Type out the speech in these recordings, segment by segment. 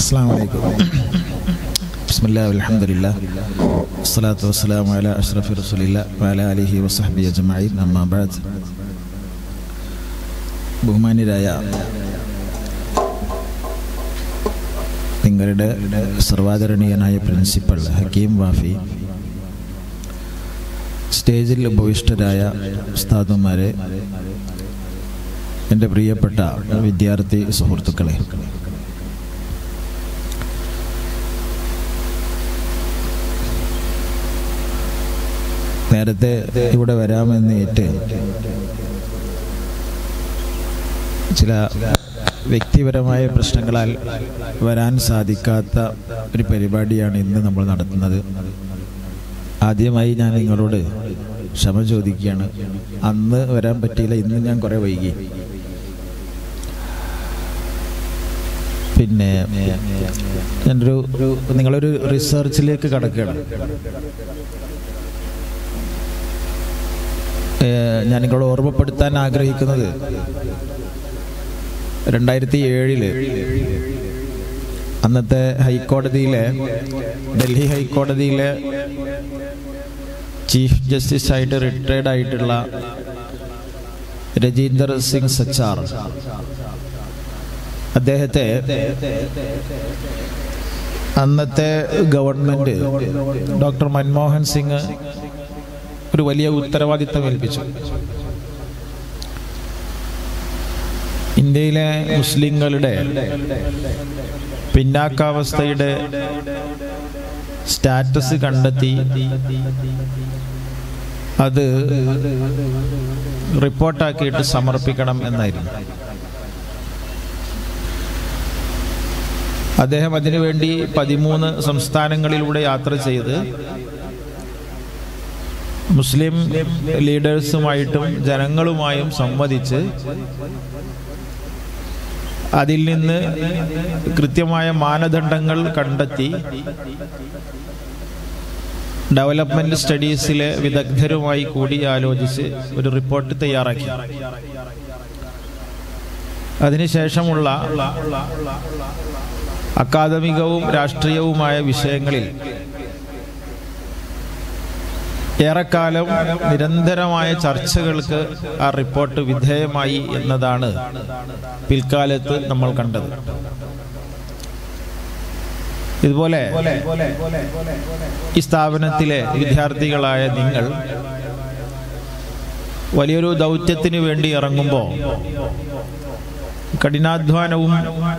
السلام عليكم بسم الله والحمد لله والصلاة والسلام على أشرف رسول الله وعلى آله وصحبه أجمعين أما بعد ബഹുമാന്യരായ നിങ്ങളുടെ സർവാദരണീയനായ പ്രിൻസിപ്പൽ ഹക്കീം വാഫി സ്റ്റേജിൽ ഉപവിഷ്ടരായ ഉസ്താദുമാരെ എൻ്റെ പ്രിയപ്പെട്ട വിദ്യാർത്ഥി സുഹൃത്തുക്കളെ നേരത്തെ ഇവിടെ വരാമെന്ന് ഏറ്റ് ചില വ്യക്തിപരമായ പ്രശ്നങ്ങളാൽ വരാൻ സാധിക്കാത്ത ഒരു പരിപാടിയാണ് ഇന്ന് നമ്മൾ നടത്തുന്നത് ആദ്യമായി ഞാൻ നിങ്ങളോട് ക്ഷമ ചോദിക്കുകയാണ് അന്ന് വരാൻ പറ്റിയില്ല ഇന്ന് ഞാൻ കുറേ വൈകി പിന്നെ ഞാനൊരു നിങ്ങളൊരു റിസർച്ചിലേക്ക് കടക്കുകയാണ് ഞാൻ നിങ്ങളോട് ഓർമ്മപ്പെടുത്താൻ ആഗ്രഹിക്കുന്നത് രണ്ടായിരത്തി ഏഴില് അന്നത്തെ ഹൈക്കോടതിയിലെ ഡൽഹി ഹൈക്കോടതിയിലെ ചീഫ് ജസ്റ്റിസ് ആയിട്ട് റിട്ടയർഡ് ആയിട്ടുള്ള രജീന്ദർ സിംഗ് സച്ചാർ അദ്ദേഹത്തെ അന്നത്തെ ഗവൺമെന്റ് ഡോക്ടർ മൻമോഹൻ സിംഗ് ഒരു വലിയ ഉത്തരവാദിത്തം ഏൽപ്പിച്ചു ഇന്ത്യയിലെ മുസ്ലിങ്ങളുടെ പിന്നാക്കാവസ്ഥയുടെ സ്റ്റാറ്റസ് കണ്ടെത്തി അത് റിപ്പോർട്ടാക്കിയിട്ട് സമർപ്പിക്കണം എന്നായിരുന്നു അദ്ദേഹം അതിനുവേണ്ടി പതിമൂന്ന് സംസ്ഥാനങ്ങളിലൂടെ യാത്ര ചെയ്ത് മുസ്ലിം ലീഡേഴ്സുമായിട്ടും ജനങ്ങളുമായും സംവദിച്ച് അതിൽ നിന്ന് കൃത്യമായ മാനദണ്ഡങ്ങൾ കണ്ടെത്തി ഡെവലപ്മെന്റ് സ്റ്റഡീസിലെ വിദഗ്ധരുമായി കൂടി ആലോചിച്ച് ഒരു റിപ്പോർട്ട് തയ്യാറാക്കി അതിനുശേഷമുള്ള അക്കാദമികവും രാഷ്ട്രീയവുമായ വിഷയങ്ങളിൽ ഏറെക്കാലം നിരന്തരമായ ചർച്ചകൾക്ക് ആ റിപ്പോർട്ട് വിധേയമായി എന്നതാണ് പിൽക്കാലത്ത് നമ്മൾ കണ്ടത് ഇതുപോലെ ഈ സ്ഥാപനത്തിലെ വിദ്യാർത്ഥികളായ നിങ്ങൾ വലിയൊരു ദൗത്യത്തിന് വേണ്ടി ഇറങ്ങുമ്പോൾ കഠിനാധ്വാനവും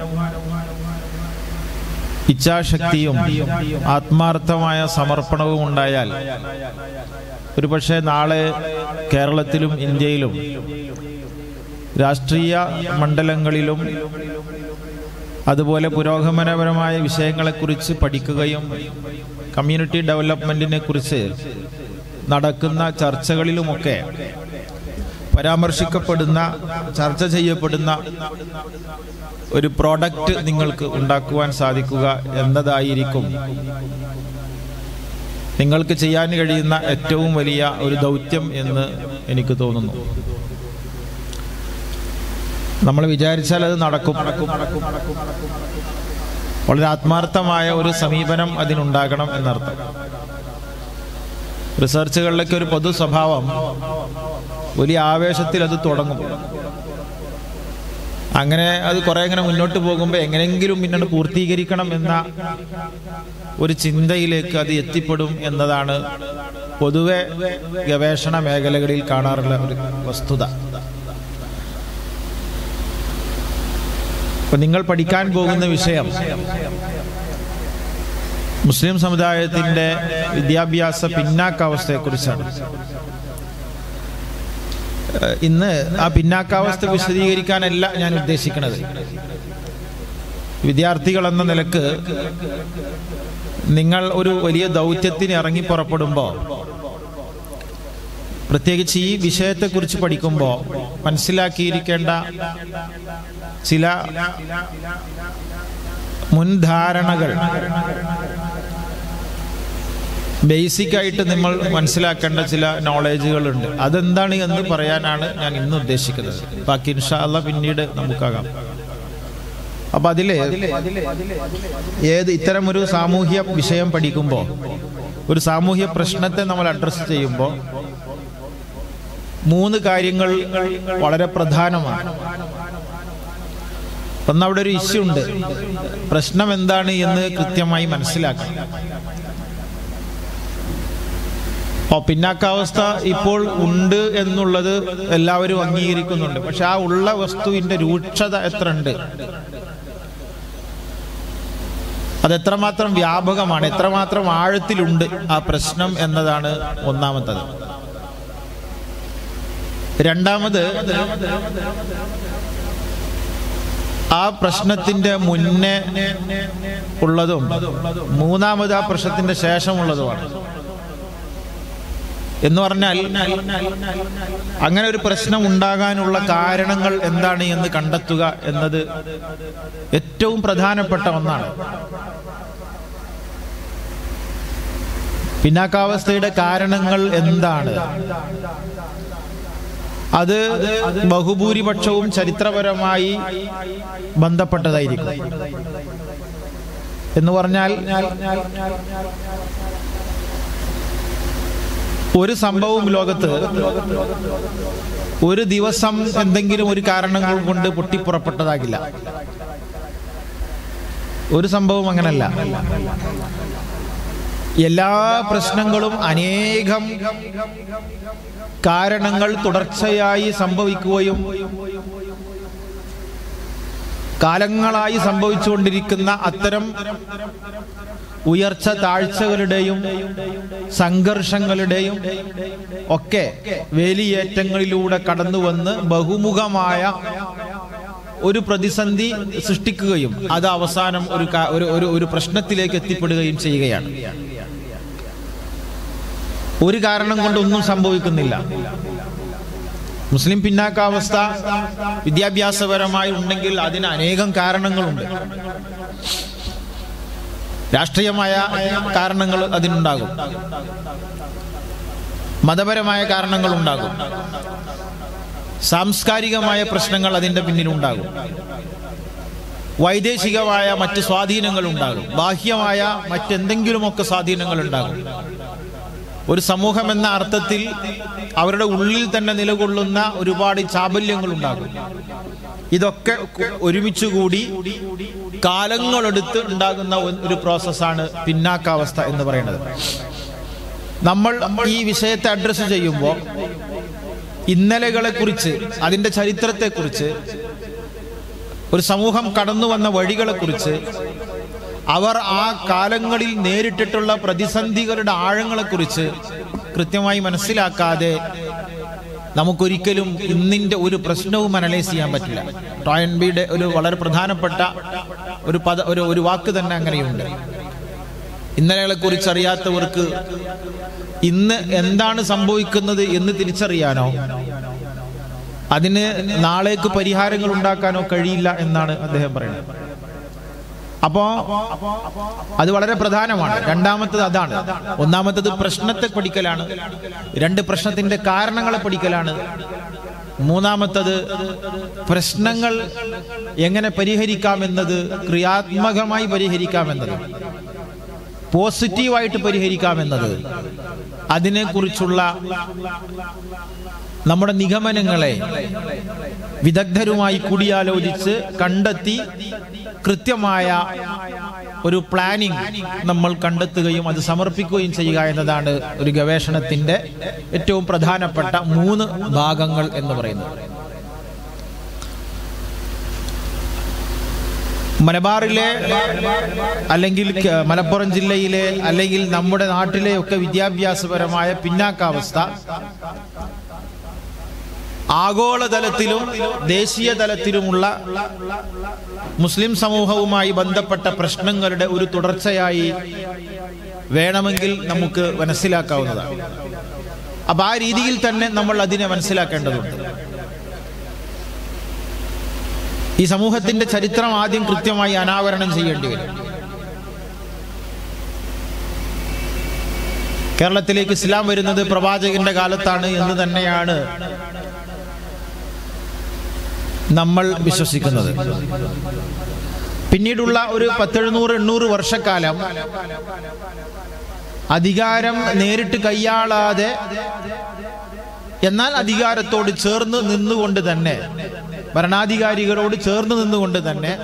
ഇച്ഛാശക്തിയും ആത്മാർത്ഥമായ സമർപ്പണവും ഉണ്ടായാൽ ഒരുപക്ഷെ നാളെ കേരളത്തിലും ഇന്ത്യയിലും രാഷ്ട്രീയ മണ്ഡലങ്ങളിലും അതുപോലെ പുരോഗമനപരമായ വിഷയങ്ങളെക്കുറിച്ച് പഠിക്കുകയും കമ്മ്യൂണിറ്റി ഡെവലപ്മെന്റിനെ കുറിച്ച് നടക്കുന്ന ചർച്ചകളിലുമൊക്കെ പരാമർശിക്കപ്പെടുന്ന ചർച്ച ചെയ്യപ്പെടുന്ന ഒരു പ്രോഡക്റ്റ് നിങ്ങൾക്ക് ഉണ്ടാക്കുവാൻ സാധിക്കുക എന്നതായിരിക്കും നിങ്ങൾക്ക് ചെയ്യാൻ കഴിയുന്ന ഏറ്റവും വലിയ ഒരു ദൗത്യം എന്ന് എനിക്ക് തോന്നുന്നു നമ്മൾ വിചാരിച്ചാൽ അത് നടക്കും വളരെ ആത്മാർത്ഥമായ ഒരു സമീപനം അതിനുണ്ടാകണം എന്നർത്ഥം റിസർച്ചുകളിലൊക്കെ ഒരു പൊതു സ്വഭാവം വലിയ ആവേശത്തിൽ അത് തുടങ്ങും അങ്ങനെ അത് കുറെ ഇങ്ങനെ മുന്നോട്ട് പോകുമ്പോൾ എങ്ങനെയെങ്കിലും പിന്നീട് പൂർത്തീകരിക്കണം എന്ന ഒരു ചിന്തയിലേക്ക് അത് എത്തിപ്പെടും എന്നതാണ് പൊതുവെ ഗവേഷണ മേഖലകളിൽ കാണാറുള്ള ഒരു വസ്തുത അപ്പൊ നിങ്ങൾ പഠിക്കാൻ പോകുന്ന വിഷയം മുസ്ലിം സമുദായത്തിന്റെ വിദ്യാഭ്യാസ പിന്നാക്കാവസ്ഥയെക്കുറിച്ചാണ് ഇന്ന് ആ പിന്നാക്കാവസ്ഥ വിശദീകരിക്കാനല്ല ഞാൻ ഉദ്ദേശിക്കുന്നത് വിദ്യാർത്ഥികൾ എന്ന നിലക്ക് നിങ്ങൾ ഒരു വലിയ ദൗത്യത്തിന് ഇറങ്ങി പുറപ്പെടുമ്പോൾ പ്രത്യേകിച്ച് ഈ വിഷയത്തെക്കുറിച്ച് പഠിക്കുമ്പോൾ മനസ്സിലാക്കിയിരിക്കേണ്ട ചില മുൻധാരണകൾ ബേസിക് ആയിട്ട് നമ്മൾ മനസ്സിലാക്കേണ്ട ചില നോളേജുകളുണ്ട് അതെന്താണ് എന്ന് പറയാനാണ് ഞാൻ ഇന്ന് ഉദ്ദേശിക്കുന്നത് ബാക്കി ഇൻഷാല്ല പിന്നീട് നമുക്കാകാം അപ്പൊ അതില് ഏത് ഇത്തരം ഒരു സാമൂഹ്യ വിഷയം പഠിക്കുമ്പോൾ ഒരു സാമൂഹ്യ പ്രശ്നത്തെ നമ്മൾ അഡ്രസ്സ് ചെയ്യുമ്പോൾ മൂന്ന് കാര്യങ്ങൾ വളരെ പ്രധാനമാണ് ഒന്ന് അവിടെ ഒരു ഇഷ്യൂ ഉണ്ട് പ്രശ്നം എന്താണ് എന്ന് കൃത്യമായി മനസ്സിലാക്കണം അപ്പൊ പിന്നാക്കാവസ്ഥ ഇപ്പോൾ ഉണ്ട് എന്നുള്ളത് എല്ലാവരും അംഗീകരിക്കുന്നുണ്ട് പക്ഷെ ആ ഉള്ള വസ്തുവിന്റെ രൂക്ഷത എത്ര ഉണ്ട് അത് എത്രമാത്രം വ്യാപകമാണ് എത്രമാത്രം ആഴത്തിലുണ്ട് ആ പ്രശ്നം എന്നതാണ് ഒന്നാമത്തത് രണ്ടാമത് ആ പ്രശ്നത്തിന്റെ മുന്നേ ഉള്ളതും മൂന്നാമത് ആ പ്രശ്നത്തിന്റെ ശേഷമുള്ളതുമാണ് എന്ന് പറഞ്ഞാൽ അങ്ങനെ ഒരു പ്രശ്നം ഉണ്ടാകാനുള്ള കാരണങ്ങൾ എന്താണ് എന്ന് കണ്ടെത്തുക എന്നത് ഏറ്റവും പ്രധാനപ്പെട്ട ഒന്നാണ് പിന്നാക്കാവസ്ഥയുടെ കാരണങ്ങൾ എന്താണ് അത് ബഹുഭൂരിപക്ഷവും ചരിത്രപരമായി ബന്ധപ്പെട്ടതായിരിക്കും എന്ന് പറഞ്ഞാൽ ഒരു സംഭവം ലോകത്ത് ഒരു ദിവസം എന്തെങ്കിലും ഒരു കാരണങ്ങൾ കൊണ്ട് പൊട്ടിപ്പുറപ്പെട്ടതാകില്ല ഒരു സംഭവം അങ്ങനല്ല എല്ലാ പ്രശ്നങ്ങളും അനേകം കാരണങ്ങൾ തുടർച്ചയായി സംഭവിക്കുകയും കാലങ്ങളായി സംഭവിച്ചുകൊണ്ടിരിക്കുന്ന അത്തരം ഉയർച്ച താഴ്ചകളുടെയും സംഘർഷങ്ങളുടെയും ഒക്കെ വേലിയേറ്റങ്ങളിലൂടെ കടന്നു വന്ന് ബഹുമുഖമായ ഒരു പ്രതിസന്ധി സൃഷ്ടിക്കുകയും അത് അവസാനം ഒരു കാ- ഒരു ഒരു ഒരു പ്രശ്നത്തിലേക്ക് എത്തിപ്പെടുകയും ചെയ്യുകയാണ് ഒരു കാരണം കൊണ്ടൊന്നും സംഭവിക്കുന്നില്ല മുസ്ലിം പിന്നാക്കാവസ്ഥ വിദ്യാഭ്യാസപരമായി ഉണ്ടെങ്കിൽ അതിന് അനേകം കാരണങ്ങളുണ്ട് രാഷ്ട്രീയമായ കാരണങ്ങൾ അതിനുണ്ടാകും മതപരമായ കാരണങ്ങൾ ഉണ്ടാകും സാംസ്കാരികമായ പ്രശ്നങ്ങൾ അതിന്റെ പിന്നിലുണ്ടാകും വൈദേശികമായ മറ്റ് സ്വാധീനങ്ങൾ ഉണ്ടാകും ബാഹ്യമായ മറ്റെന്തെങ്കിലുമൊക്കെ സ്വാധീനങ്ങൾ ഉണ്ടാകും ഒരു സമൂഹം എന്ന അർത്ഥത്തിൽ അവരുടെ ഉള്ളിൽ തന്നെ നിലകൊള്ളുന്ന ഒരുപാട് ചാബല്യങ്ങൾ ഉണ്ടാകും ഇതൊക്കെ കു- ഒരുമിച്ചുകൂടി കാലങ്ങളെടുത്ത് ഉണ്ടാകുന്ന ഒ- ഒരു പ്രോസസ്സാണ് പിന്നാക്കാവസ്ഥ എന്ന് പറയുന്നത് നമ്മൾ ഈ വിഷയത്തെ അഡ്രസ്സ് ചെയ്യുമ്പോൾ ഇന്നലകളെ കുറിച്ച് അതിന്റെ ചരിത്രത്തെ കുറിച്ച് ഒരു സമൂഹം കടന്നു വന്ന വഴികളെ കുറിച്ച് അവർ ആ കാലങ്ങളിൽ നേരിട്ടിട്ടുള്ള പ്രതിസന്ധികളുടെ ആഴങ്ങളെക്കുറിച്ച് കൃത്യമായി മനസ്സിലാക്കാതെ നമുക്കൊരിക്കലും ഇന്നിന്റെ ഒരു പ്രശ്നവും അനലൈസ് ചെയ്യാൻ പറ്റില്ല ടോയൻബിയുടെ ഒരു വളരെ പ്രധാനപ്പെട്ട ഒരു പദ ഒരു ഒരു വാക്ക് തന്നെ അങ്ങനെയുണ്ട് ഇന്നലകളെ കുറിച്ച് അറിയാത്തവർക്ക് ഇന്ന് എന്താണ് സംഭവിക്കുന്നത് എന്ന് തിരിച്ചറിയാനോ അതിന് നാളേക്ക് പരിഹാരങ്ങൾ ഉണ്ടാക്കാനോ കഴിയില്ല എന്നാണ് അദ്ദേഹം പറയുന്നത് അപ്പോ അത് വളരെ പ്രധാനമാണ് രണ്ടാമത്തത് അതാണ് ഒന്നാമത്തത് പ്രശ്നത്തെ പഠിക്കലാണ് രണ്ട് പ്രശ്നത്തിന്റെ കാരണങ്ങളെ പഠിക്കലാണ് മൂന്നാമത്തത് പ്രശ്നങ്ങൾ എങ്ങനെ പരിഹരിക്കാമെന്നത് ക്രിയാത്മകമായി പരിഹരിക്കാമെന്നത് പോസിറ്റീവായിട്ട് പരിഹരിക്കാമെന്നത് അതിനെക്കുറിച്ചുള്ള നമ്മുടെ നിഗമനങ്ങളെ വിദഗ്ധരുമായി കൂടിയാലോചിച്ച് കണ്ടെത്തി കൃത്യമായ ഒരു പ്ലാനിംഗ് നമ്മൾ കണ്ടെത്തുകയും അത് സമർപ്പിക്കുകയും ചെയ്യുക എന്നതാണ് ഒരു ഗവേഷണത്തിന്റെ ഏറ്റവും പ്രധാനപ്പെട്ട മൂന്ന് ഭാഗങ്ങൾ എന്ന് പറയുന്നത് മലബാറിലെ അല്ലെങ്കിൽ ക- മലപ്പുറം ജില്ലയിലെ അല്ലെങ്കിൽ നമ്മുടെ നാട്ടിലെ ഒക്കെ വിദ്യാഭ്യാസപരമായ പിന്നാക്കാവസ്ഥ ആഗോളതലത്തിലും ദേശീയ തലത്തിലുമുള്ള മുസ്ലിം സമൂഹവുമായി ബന്ധപ്പെട്ട പ്രശ്നങ്ങളുടെ ഒരു തുടർച്ചയായി വേണമെങ്കിൽ നമുക്ക് മനസ്സിലാക്കാവുന്നതാണ് അപ്പൊ ആ രീതിയിൽ തന്നെ നമ്മൾ അതിനെ മനസ്സിലാക്കേണ്ടതുണ്ട് ഈ സമൂഹത്തിന്റെ ചരിത്രം ആദ്യം കൃത്യമായി അനാവരണം ചെയ്യേണ്ടി വരും കേരളത്തിലേക്ക് ഇസ്ലാം വരുന്നത് പ്രവാചകന്റെ കാലത്താണ് എന്ന് തന്നെയാണ് നമ്മൾ വിശ്വസിക്കുന്നത് പിന്നീടുള്ള ഒരു പത്തെഴുന്നൂറ് എണ്ണൂറ് വർഷക്കാലം അധികാരം നേരിട്ട് കൈയാളാതെ എന്നാൽ അധികാരത്തോട് ചേർന്ന് നിന്നുകൊണ്ട് തന്നെ ഭരണാധികാരികളോട് ചേർന്ന് നിന്നുകൊണ്ട് തന്നെ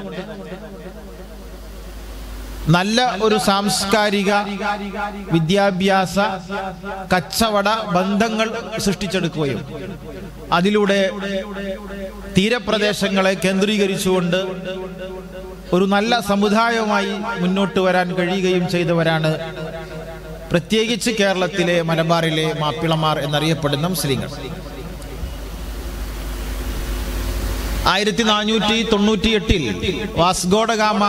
നല്ല ഒരു സാംസ്കാരിക വിദ്യാഭ്യാസ കച്ചവട ബന്ധങ്ങൾ സൃഷ്ടിച്ചെടുക്കുകയും അതിലൂടെ തീരപ്രദേശങ്ങളെ കേന്ദ്രീകരിച്ചുകൊണ്ട് ഒരു നല്ല സമുദായവുമായി മുന്നോട്ട് വരാൻ കഴിയുകയും ചെയ്തവരാണ് പ്രത്യേകിച്ച് കേരളത്തിലെ മലബാറിലെ മാപ്പിളമാർ എന്നറിയപ്പെടുന്ന മുസ്ലിങ്ങൾ ആയിരത്തി നാനൂറ്റി തൊണ്ണൂറ്റി എട്ടിൽ വാസ്കോഡഗാമ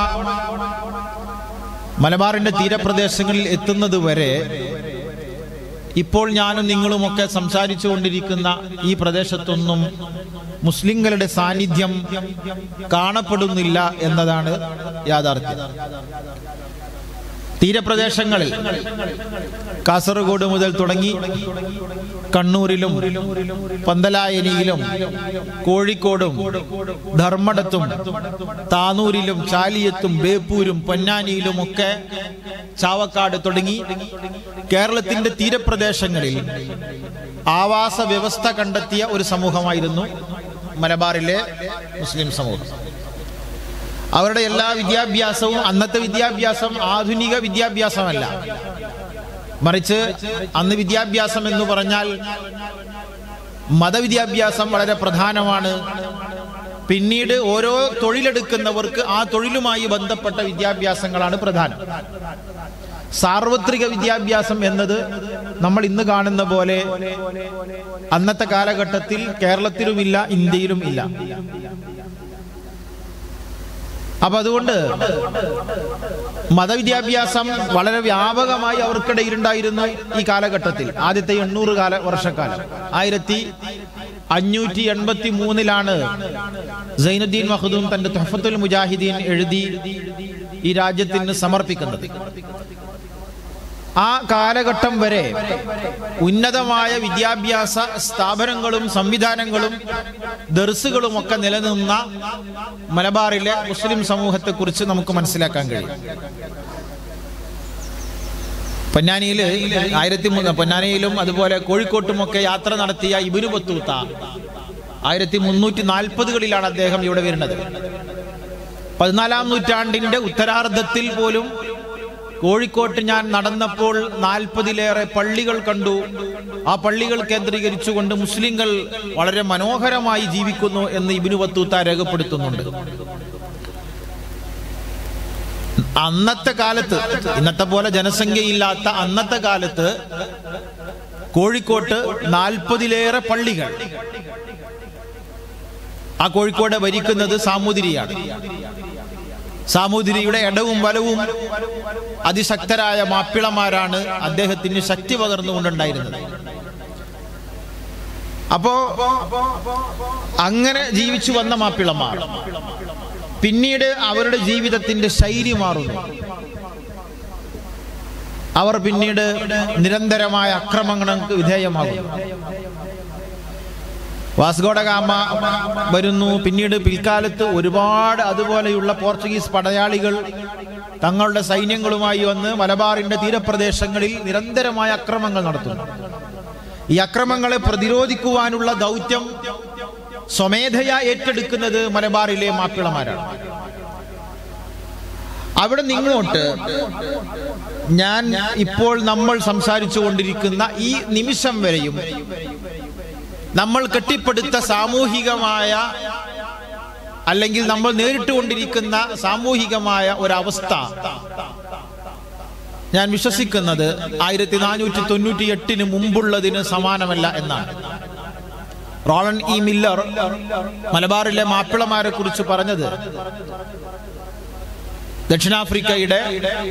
മലബാറിന്റെ തീരപ്രദേശങ്ങളിൽ എത്തുന്നത് വരെ ഇപ്പോൾ ഞാനും നിങ്ങളുമൊക്കെ സംസാരിച്ചു കൊണ്ടിരിക്കുന്ന ഈ പ്രദേശത്തൊന്നും മുസ്ലിങ്ങളുടെ സാന്നിധ്യം കാണപ്പെടുന്നില്ല എന്നതാണ് യാഥാർത്ഥ്യം തീരപ്രദേശങ്ങളിൽ കാസർഗോഡ് മുതൽ തുടങ്ങി കണ്ണൂരിലും പന്തലായനിയിലും കോഴിക്കോടും ധർമ്മടത്തും താനൂരിലും ചാലിയത്തും ബേപ്പൂരും പൊന്നാനിയിലും ഒക്കെ ചാവക്കാട് തുടങ്ങി കേരളത്തിന്റെ തീരപ്രദേശങ്ങളിൽ ആവാസ വ്യവസ്ഥ കണ്ടെത്തിയ ഒരു സമൂഹമായിരുന്നു മലബാറിലെ മുസ്ലിം സമൂഹം അവരുടെ എല്ലാ വിദ്യാഭ്യാസവും അന്നത്തെ വിദ്യാഭ്യാസം ആധുനിക വിദ്യാഭ്യാസമല്ല മറിച്ച് അന്ന് വിദ്യാഭ്യാസം എന്ന് പറഞ്ഞാൽ മതവിദ്യാഭ്യാസം വളരെ പ്രധാനമാണ് പിന്നീട് ഓരോ തൊഴിലെടുക്കുന്നവർക്ക് ആ തൊഴിലുമായി ബന്ധപ്പെട്ട വിദ്യാഭ്യാസങ്ങളാണ് പ്രധാനം സാർവത്രിക വിദ്യാഭ്യാസം എന്നത് നമ്മൾ ഇന്ന് കാണുന്ന പോലെ അന്നത്തെ കാലഘട്ടത്തിൽ കേരളത്തിലുമില്ല ഇന്ത്യയിലും ഇല്ല അപ്പൊ അതുകൊണ്ട് മതവിദ്യാഭ്യാസം വളരെ വ്യാപകമായി അവർക്കിടയിൽ ഉണ്ടായിരുന്നു ഈ കാലഘട്ടത്തിൽ ആദ്യത്തെ എണ്ണൂറ് കാല വർഷക്കാലം ആയിരത്തി അഞ്ഞൂറ്റി എൺപത്തി മൂന്നിലാണ് സൈനുദ്ദീൻ മഹദൂം തന്റെ തൊഹഫത്തുൽ മുജാഹിദീൻ എഴുതി ഈ രാജ്യത്തിന് സമർപ്പിക്കുന്നത് ആ കാലഘട്ടം വരെ ഉന്നതമായ വിദ്യാഭ്യാസ സ്ഥാപനങ്ങളും സംവിധാനങ്ങളും ദർസുകളും ഒക്കെ നിലനിന്ന മലബാറിലെ മുസ്ലിം സമൂഹത്തെ കുറിച്ച് നമുക്ക് മനസ്സിലാക്കാൻ കഴിയും പൊന്നാനിയിൽ ആയിരത്തി മൂന്ന് പൊന്നാനിയിലും അതുപോലെ കോഴിക്കോട്ടുമൊക്കെ യാത്ര നടത്തിയ ഇബിനു ബത്തൂത്ത ആയിരത്തി മുന്നൂറ്റി നാൽപ്പതുകളിലാണ് അദ്ദേഹം ഇവിടെ വരുന്നത് പതിനാലാം നൂറ്റാണ്ടിന്റെ ഉത്തരാർദ്ധത്തിൽ പോലും കോഴിക്കോട്ട് ഞാൻ നടന്നപ്പോൾ നാൽപ്പതിലേറെ പള്ളികൾ കണ്ടു ആ പള്ളികൾ കേന്ദ്രീകരിച്ചുകൊണ്ട് മുസ്ലിങ്ങൾ വളരെ മനോഹരമായി ജീവിക്കുന്നു എന്ന് ഇബിനു ബത്തൂത്ത രേഖപ്പെടുത്തുന്നുണ്ട് അന്നത്തെ കാലത്ത് ഇന്നത്തെ പോലെ ജനസംഖ്യയില്ലാത്ത അന്നത്തെ കാലത്ത് കോഴിക്കോട്ട് നാൽപ്പതിലേറെ പള്ളികൾ ആ കോഴിക്കോട് ഭരിക്കുന്നത് സാമൂതിരിയാണ് സാമൂതിരിയുടെ ഇടവും വലവും അതിശക്തരായ മാപ്പിളമാരാണ് അദ്ദേഹത്തിന് ശക്തി പകർന്നുകൊണ്ടുണ്ടായിരുന്നത് അപ്പോ അങ്ങനെ ജീവിച്ചു വന്ന മാപ്പിളമാർ പിന്നീട് അവരുടെ ജീവിതത്തിന്റെ ശൈലി മാറുന്നു അവർ പിന്നീട് നിരന്തരമായ അക്രമങ്ങൾക്ക് വിധേയമാകുന്നു വാസ്കോഡഗാമ വരുന്നു പിന്നീട് പിൽക്കാലത്ത് ഒരുപാട് അതുപോലെയുള്ള പോർച്ചുഗീസ് പടയാളികൾ തങ്ങളുടെ സൈന്യങ്ങളുമായി വന്ന് മലബാറിന്റെ തീരപ്രദേശങ്ങളിൽ നിരന്തരമായ അക്രമങ്ങൾ നടത്തുന്നു ഈ അക്രമങ്ങളെ പ്രതിരോധിക്കുവാനുള്ള ദൗത്യം സ്വമേധയാ ഏറ്റെടുക്കുന്നത് മലബാറിലെ മാപ്പിളമാരാണ് അവിടെ നിങ്ങോട്ട് ഞാൻ ഇപ്പോൾ നമ്മൾ സംസാരിച്ചു കൊണ്ടിരിക്കുന്ന ഈ നിമിഷം വരെയും നമ്മൾ കെട്ടിപ്പടുത്ത സാമൂഹികമായ അല്ലെങ്കിൽ നമ്മൾ നേരിട്ട് കൊണ്ടിരിക്കുന്ന സാമൂഹികമായ ഒരവസ്ഥ ഞാൻ വിശ്വസിക്കുന്നത് ആയിരത്തി നാനൂറ്റി തൊണ്ണൂറ്റി എട്ടിന് മുമ്പുള്ളതിന് സമാനമല്ല എന്നാണ് റോളൻ ഇ മില്ലർ മലബാറിലെ മാപ്പിളമാരെ കുറിച്ച് പറഞ്ഞത് ദക്ഷിണാഫ്രിക്കയുടെ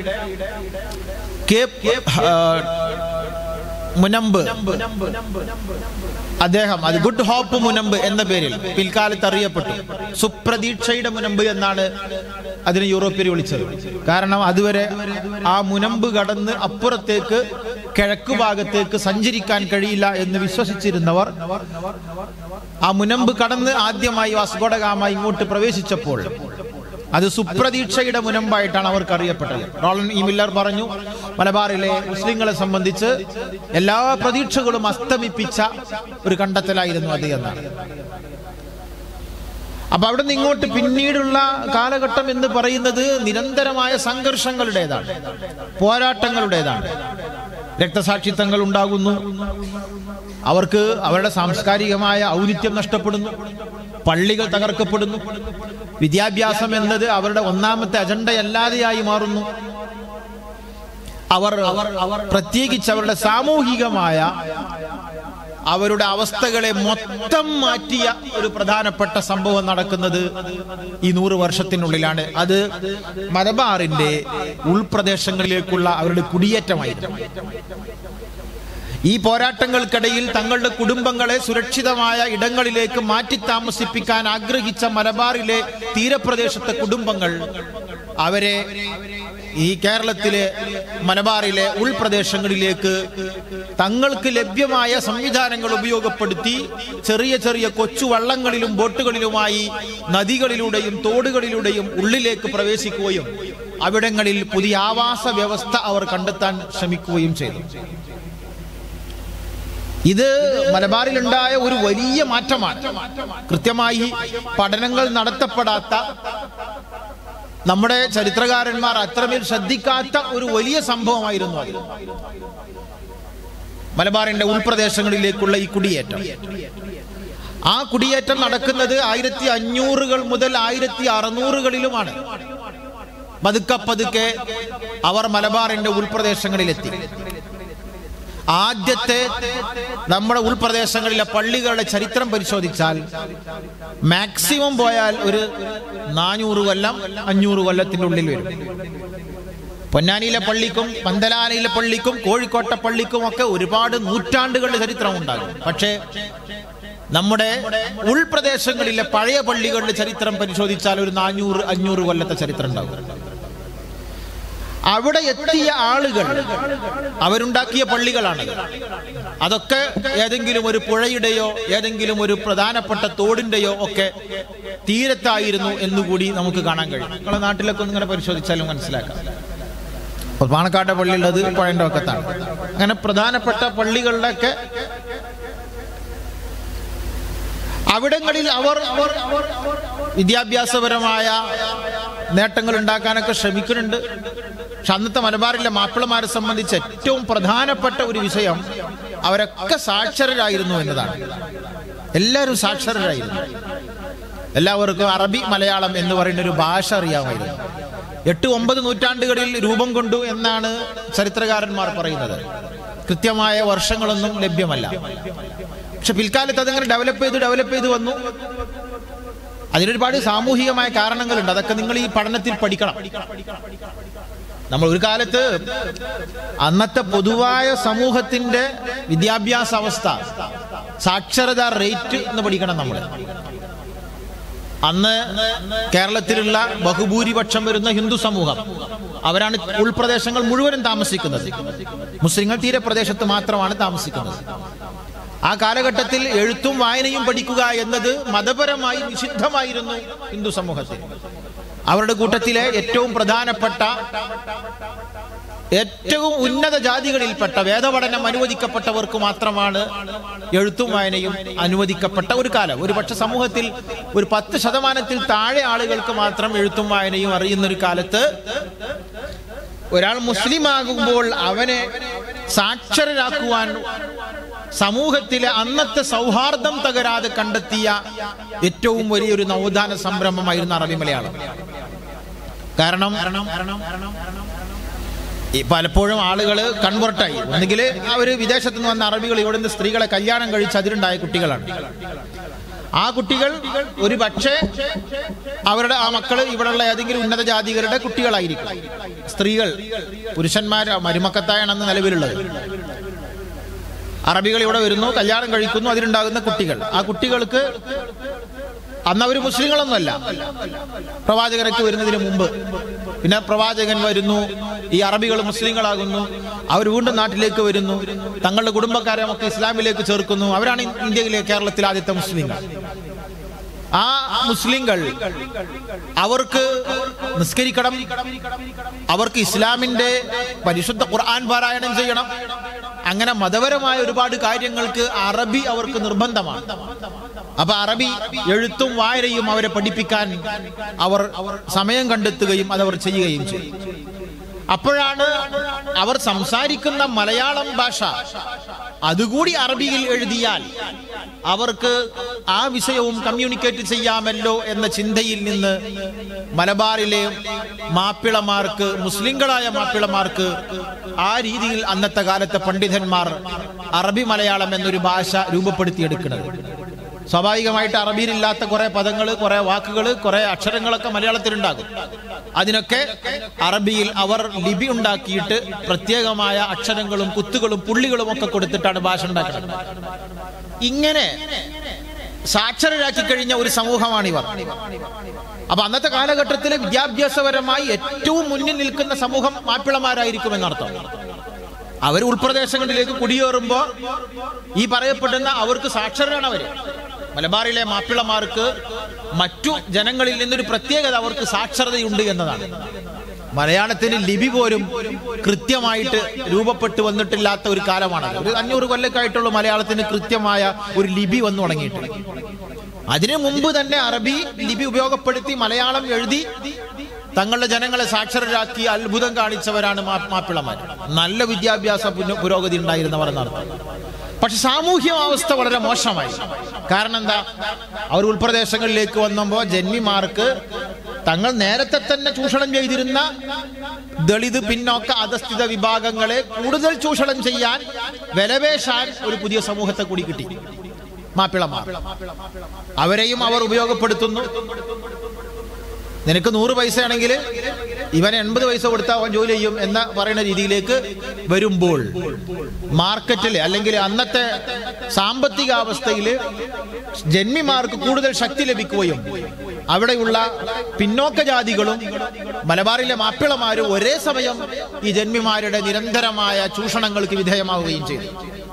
കേപ്പ് ആ, മുനമ്പ് അദ്ദേഹം അത് ഗുഡ് ഹോപ്പ് മുനമ്പ് എന്ന പേരിൽ പിൽക്കാലത്ത് അറിയപ്പെട്ടു സുപ്രതീക്ഷയുടെ മുനമ്പ് എന്നാണ് അതിനെ യൂറോപ്യർ വിളിച്ചത് കാരണം അതുവരെ ആ മുനമ്പ് കടന്ന് അപ്പുറത്തേക്ക് കിഴക്കു ഭാഗത്തേക്ക് സഞ്ചരിക്കാൻ കഴിയില്ല എന്ന് വിശ്വസിച്ചിരുന്നവർ ആ മുനമ്പ് കടന്ന് ആദ്യമായി വാസ്കോഡഗാമ ഇങ്ങോട്ട് പ്രവേശിച്ചപ്പോൾ അത് സുപ്രതീക്ഷയുടെ മുനമ്പായിട്ടാണ് അവർക്ക് അറിയപ്പെട്ടത് റോളൻ ഇ മില്ലർ പറഞ്ഞു മലബാറിലെ മുസ്ലിങ്ങളെ സംബന്ധിച്ച് എല്ലാ പ്രതീക്ഷകളും അസ്തമിപ്പിച്ച ഒരു കണ്ടെത്തലായിരുന്നു അത് എന്നാണ് അപ്പൊ അവിടെ നിന്ന് ഇങ്ങോട്ട് പിന്നീടുള്ള കാലഘട്ടം എന്ന് പറയുന്നത് നിരന്തരമായ സംഘർഷങ്ങളുടേതാണ് പോരാട്ടങ്ങളുടേതാണ് രക്തസാക്ഷിത്വങ്ങൾ ഉണ്ടാകുന്നു അവർക്ക് അവരുടെ സാംസ്കാരികമായ ഔന്നിത്യം നഷ്ടപ്പെടുന്നു പള്ളികൾ തകർക്കപ്പെടുന്നു വിദ്യാഭ്യാസം എന്നത് അവരുടെ ഒന്നാമത്തെ അജണ്ടയല്ലാതെയായി മാറുന്നു അവർ അവർ പ്രത്യേകിച്ച് അവരുടെ സാമൂഹികമായ അവരുടെ അവസ്ഥകളെ മൊത്തം മാറ്റിയ ഒരു പ്രധാനപ്പെട്ട സംഭവം നടക്കുന്നത് ഈ നൂറ് വർഷത്തിനുള്ളിലാണ് അത് മലബാറിന്റെ ഉൾപ്രദേശങ്ങളിലേക്കുള്ള അവരുടെ കുടിയേറ്റമായിരുന്നു ഈ പോരാട്ടങ്ങൾക്കിടയിൽ തങ്ങളുടെ കുടുംബങ്ങളെ സുരക്ഷിതമായ ഇടങ്ങളിലേക്ക് മാറ്റി താമസിപ്പിക്കാൻ ആഗ്രഹിച്ച മലബാറിലെ തീരപ്രദേശത്തെ കുടുംബങ്ങൾ അവരെ ഈ കേരളത്തിലെ മലബാറിലെ ഉൾപ്രദേശങ്ങളിലേക്ക് തങ്ങൾക്ക് ലഭ്യമായ സംവിധാനങ്ങൾ ഉപയോഗപ്പെടുത്തി ചെറിയ ചെറിയ കൊച്ചു വള്ളങ്ങളിലും ബോട്ടുകളിലുമായി നദികളിലൂടെയും തോടുകളിലൂടെയും ഉള്ളിലേക്ക് പ്രവേശിക്കുകയും അവിടങ്ങളിൽ പുതിയ ആവാസ വ്യവസ്ഥ അവർ കണ്ടെത്താൻ ശ്രമിക്കുകയും ചെയ്തു ഇത് മലബാറിലുണ്ടായ ഒരു വലിയ മാറ്റമാണ് കൃത്യമായി പഠനങ്ങൾ നടത്തപ്പെടാത്ത നമ്മുടെ ചരിത്രകാരന്മാർ അത്രമേൽ ശ്രദ്ധിക്കാത്ത ഒരു വലിയ സംഭവമായിരുന്നു അത് മലബാറിന്റെ ഉൾപ്രദേശങ്ങളിലേക്കുള്ള ഈ കുടിയേറ്റം ആ കുടിയേറ്റം നടക്കുന്നത് ആയിരത്തി അഞ്ഞൂറുകൾ മുതൽ ആയിരത്തി അറുന്നൂറുകളിലുമാണ് പതുക്കെ പതുക്കെ അവർ മലബാറിന്റെ ഉൾപ്രദേശങ്ങളിലെത്തി ആദ്യത്തെ നമ്മുടെ ഉൾപ്രദേശങ്ങളിലെ പള്ളികളുടെ ചരിത്രം പരിശോധിച്ചാൽ മാക്സിമം പോയാൽ ഒരു നാനൂറ് കൊല്ലം അഞ്ഞൂറ് കൊല്ലത്തിന്റെ ഉള്ളിൽ വരും പൊന്നാനിയിലെ പള്ളിക്കും പന്തലാനയിലെ പള്ളിക്കും കോഴിക്കോട്ടെ പള്ളിക്കും ഒക്കെ ഒരുപാട് നൂറ്റാണ്ടുകളുടെ ചരിത്രം ഉണ്ടാകും പക്ഷേ നമ്മുടെ ഉൾപ്രദേശങ്ങളിലെ പഴയ പള്ളികളുടെ ചരിത്രം പരിശോധിച്ചാൽ ഒരു നാനൂറ് അഞ്ഞൂറ് കൊല്ലത്തെ ചരിത്രം ഉണ്ടാകും അവിടെ എത്തിയ ആളുകൾ അവരുണ്ടാക്കിയ പള്ളികളാണ് അതൊക്കെ ഏതെങ്കിലും ഒരു പുഴയുടെയോ ഏതെങ്കിലും ഒരു പ്രധാനപ്പെട്ട തോടിന്റെയോ ഒക്കെ തീരത്തായിരുന്നു എന്നുകൂടി നമുക്ക് കാണാൻ കഴിയും നമ്മളെ നാട്ടിലൊക്കെ ഒന്ന് ഇങ്ങനെ പരിശോധിച്ചാലും മനസ്സിലാക്കാം അപ്പോൾ പാണക്കാട്ടെ പള്ളിയുള്ളത് പുഴയുടെ ഒക്കത്താണ് അങ്ങനെ പ്രധാനപ്പെട്ട പള്ളികളിലൊക്കെ അവിടങ്ങളിൽ അവർ അവർ വിദ്യാഭ്യാസപരമായ നേട്ടങ്ങൾ ഉണ്ടാക്കാനൊക്കെ ശ്രമിക്കുന്നുണ്ട് പക്ഷെ അന്നത്തെ മലബാറിലെ മാപ്പിളമാരെ സംബന്ധിച്ച് ഏറ്റവും പ്രധാനപ്പെട്ട ഒരു വിഷയം അവരൊക്കെ സാക്ഷരരായിരുന്നു എന്നതാണ് എല്ലാവരും സാക്ഷരരായിരുന്നു എല്ലാവർക്കും അറബി മലയാളം എന്ന് പറയുന്ന ഒരു ഭാഷ അറിയാമായിരുന്നു എട്ട് ഒമ്പത് നൂറ്റാണ്ടുകളിൽ രൂപം കൊണ്ടു എന്നാണ് ചരിത്രകാരന്മാർ പറയുന്നത് കൃത്യമായ വർഷങ്ങളൊന്നും ലഭ്യമല്ല പക്ഷെ പിൽക്കാലത്ത് അതിങ്ങനെ ഡെവലപ്പ് ചെയ്ത് ഡെവലപ്പ് ചെയ്ത് വന്നു അതിനൊരുപാട് സാമൂഹികമായ കാരണങ്ങളുണ്ട് അതൊക്കെ നിങ്ങൾ ഈ പഠനത്തിൽ പഠിക്കണം നമ്മൾ ഒരു കാലത്ത് അന്നത്തെ പൊതുവായ സമൂഹത്തിന്റെ വിദ്യാഭ്യാസ അവസ്ഥ സാക്ഷരതാ റേറ്റ് എന്ന് പഠിക്കണം നമ്മൾ അന്ന് കേരളത്തിലുള്ള ബഹുഭൂരിപക്ഷം വരുന്ന ഹിന്ദു സമൂഹം അവരാണ് ഉൾപ്രദേശങ്ങൾ മുഴുവനും താമസിക്കുന്നത് മുസ്ലിങ്ങൾ തീരപ്രദേശത്ത് മാത്രമാണ് താമസിക്കുന്നത് ആ കാലഘട്ടത്തിൽ എഴുത്തും വായനയും പഠിക്കുക എന്നത് മതപരമായി നിഷിദ്ധമായിരുന്നു ഹിന്ദു സമൂഹത്തിൽ അവരുടെ കൂട്ടത്തിലെ ഏറ്റവും പ്രധാനപ്പെട്ട ഏറ്റവും ഉന്നത ജാതികളിൽപ്പെട്ട വേദപഠനം അനുവദിക്കപ്പെട്ടവർക്ക് മാത്രമാണ് എഴുത്തും വായനയും അനുവദിക്കപ്പെട്ട ഒരു കാലം ഒരു പക്ഷെ സമൂഹത്തിൽ ഒരു പത്ത് ശതമാനത്തിൽ താഴെ ആളുകൾക്ക് മാത്രം എഴുത്തും വായനയും അറിയുന്ന ഒരു കാലത്ത് ഒരാൾ മുസ്ലിം ആകുമ്പോൾ അവനെ സാക്ഷരരാക്കുവാൻ സമൂഹത്തിലെ അന്നത്തെ സൗഹാർദ്ദം തകരാതെ കണ്ടെത്തിയ ഏറ്റവും വലിയൊരു നവോത്ഥാന സംരംഭമായിരുന്നു അറബി മലയാളം കാരണം ഈ പലപ്പോഴും ആളുകൾ കൺവെർട്ടായി ഒന്നുകിൽ അവർ വിദേശത്ത് നിന്ന് വന്ന അറബികൾ ഇവിടുന്ന് സ്ത്രീകളെ കല്യാണം കഴിച്ച് അതിലുണ്ടായ കുട്ടികളാണ് ആ കുട്ടികൾ ഒരു പക്ഷേ അവരുടെ ആ മക്കൾ ഇവിടെയുള്ള ഏതെങ്കിലും ഉന്നത ജാതികളുടെ കുട്ടികളായിരിക്കും സ്ത്രീകൾ പുരുഷന്മാർ മരുമക്കത്തായാണെന്ന് നിലവിലുള്ളത് അറബികൾ ഇവിടെ വരുന്നു കല്യാണം കഴിക്കുന്നു അതിലുണ്ടാകുന്ന കുട്ടികൾ ആ കുട്ടികൾക്ക് അന്ന് അവർ മുസ്ലിങ്ങളൊന്നുമല്ല പ്രവാചകനൊക്കെ വരുന്നതിന് മുമ്പ് പിന്നെ പ്രവാചകൻ വരുന്നു ഈ അറബികൾ മുസ്ലിങ്ങളാകുന്നു അവർ വീണ്ടും നാട്ടിലേക്ക് വരുന്നു തങ്ങളുടെ കുടുംബക്കാരെ ഒക്കെ ഇസ്ലാമിലേക്ക് ചേർക്കുന്നു അവരാണ് ഇന്ത്യയിലെ കേരളത്തിലെ ആദ്യത്തെ മുസ്ലിങ്ങൾ ആ മുസ്ലിങ്ങൾ അവർക്ക് നിസ്കരിക്കണം അവർക്ക് ഇസ്ലാമിന്റെ പരിശുദ്ധ ഖുർആൻ പാരായണം ചെയ്യണം അങ്ങനെ മതപരമായ ഒരുപാട് കാര്യങ്ങൾക്ക് അറബി അവർക്ക് നിർബന്ധമാണ് അപ്പൊ അറബി എഴുത്തും വായനയും അവരെ പഠിപ്പിക്കാൻ അവർ സമയം കണ്ടെത്തുകയും അതവർ ചെയ്യുകയും ചെയ്യും അപ്പോഴാണ് അവർ സംസാരിക്കുന്ന മലയാളം ഭാഷ അതുകൂടി അറബിയിൽ എഴുതിയാൽ അവർക്ക് ആ വിഷയവും കമ്മ്യൂണിക്കേറ്റ് ചെയ്യാമല്ലോ എന്ന ചിന്തയിൽ നിന്ന് മലബാറിലെ മാപ്പിളമാർക്ക് മുസ്ലിങ്ങളായ മാപ്പിളമാർക്ക് ആ രീതിയിൽ അന്നത്തെ കാലത്തെ പണ്ഡിതന്മാർ അറബി മലയാളം എന്നൊരു ഭാഷ രൂപപ്പെടുത്തിയെടുക്കുന്നത് സ്വാഭാവികമായിട്ട് അറബിയിലില്ലാത്ത കുറെ പദങ്ങൾ കുറെ വാക്കുകൾ കുറെ അക്ഷരങ്ങളൊക്കെ മലയാളത്തിലുണ്ടാകും അതിനൊക്കെ അറബിയിൽ അവർ ലിപി ഉണ്ടാക്കിയിട്ട് പ്രത്യേകമായ അക്ഷരങ്ങളും കുത്തുകളും പുള്ളികളും ഒക്കെ കൊടുത്തിട്ടാണ് ഭാഷ ഉണ്ടാക്കുന്നത് ഇങ്ങനെ സാക്ഷരരാക്കി കഴിഞ്ഞ ഒരു സമൂഹമാണിവർ അപ്പൊ അന്നത്തെ കാലഘട്ടത്തിൽ വിദ്യാഭ്യാസപരമായി ഏറ്റവും മുന്നിൽ നിൽക്കുന്ന സമൂഹം മാപ്പിളമാരായിരിക്കും എന്നർത്ഥം അവർ ഉൾപ്രദേശങ്ങളിലേക്ക് കുടിയേറുമ്പോൾ ഈ പറയപ്പെടുന്ന അവർക്ക് സാക്ഷരരാണ് അവര് മലബാറിലെ മാപ്പിളമാർക്ക് മറ്റു ജനങ്ങളിൽ നിന്നൊരു പ്രത്യേകത അവർക്ക് സാക്ഷരതയുണ്ട് എന്നതാണ് മലയാളത്തിന് ലിപി പോലും കൃത്യമായിട്ട് രൂപപ്പെട്ടു വന്നിട്ടില്ലാത്ത ഒരു കാലമാണ് ഒരു അഞ്ഞൂറ് കൊല്ലക്കായിട്ടുള്ള മലയാളത്തിന് കൃത്യമായ ഒരു ലിപി വന്നു തുടങ്ങിയിട്ട് അതിനു മുമ്പ് തന്നെ അറബി ലിപി ഉപയോഗപ്പെടുത്തി മലയാളം എഴുതി തങ്ങളുടെ ജനങ്ങളെ സാക്ഷരരാക്കി അത്ഭുതം കാണിച്ചവരാണ് മാ- മാപ്പിളമാർ നല്ല വിദ്യാഭ്യാസ പുന- പുരോഗതി ഉണ്ടായിരുന്നവർ എന്നർത്ഥം പക്ഷെ സാമൂഹ്യ അവസ്ഥ വളരെ മോശമായി കാരണം എന്താ അവർ ഉൾപ്രദേശങ്ങളിലേക്ക് വന്നപ്പോൾ ജന്മിമാർക്ക് തങ്ങൾ നേരത്തെ തന്നെ ചൂഷണം ചെയ്തിരുന്ന ദളിത് പിന്നോക്ക അധസ്ഥിത വിഭാഗങ്ങളെ കൂടുതൽ ചൂഷണം ചെയ്യാൻ വിലപേശാൻ ഒരു പുതിയ സമൂഹത്തെ കൂടി കിട്ടി മാപ്പിളമാർ അവരെയും അവർ ഉപയോഗപ്പെടുത്തുന്നു നിനക്ക് നൂറ് പൈസ ആണെങ്കിൽ ഇവൻ എൺപത് പൈസ കൊടുത്താൽ അവൻ ജോലി ചെയ്യും എന്ന പറയുന്ന രീതിയിലേക്ക് വരുമ്പോൾ മാർക്കറ്റിൽ അല്ലെങ്കിൽ അന്നത്തെ സാമ്പത്തിക അവസ്ഥയിൽ ജന്മിമാർക്ക് കൂടുതൽ ശക്തി ലഭിക്കുകയും അവിടെയുള്ള പിന്നോക്ക ജാതികളും മലബാറിലെ മാപ്പിളമാരും ഒരേ സമയം ഈ ജന്മിമാരുടെ നിരന്തരമായ ചൂഷണങ്ങൾക്ക് വിധേയമാവുകയും ചെയ്തു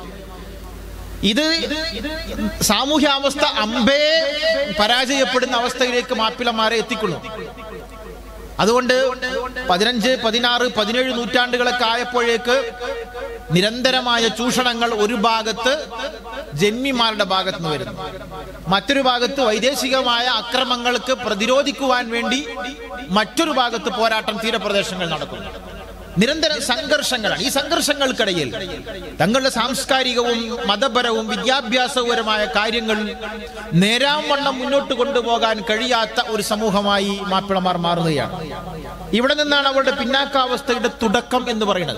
ഇത് സാമൂഹ്യാവസ്ഥ അമ്പേ പരാജയപ്പെടുന്ന അവസ്ഥയിലേക്ക് മാപ്പിളമാരെ എത്തിക്കുന്നു അതുകൊണ്ട് പതിനഞ്ച് പതിനാറ് പതിനേഴ് നൂറ്റാണ്ടുകളൊക്കെ ആയപ്പോഴേക്ക് നിരന്തരമായ ചൂഷണങ്ങൾ ഒരു ഭാഗത്ത് ജന്മിമാരുടെ ഭാഗത്ത് നിന്ന് വരുന്നു മറ്റൊരു ഭാഗത്ത് വൈദേശികമായ അക്രമങ്ങൾക്ക് പ്രതിരോധിക്കുവാൻ വേണ്ടി മറ്റൊരു ഭാഗത്ത് പോരാട്ടം തീരപ്രദേശങ്ങൾ നടക്കുന്നു നിരന്തരം സംഘർഷങ്ങളാണ് ഈ സംഘർഷങ്ങൾക്കിടയിൽ തങ്ങളുടെ സാംസ്കാരികവും മതപരവും വിദ്യാഭ്യാസപരമായ കാര്യങ്ങൾ നേരാംവണ്ണം മുന്നോട്ട് കൊണ്ടുപോകാൻ കഴിയാത്ത ഒരു സമൂഹമായി മാപ്പിളമാർ മാറുകയാണ് ഇവിടെ നിന്നാണ് അവരുടെ പിന്നാക്കാവസ്ഥയുടെ തുടക്കം എന്ന് പറയുന്നത്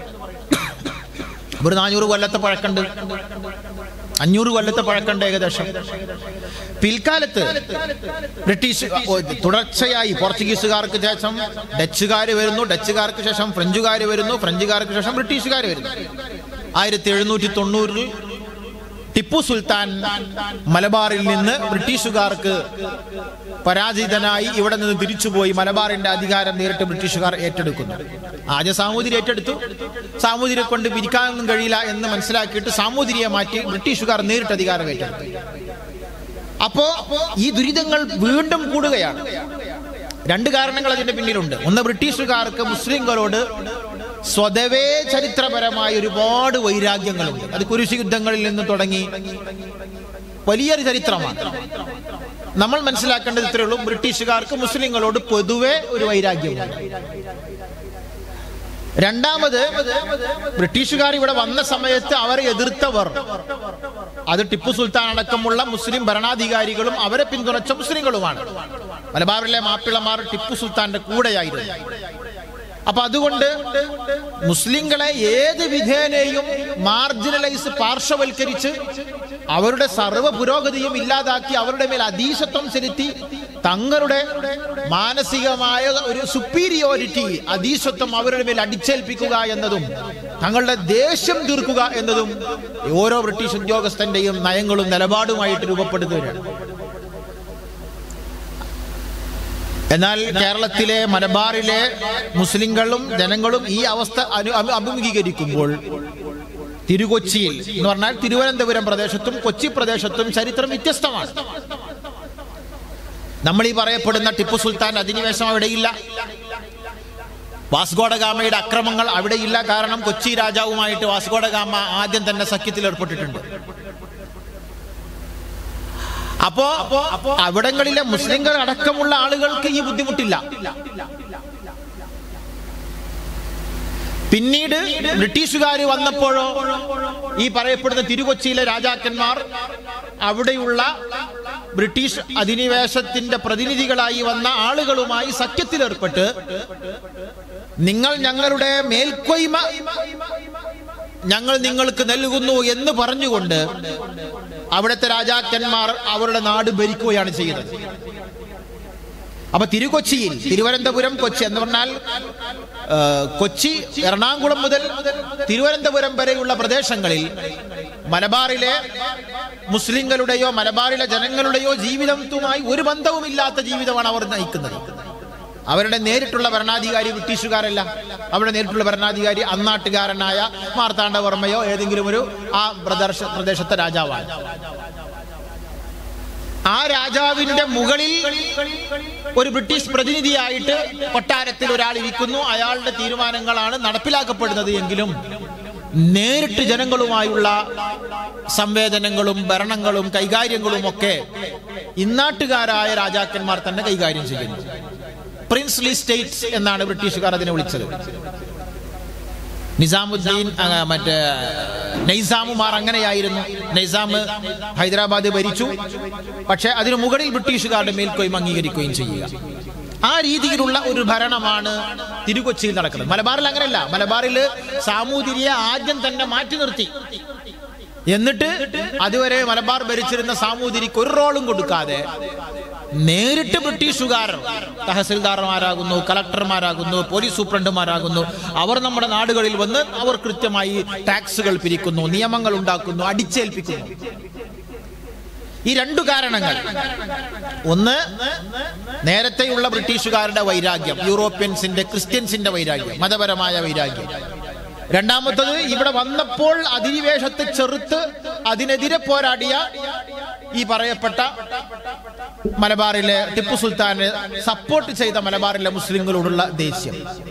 ഒരു നാനൂറ് കൊല്ലത്തെ പഴക്കണ്ട് അഞ്ഞൂറ് കൊല്ലത്തെ പഴക്കണ്ട് ഏകദേശം പിൽക്കാലത്ത് ബ്രിട്ടീഷ് ഓ, തുടർച്ചയായി പോർച്ചുഗീസുകാർക്ക് ശേഷം ഡച്ചുകാർ വരുന്നു ഡച്ചുകാർക്ക് ശേഷം ഫ്രഞ്ചുകാർ വരുന്നു ഫ്രഞ്ചുകാർക്ക് ശേഷം ബ്രിട്ടീഷുകാർ വരുന്നു ആയിരത്തി എഴുന്നൂറ്റി തൊണ്ണൂറിൽ ടിപ്പു സുൽത്താൻ മലബാറിൽ നിന്ന് ബ്രിട്ടീഷുകാർക്ക് പരാജിതനായി ഇവിടെ നിന്ന് തിരിച്ചുപോയി മലബാറിന്റെ അധികാരം നേരിട്ട് ബ്രിട്ടീഷുകാർ ഏറ്റെടുക്കുന്നു ആദ്യം സാമൂതിരി ഏറ്റെടുത്തു സാമൂതിരിയെ കൊണ്ട് പിരിക്കാനൊന്നും കഴിയില്ല എന്ന് മനസ്സിലാക്കിയിട്ട് സാമൂതിരിയെ മാറ്റി ബ്രിട്ടീഷുകാർ നേരിട്ട് അധികാരം ഏറ്റെടുത്തു അപ്പോ ഈ ദുരിതങ്ങൾ വീണ്ടും കൂടുകയാണ് രണ്ട് കാരണങ്ങൾ അതിന്റെ പിന്നിലുണ്ട് ഒന്ന് ബ്രിട്ടീഷുകാർക്ക് മുസ്ലിങ്ങളോട് സ്വതവേ ചരിത്രപരമായ ഒരുപാട് വൈരാഗ്യങ്ങളുണ്ട് അത് കുരിശ് യുദ്ധങ്ങളിൽ നിന്ന് തുടങ്ങി വലിയൊരു ചരിത്രമാണ് നമ്മൾ മനസ്സിലാക്കേണ്ടത് ഇത്രയേ ഉള്ളൂ ബ്രിട്ടീഷുകാർക്ക് മുസ്ലിങ്ങളോട് പൊതുവെ ഒരു വൈരാഗ്യമുണ്ട് രണ്ടാമത് ബ്രിട്ടീഷുകാർ ഇവിടെ വന്ന സമയത്ത് അവരെ എതിർത്തവർ അത് ടിപ്പു സുൽത്താൻ അടക്കമുള്ള മുസ്ലിം ഭരണാധികാരികളും അവരെ പിന്തുണച്ച മുസ്ലിങ്ങളുമാണ് മലബാറിലെ മാപ്പിളമാർ ടിപ്പു സുൽത്താന്റെ കൂടെയായിരുന്നു അപ്പൊ അതുകൊണ്ട് മുസ്ലിങ്ങളെ ഏത് വിധേനയും മാർജിനലൈസ് പാർശ്വവൽക്കരിച്ച് അവരുടെ സർവ്വ പുരോഗതിയും ഇല്ലാതാക്കി അവരുടെ മേൽ അധീശത്വം ചെലുത്തി തങ്ങളുടെ മാനസികമായ ഒരു സുപ്പീരിയോറിറ്റി അധീശത്വം അവരുടെ മേൽ അടിച്ചേൽപ്പിക്കുക എന്നതും തങ്ങളുടെ ദേഷ്യം തീർക്കുക എന്നതും ഓരോ ബ്രിട്ടീഷ് ഉദ്യോഗസ്ഥന്റെയും നയങ്ങളും നിലപാടുമായിട്ട് രൂപപ്പെടുത്തുകയാണ് എന്നാൽ കേരളത്തിലെ മലബാറിലെ മുസ്ലിങ്ങളും ജനങ്ങളും ഈ അവസ്ഥ അനു അഭി- അഭിമുഖീകരിക്കുമ്പോൾ തിരുകൊച്ചിയിൽ എന്ന് പറഞ്ഞാൽ തിരുവനന്തപുരം പ്രദേശത്തും കൊച്ചി പ്രദേശത്തും ചരിത്രം വ്യത്യസ്തമാണ് നമ്മൾ ഈ പറയപ്പെടുന്ന ടിപ്പു സുൽത്താൻ അധിനിവേശം അവിടെയില്ല വാസ്കോഡഗാമയുടെ അക്രമങ്ങൾ അവിടെയില്ല കാരണം കൊച്ചി രാജാവുമായിട്ട് വാസ്കോഡഗാമ ആദ്യം തന്നെ സഖ്യത്തിൽ ഏർപ്പെട്ടിട്ടുണ്ട് അപ്പോ അവിടങ്ങളിലെ മുസ്ലിങ്ങൾ അടക്കമുള്ള ആളുകൾക്ക് ഈ ബുദ്ധിമുട്ടില്ല പിന്നീട് ബ്രിട്ടീഷുകാർ വന്നപ്പോഴോ ഈ പറയപ്പെടുന്ന തിരുകൊച്ചിയിലെ രാജാക്കന്മാർ അവിടെയുള്ള ബ്രിട്ടീഷ് അധിനിവേശത്തിന്റെ പ്രതിനിധികളായി വന്ന ആളുകളുമായി സഖ്യത്തിലേർപ്പെട്ട് നിങ്ങൾ ഞങ്ങളുടെ മേൽക്കൊയ്മ ഞങ്ങൾ നിങ്ങൾക്ക് നൽകുന്നു എന്ന് പറഞ്ഞുകൊണ്ട് അവിടുത്തെ രാജാക്കന്മാർ അവരുടെ നാട് ഭരിക്കുകയാണ് ചെയ്യുന്നത് അപ്പൊ തിരുകൊച്ചിയിൽ തിരുവനന്തപുരം കൊച്ചി എന്ന് പറഞ്ഞാൽ ആ, കൊച്ചി എറണാകുളം മുതൽ തിരുവനന്തപുരം വരെയുള്ള പ്രദേശങ്ങളിൽ മലബാറിലെ മുസ്ലിങ്ങളുടെയോ മലബാറിലെ ജനങ്ങളുടെയോ ജീവിതവുമായി ഒരു ബന്ധവുമില്ലാത്ത ജീവിതമാണ് അവർ നയിക്കുന്നത് അവരുടെ നേരിട്ടുള്ള ഭരണാധികാരി ബ്രിട്ടീഷുകാരല്ല അവരുടെ നേരിട്ടുള്ള ഭരണാധികാരി അന്നാട്ടുകാരനായ മാർത്താണ്ഡവർമ്മയോ ഏതെങ്കിലും ഒരു ആ പ്രദേശ പ്രദേശത്തെ രാജാവാണ് ആ രാജാവിന്റെ മുകളിൽ ഒരു ബ്രിട്ടീഷ് പ്രതിനിധിയായിട്ട് കൊട്ടാരത്തിൽ ഒരാൾ ഇരിക്കുന്നു അയാളുടെ തീരുമാനങ്ങളാണ് നടപ്പിലാക്കപ്പെടുന്നത് എങ്കിലും നേരിട്ട് ജനങ്ങളുമായുള്ള സംവേദനങ്ങളും ഭരണങ്ങളും കൈകാര്യങ്ങളും ഒക്കെ ഇന്നാട്ടുകാരായ രാജാക്കന്മാർ തന്നെ കൈകാര്യം ചെയ്യുന്നു പ്രിൻസ്ലി സ്റ്റേറ്റ്സ് എന്നാണ് ബ്രിട്ടീഷുകാർ അതിനെ വിളിച്ചത് നിസാമുദ്ദീൻ ആ, മറ്റേ നൈസാമുമാർ അങ്ങനെയായിരുന്നു നൈസാം ഹൈദരാബാദ് ഭരിച്ചു പക്ഷെ അതിനു മുകളിൽ ബ്രിട്ടീഷുകാരുടെ മേൽക്കോയ്മ അംഗീകരിക്കുകയും ചെയ്യുക ആ രീതിയിലുള്ള ഒരു ഭരണമാണ് തിരുകൊച്ചിയിൽ നടക്കുന്നത് മലബാറിൽ അങ്ങനെയല്ല മലബാറിൽ സാമൂതിരിയെ ആദ്യം തന്നെ മാറ്റി നിർത്തി എന്നിട്ട് അതുവരെ മലബാർ ഭരിച്ചിരുന്ന സാമൂതിരിക്ക് ഒരു റോളും കൊടുക്കാതെ നേരിട്ട് ബ്രിട്ടീഷുകാർ തഹസിൽദാർമാരാകുന്നു കളക്ടർമാരാകുന്നു പോലീസ് സൂപ്രണ്ടുമാരാകുന്നു അവർ നമ്മുടെ നാടുകളിൽ വന്ന് അവർ കൃത്യമായി ടാക്സുകൾ പിരിക്കുന്നു നിയമങ്ങൾ ഉണ്ടാക്കുന്നു അടിച്ചേൽപ്പിക്കുന്നു ഈ രണ്ടു കാരണങ്ങൾ ഒന്ന് നേരത്തെയുള്ള ബ്രിട്ടീഷുകാരുടെ വൈരാഗ്യം യൂറോപ്യൻസിന്റെ ക്രിസ്ത്യൻസിന്റെ വൈരാഗ്യം മതപരമായ വൈരാഗ്യം രണ്ടാമത്തത് ഇവിടെ വന്നപ്പോൾ അധിനിവേശത്തെ ചെറുത്ത് അതിനെതിരെ പോരാടിയ ഈ പറയപ്പെട്ട മലബാറിലെ ടിപ്പു സുൽത്താനെ സപ്പോർട്ട് ചെയ്ത മലബാറിലെ മുസ്ലിങ്ങളോടുള്ള ദേഷ്യം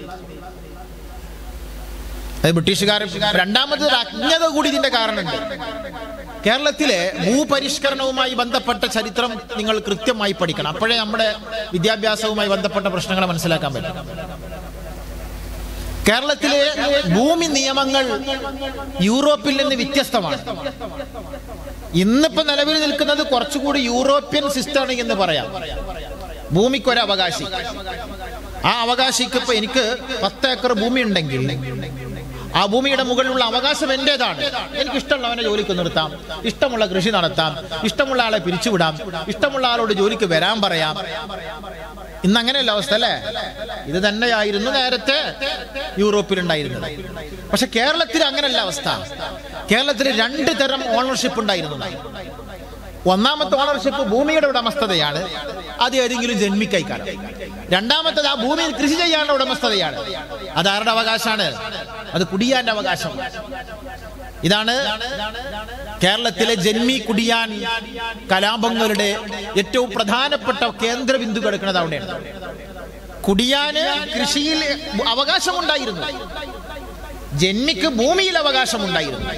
അത് ബ്രിട്ടീഷുകാർ രണ്ടാമത് ഒരു അജ്ഞത കൂടി ഇതിന്റെ കാരണമുണ്ട് കേരളത്തിലെ ഭൂപരിഷ്കരണവുമായി ബന്ധപ്പെട്ട ചരിത്രം നിങ്ങൾ കൃത്യമായി പഠിക്കണം അപ്പോഴേ നമ്മുടെ വിദ്യാഭ്യാസവുമായി ബന്ധപ്പെട്ട പ്രശ്നങ്ങളെ മനസ്സിലാക്കാൻ പറ്റും കേരളത്തിലെ ഭൂമി നിയമങ്ങൾ യൂറോപ്പിൽ നിന്ന് വ്യത്യസ്തമാണ് ഇന്നിപ്പോ നിലവിൽ നിൽക്കുന്നത് കുറച്ചുകൂടി യൂറോപ്യൻ സിസ്റ്റമാണ് എന്ന് പറയാം ഭൂമിക്കൊരു അവകാശി ആ അവകാശിക്ക് ഇപ്പൊ എനിക്ക് പത്ത് ഏക്കർ ഭൂമി ഉണ്ടെങ്കിൽ ആ ഭൂമിയുടെ മുകളിലുള്ള അവകാശം എന്റേതാണ് എനിക്ക് ഇഷ്ടമുള്ളവനെ ജോലിക്ക് നിർത്താം ഇഷ്ടമുള്ള കൃഷി നടത്താം ഇഷ്ടമുള്ള ആളെ പിരിച്ചുവിടാം ഇഷ്ടമുള്ള ആളോട് ജോലിക്ക് വരാൻ പറയാം ഇന്ന് അങ്ങനെയല്ല അവസ്ഥ അല്ലേ ഇത് തന്നെയായിരുന്നു നേരത്തെ യൂറോപ്പിൽ ഉണ്ടായിരുന്നത് പക്ഷെ കേരളത്തിൽ അങ്ങനെയല്ല അവസ്ഥ കേരളത്തിൽ രണ്ട് തരം ഓണർഷിപ്പ് ഉണ്ടായിരുന്നു ഒന്നാമത്തെ ഓണർഷിപ്പ് ഭൂമിയുടെ ഉടമസ്ഥതയാണ് അത് ഏതെങ്കിലും ജന്മിക്കൈക്കാരം രണ്ടാമത്തത് ആ ഭൂമിയിൽ കൃഷി ചെയ്യാനുള്ള ഉടമസ്ഥതയാണ് അത് ആരുടെ അവകാശമാണ് അത് കുടിയാന്റെ അവകാശം ഇതാണ് കേരളത്തിലെ ജന്മി കുടിയാൻ കലാപങ്ങളുടെ ഏറ്റവും പ്രധാനപ്പെട്ട കേന്ദ്ര ബിന്ദു കിടക്കുന്നത് അവിടെയാണ് കുടിയാന് കൃഷിയിൽ അവകാശമുണ്ടായിരുന്നു ജന്മിക്ക് ഭൂമിയിൽ അവകാശമുണ്ടായിരുന്നു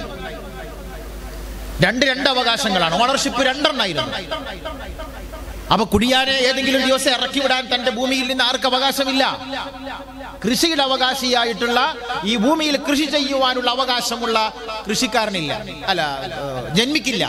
രണ്ട് രണ്ട് അവകാശങ്ങളാണ് ഓണർഷിപ്പ് രണ്ടെണ്ണായിരുന്നു അപ്പൊ കുടിയാനെ ഏതെങ്കിലും ദിവസം ഇറക്കി വിടാൻ തന്റെ ഭൂമിയിൽ നിന്ന് ആർക്ക് അവകാശമില്ല കൃഷിയുടെ അവകാശിയായിട്ടുള്ള ഈ ഭൂമിയിൽ കൃഷി ചെയ്യുവാനുള്ള അവകാശമുള്ള കൃഷിക്കാരനില്ല അല്ല ഏഹ്, ജന്മിക്കില്ല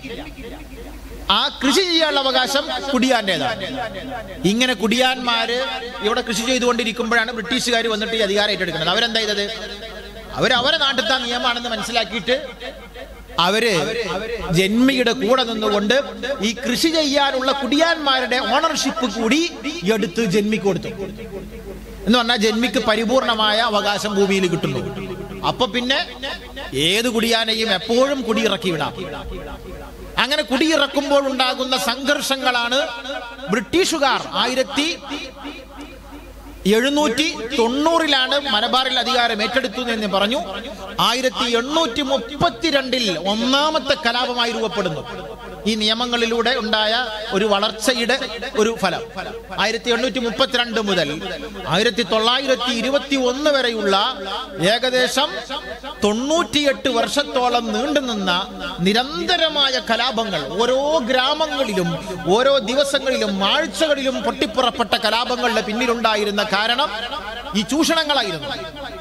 ആ കൃഷി ചെയ്യാനുള്ള അവകാശം കുടിയാന്റേതാണ് ഇങ്ങനെ കുടിയാന്മാര് ഇവിടെ കൃഷി ചെയ്തുകൊണ്ടിരിക്കുമ്പോഴാണ് ബ്രിട്ടീഷുകാർ വന്നിട്ട് ഈ അധികാരം ഏറ്റെടുക്കുന്നത് അവരെന്താ ചെയ്തത് അവർ അവരെ നാട്ടിലത്തെ നിയമമാണെന്ന് മനസ്സിലാക്കിയിട്ട് അവര് ജന്മിയുടെ കൂടെ നിന്നുകൊണ്ട് ഈ കൃഷി ചെയ്യാനുള്ള കുടിയാന്മാരുടെ ഓണർഷിപ്പ് കൂടി എടുത്ത് ജന്മിക്ക് കൊടുത്തു എന്ന് പറഞ്ഞാൽ ജന്മിക്ക് പരിപൂർണമായ അവകാശം ഭൂമിയിൽ കിട്ടുന്നു അപ്പൊ പിന്നെ ഏത് കുടിയാനെയും എപ്പോഴും കുടിയിറക്കി വിടാം അങ്ങനെ കുടിയിറക്കുമ്പോൾ ഉണ്ടാകുന്ന സംഘർഷങ്ങളാണ് ബ്രിട്ടീഷുകാർ ആയിരത്തി എഴുന്നൂറ്റി തൊണ്ണൂറിലാണ് മലബാറിൽ അധികാരം ഏറ്റെടുത്തു എന്ന് പറഞ്ഞു ആയിരത്തി എണ്ണൂറ്റി മുപ്പത്തിരണ്ടിൽ ഒന്നാമത്തെ കലാപമായി രൂപപ്പെടുന്നു ഈ നിയമങ്ങളിലൂടെ ഉണ്ടായ ഒരു വളർച്ചയുടെ ഒരു ഫലം ആയിരത്തി എണ്ണൂറ്റി മുപ്പത്തിരണ്ട് മുതൽ ആയിരത്തി തൊള്ളായിരത്തി ഇരുപത്തി ഒന്ന് വരെയുള്ള ഏകദേശം തൊണ്ണൂറ്റിയെട്ട് വർഷത്തോളം നീണ്ടുനിന്ന നിരന്തരമായ കലാപങ്ങൾ ഓരോ ഗ്രാമങ്ങളിലും ഓരോ ദിവസങ്ങളിലും ആഴ്ചകളിലും പൊട്ടിപ്പുറപ്പെട്ട കലാപങ്ങളുടെ പിന്നിലുണ്ടായിരുന്ന കാരണം ഈ ചൂഷണങ്ങളായിരുന്നു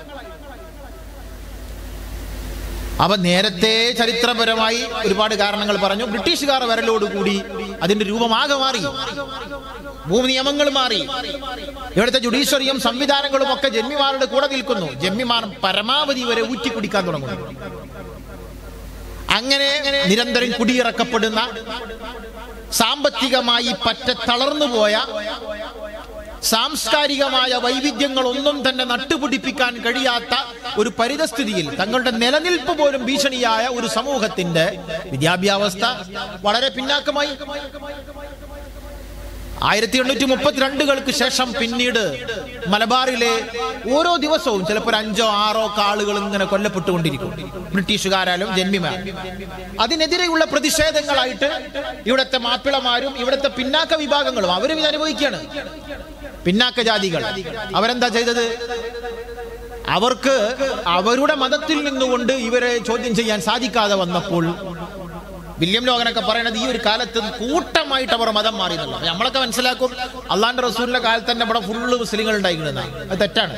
അവ നേരത്തെ ചരിത്രപരമായി ഒരുപാട് കാരണങ്ങൾ പറഞ്ഞു ബ്രിട്ടീഷുകാർ വരലോടുകൂടി അതിന്റെ രൂപമാകെ മാറി ഭൂമി നിയമങ്ങൾ മാറി ഇവിടുത്തെ ജുഡീഷ്യറിയും സംവിധാനങ്ങളും ഒക്കെ ജന്മിമാരുടെ കൂടെ നിൽക്കുന്നു ജന്മിമാർ പരമാവധി വരെ ഊറ്റി കുടിക്കാൻ തുടങ്ങുന്നു അങ്ങനെ നിരന്തരം കുടിയിറക്കപ്പെടുന്ന സാമ്പത്തികമായി പറ്റ തളർന്നുപോയ സാംസ്കാരികമായ വൈവിധ്യങ്ങളൊന്നും തന്നെ നട്ടുപിടിപ്പിക്കാൻ കഴിയാത്ത ഒരു പരിതസ്ഥിതിയിൽ തങ്ങളുടെ നിലനിൽപ്പ് പോലും ഭീഷണിയായ ഒരു സമൂഹത്തിന്റെ വിദ്യാഭ്യാവസ്ഥ വളരെ പിന്നാക്കമായി ആയിരത്തി എണ്ണൂറ്റി മുപ്പത്തിരണ്ടുകൾക്ക് ശേഷം പിന്നീട് മലബാറിലെ ഓരോ ദിവസവും ചിലപ്പോൾ ഒരു അഞ്ചോ ആറോ കാളുകൾ ഇങ്ങനെ കൊല്ലപ്പെട്ടുകൊണ്ടിരിക്കും ബ്രിട്ടീഷുകാരാലും ജന്മിമാർ അതിനെതിരെയുള്ള പ്രതിഷേധങ്ങളായിട്ട് ഇവിടുത്തെ മാപ്പിളമാരും ഇവിടുത്തെ പിന്നാക്ക വിഭാഗങ്ങളും അവരും ഇത് അനുഭവിക്കുകയാണ് പിന്നാക്ക ജാതികൾ അവരെന്താ ചെയ്തത് അവർക്ക് അവരുടെ മതത്തിൽ നിന്നുകൊണ്ട് ഇവരെ ചോദ്യം ചെയ്യാൻ സാധിക്കാതെ വന്നപ്പോൾ വില്യം ലോകനൊക്കെ പറയണത് ഈ ഒരു കാലത്ത് കൂട്ടമായിട്ട് അവർ മതം മാറി എന്നുള്ളത് നമ്മളൊക്കെ മനസ്സിലാക്കും അള്ളാന്റെ റസൂലിന്റെ കാലത്ത് തന്നെ ഇവിടെ ഫുള്ള് മുസ്ലിങ്ങൾ ഉണ്ടായിരുന്നതാണ് അത് തെറ്റാണ്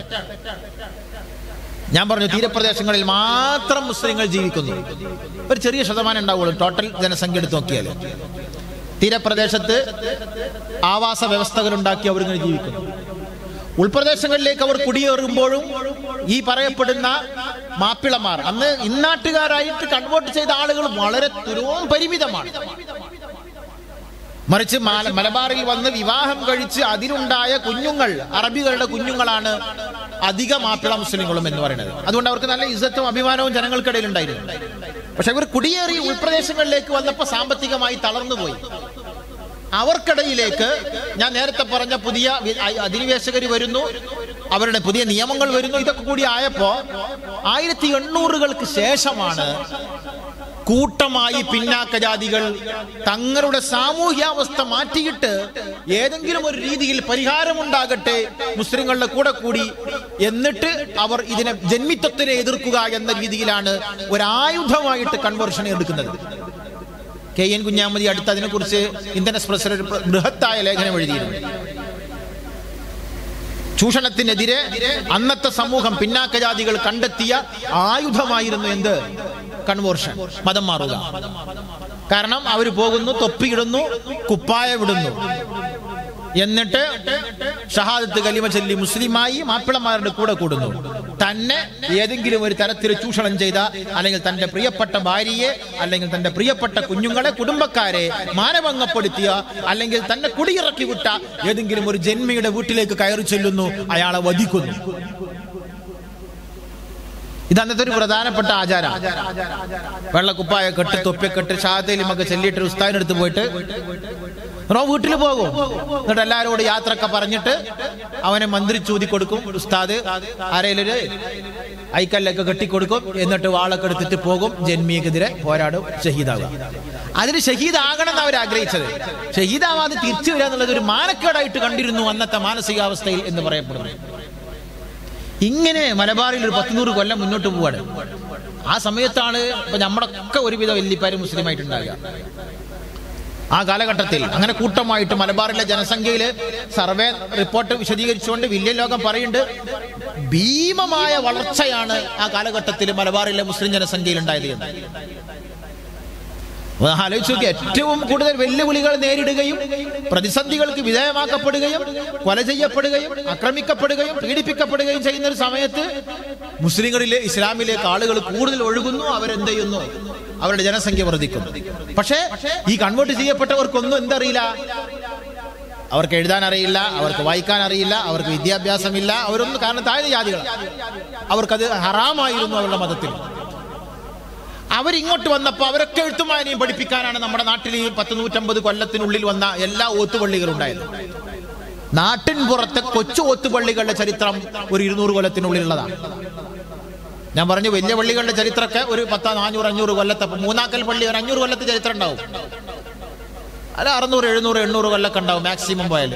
ഞാൻ പറഞ്ഞു തീരപ്രദേശങ്ങളിൽ മാത്രം മുസ്ലിങ്ങൾ ജീവിക്കുന്നു ഒരു ചെറിയ ശതമാനം ഉണ്ടാവുള്ളൂ ടോട്ടൽ ജനസംഖ്യ എടുത്ത് നോക്കിയാൽ തീരപ്രദേശത്ത് ആവാസ വ്യവസ്ഥകൾ ഉണ്ടാക്കി അവരിങ്ങനെ ജീവിക്കുന്നു ഉൾപ്രദേശങ്ങളിലേക്ക് അവർ കുടിയേറുമ്പോഴും ഈ പറയപ്പെടുന്ന മാപ്പിളമാർ അന്ന് ഇന്നാട്ടുകാരായിട്ട് കൺവേർട്ട് ചെയ്ത ആളുകൾ വളരെ തുരവും പരിമിതമാണ് മറിച്ച് മാല- മലബാറിൽ വന്ന് വിവാഹം കഴിച്ച് അതിലുണ്ടായ കുഞ്ഞുങ്ങൾ അറബികളുടെ കുഞ്ഞുങ്ങളാണ് അധിക മാപ്പിള മുസ്ലിങ്ങളും എന്ന് പറയുന്നത് അതുകൊണ്ട് അവർക്ക് നല്ല ഇസത്തും അഭിമാനവും ജനങ്ങൾക്കിടയിൽ ഉണ്ടായിരുന്നു പക്ഷെ ഇവർ കുടിയേറി ഉൾപ്രദേശങ്ങളിലേക്ക് വന്നപ്പോൾ സാമ്പത്തികമായി തളർന്നുപോയി അവർക്കിടയിലേക്ക് ഞാൻ നേരത്തെ പറഞ്ഞ പുതിയ വി- അ- അധിനിവേശകർ വരുന്നു അവരുടെ പുതിയ നിയമങ്ങൾ വരുന്നു ഇതൊക്കെ കൂടി ആയപ്പോ ആയിരത്തി എണ്ണൂറുകൾക്ക് ശേഷമാണ് കൂട്ടമായി പിന്നാക്ക ജാതികൾ തങ്ങളുടെ സാമൂഹ്യാവസ്ഥ മാറ്റിയിട്ട് ഏതെങ്കിലും ഒരു രീതിയിൽ പരിഹാരമുണ്ടാകട്ടെ മുസ്ലിങ്ങളുടെ കൂടെ കൂടി എന്നിട്ട് അവർ ഇതിനെ ജന്മിത്വത്തിനെ എതിർക്കുക എന്ന രീതിയിലാണ് ഒരായുധമായിട്ട് കൺവേർഷൻ എടുക്കുന്നത് കെ എൻ കുഞ്ഞാമതി അടുത്ത് അതിനെക്കുറിച്ച് ഇന്ത്യൻ എക്സ്പ്രസിൽ ഒരു ബൃഹത്തായ ലേഖനം എഴുതിയിരുന്നു ചൂഷണത്തിനെതിരെ അന്നത്തെ സമൂഹം പിന്നാക്ക ജാതികൾ കണ്ടെത്തിയ ആയുധമായിരുന്നു എന്ത് കൺവേർഷൻ മതം മാറുക കാരണം അവർ പോകുന്നു തൊപ്പിയിടുന്നു കുപ്പായ വിടുന്നു എന്നിട്ട് ഷഹാദത്ത് കലിമ ചൊല്ലി മുസ്ലിമായി മാപ്പിളമാരുടെ കൂടെ കൂടുന്നു തന്നെ ഏതെങ്കിലും ഒരു തരത്തിൽ ചൂഷണം ചെയ്ത അല്ലെങ്കിൽ തന്റെ പ്രിയപ്പെട്ട ഭാര്യയെ അല്ലെങ്കിൽ തന്റെ പ്രിയപ്പെട്ട കുഞ്ഞുങ്ങളെ കുടുംബക്കാരെ മാനഭംഗപ്പെടുത്തിയ അല്ലെങ്കിൽ തന്നെ കുടിയിറക്കി വിട്ട ഏതെങ്കിലും ഒരു ജന്മിയുടെ വീട്ടിലേക്ക് കയറി ചെല്ലുന്നു അയാളെ വധിക്കുന്നു ഇത് അന്നത്തെ ഒരു പ്രധാനപ്പെട്ട ആചാരം വെള്ളക്കുപ്പായ കെട്ട് തൊപ്പിക്കെട്ട് ഷാദയിലുമൊക്കെ ചെല്ലിയിട്ട് ഉസ്താദിനടുത്ത് പോയിട്ട് റോ വീട്ടിൽ പോകും എന്നിട്ട് എല്ലാവരോട് യാത്രയൊക്കെ പറഞ്ഞിട്ട് അവനെ മന്ത്രി ചൂതി കൊടുക്കും ഉസ്താദ് ആരേലൊരു ഐക്കല്ലൊക്കെ കെട്ടിക്കൊടുക്കും എന്നിട്ട് വാളൊക്കെ എടുത്തിട്ട് പോകും ജന്മിയക്കെതിരെ പോരാടും ഷഹീദാകുക അതിന് ഷഹീദാകണം എന്ന് അവർ ആഗ്രഹിച്ചത് ഷഹീദാവാതെ തിരിച്ചു വരിക എന്നുള്ളത് ഒരു മാനക്കേടായിട്ട് കണ്ടിരുന്നു അന്നത്തെ മാനസികാവസ്ഥയിൽ എന്ന് പറയപ്പെടുന്നു ഇങ്ങനെ മലബാറിൽ ഒരു പത്തുനൂറ് കൊല്ലം മുന്നോട്ട് പോവാണ് ആ സമയത്താണ് ഇപ്പൊ നമ്മളൊക്കെ ഒരുവിധ വല്യപ്പാര് മുസ്ലിം ആയിട്ടുണ്ടാകുക ആ കാലഘട്ടത്തിൽ അങ്ങനെ കൂട്ടമായിട്ട് മലബാറിലെ ജനസംഖ്യയിൽ സർവേ റിപ്പോർട്ട് വിശദീകരിച്ചുകൊണ്ട് വില്യം ലോകം പറയുന്നുണ്ട് ഭീമമായ വളർച്ചയാണ് ആ കാലഘട്ടത്തിൽ മലബാറിലെ മുസ്ലിം ജനസംഖ്യയിൽ ഉണ്ടായത് എന്ന് ഒന്ന് ആലോചിച്ച് നോക്കി ഏറ്റവും കൂടുതൽ വെല്ലുവിളികൾ നേരിടുകയും പ്രതിസന്ധികൾക്ക് വിധേയമാക്കപ്പെടുകയും കൊല ചെയ്യപ്പെടുകയും ആക്രമിക്കപ്പെടുകയും പീഡിപ്പിക്കപ്പെടുകയും ചെയ്യുന്ന ഒരു സമയത്ത് മുസ്ലിങ്ങളിലെ ഇസ്ലാമിലേക്ക് ആളുകൾ കൂടുതൽ ഒഴുകുന്നു അവരെന്ത് ചെയ്യുന്നു അവരുടെ ജനസംഖ്യ വർദ്ധിക്കുന്നു പക്ഷേ ഈ കൺവേർട്ട് ചെയ്യപ്പെട്ടവർക്കൊന്നും എന്തറിയില്ല അവർക്ക് എഴുതാൻ അറിയില്ല അവർക്ക് വായിക്കാൻ അറിയില്ല അവർക്ക് വിദ്യാഭ്യാസമില്ല അവരൊന്നും കാരണം താഴ്ന്ന ജാതികൾ അവർക്കത് ഹറാമായിരുന്നു അവരുടെ മതത്തിൽ അവരിങ്ങോട്ട് വന്നപ്പോൾ അവരൊക്കെ എഴുത്തുമാനിയും പഠിപ്പിക്കാനാണ് നമ്മുടെ നാട്ടിൽ ഈ പത്ത് നൂറ്റമ്പത് കൊല്ലത്തിനുള്ളിൽ വന്ന എല്ലാ ഓത്തുപള്ളികളും ഉണ്ടായത് നാട്ടിൻ പുറത്തെ കൊച്ചു ഓത്തുപള്ളികളുടെ ചരിത്രം ഒരു ഇരുന്നൂറ് കൊല്ലത്തിനുള്ളിലുള്ളതാണ് ഞാൻ പറഞ്ഞു വലിയ പള്ളികളുടെ ചരിത്രമൊക്കെ ഒരു പത്ത് നാനൂറ് അഞ്ഞൂറ് കൊല്ലത്തെ അപ്പൊ മൂന്നാക്കൽ പള്ളി ഒരു അഞ്ഞൂറ് കൊല്ലത്തെ ചരിത്രം ഉണ്ടാവും അല്ല അറുന്നൂറ് എഴുന്നൂറ് എണ്ണൂറ് കൊല്ലൊക്കെ ഉണ്ടാവും മാക്സിമം പോയാൽ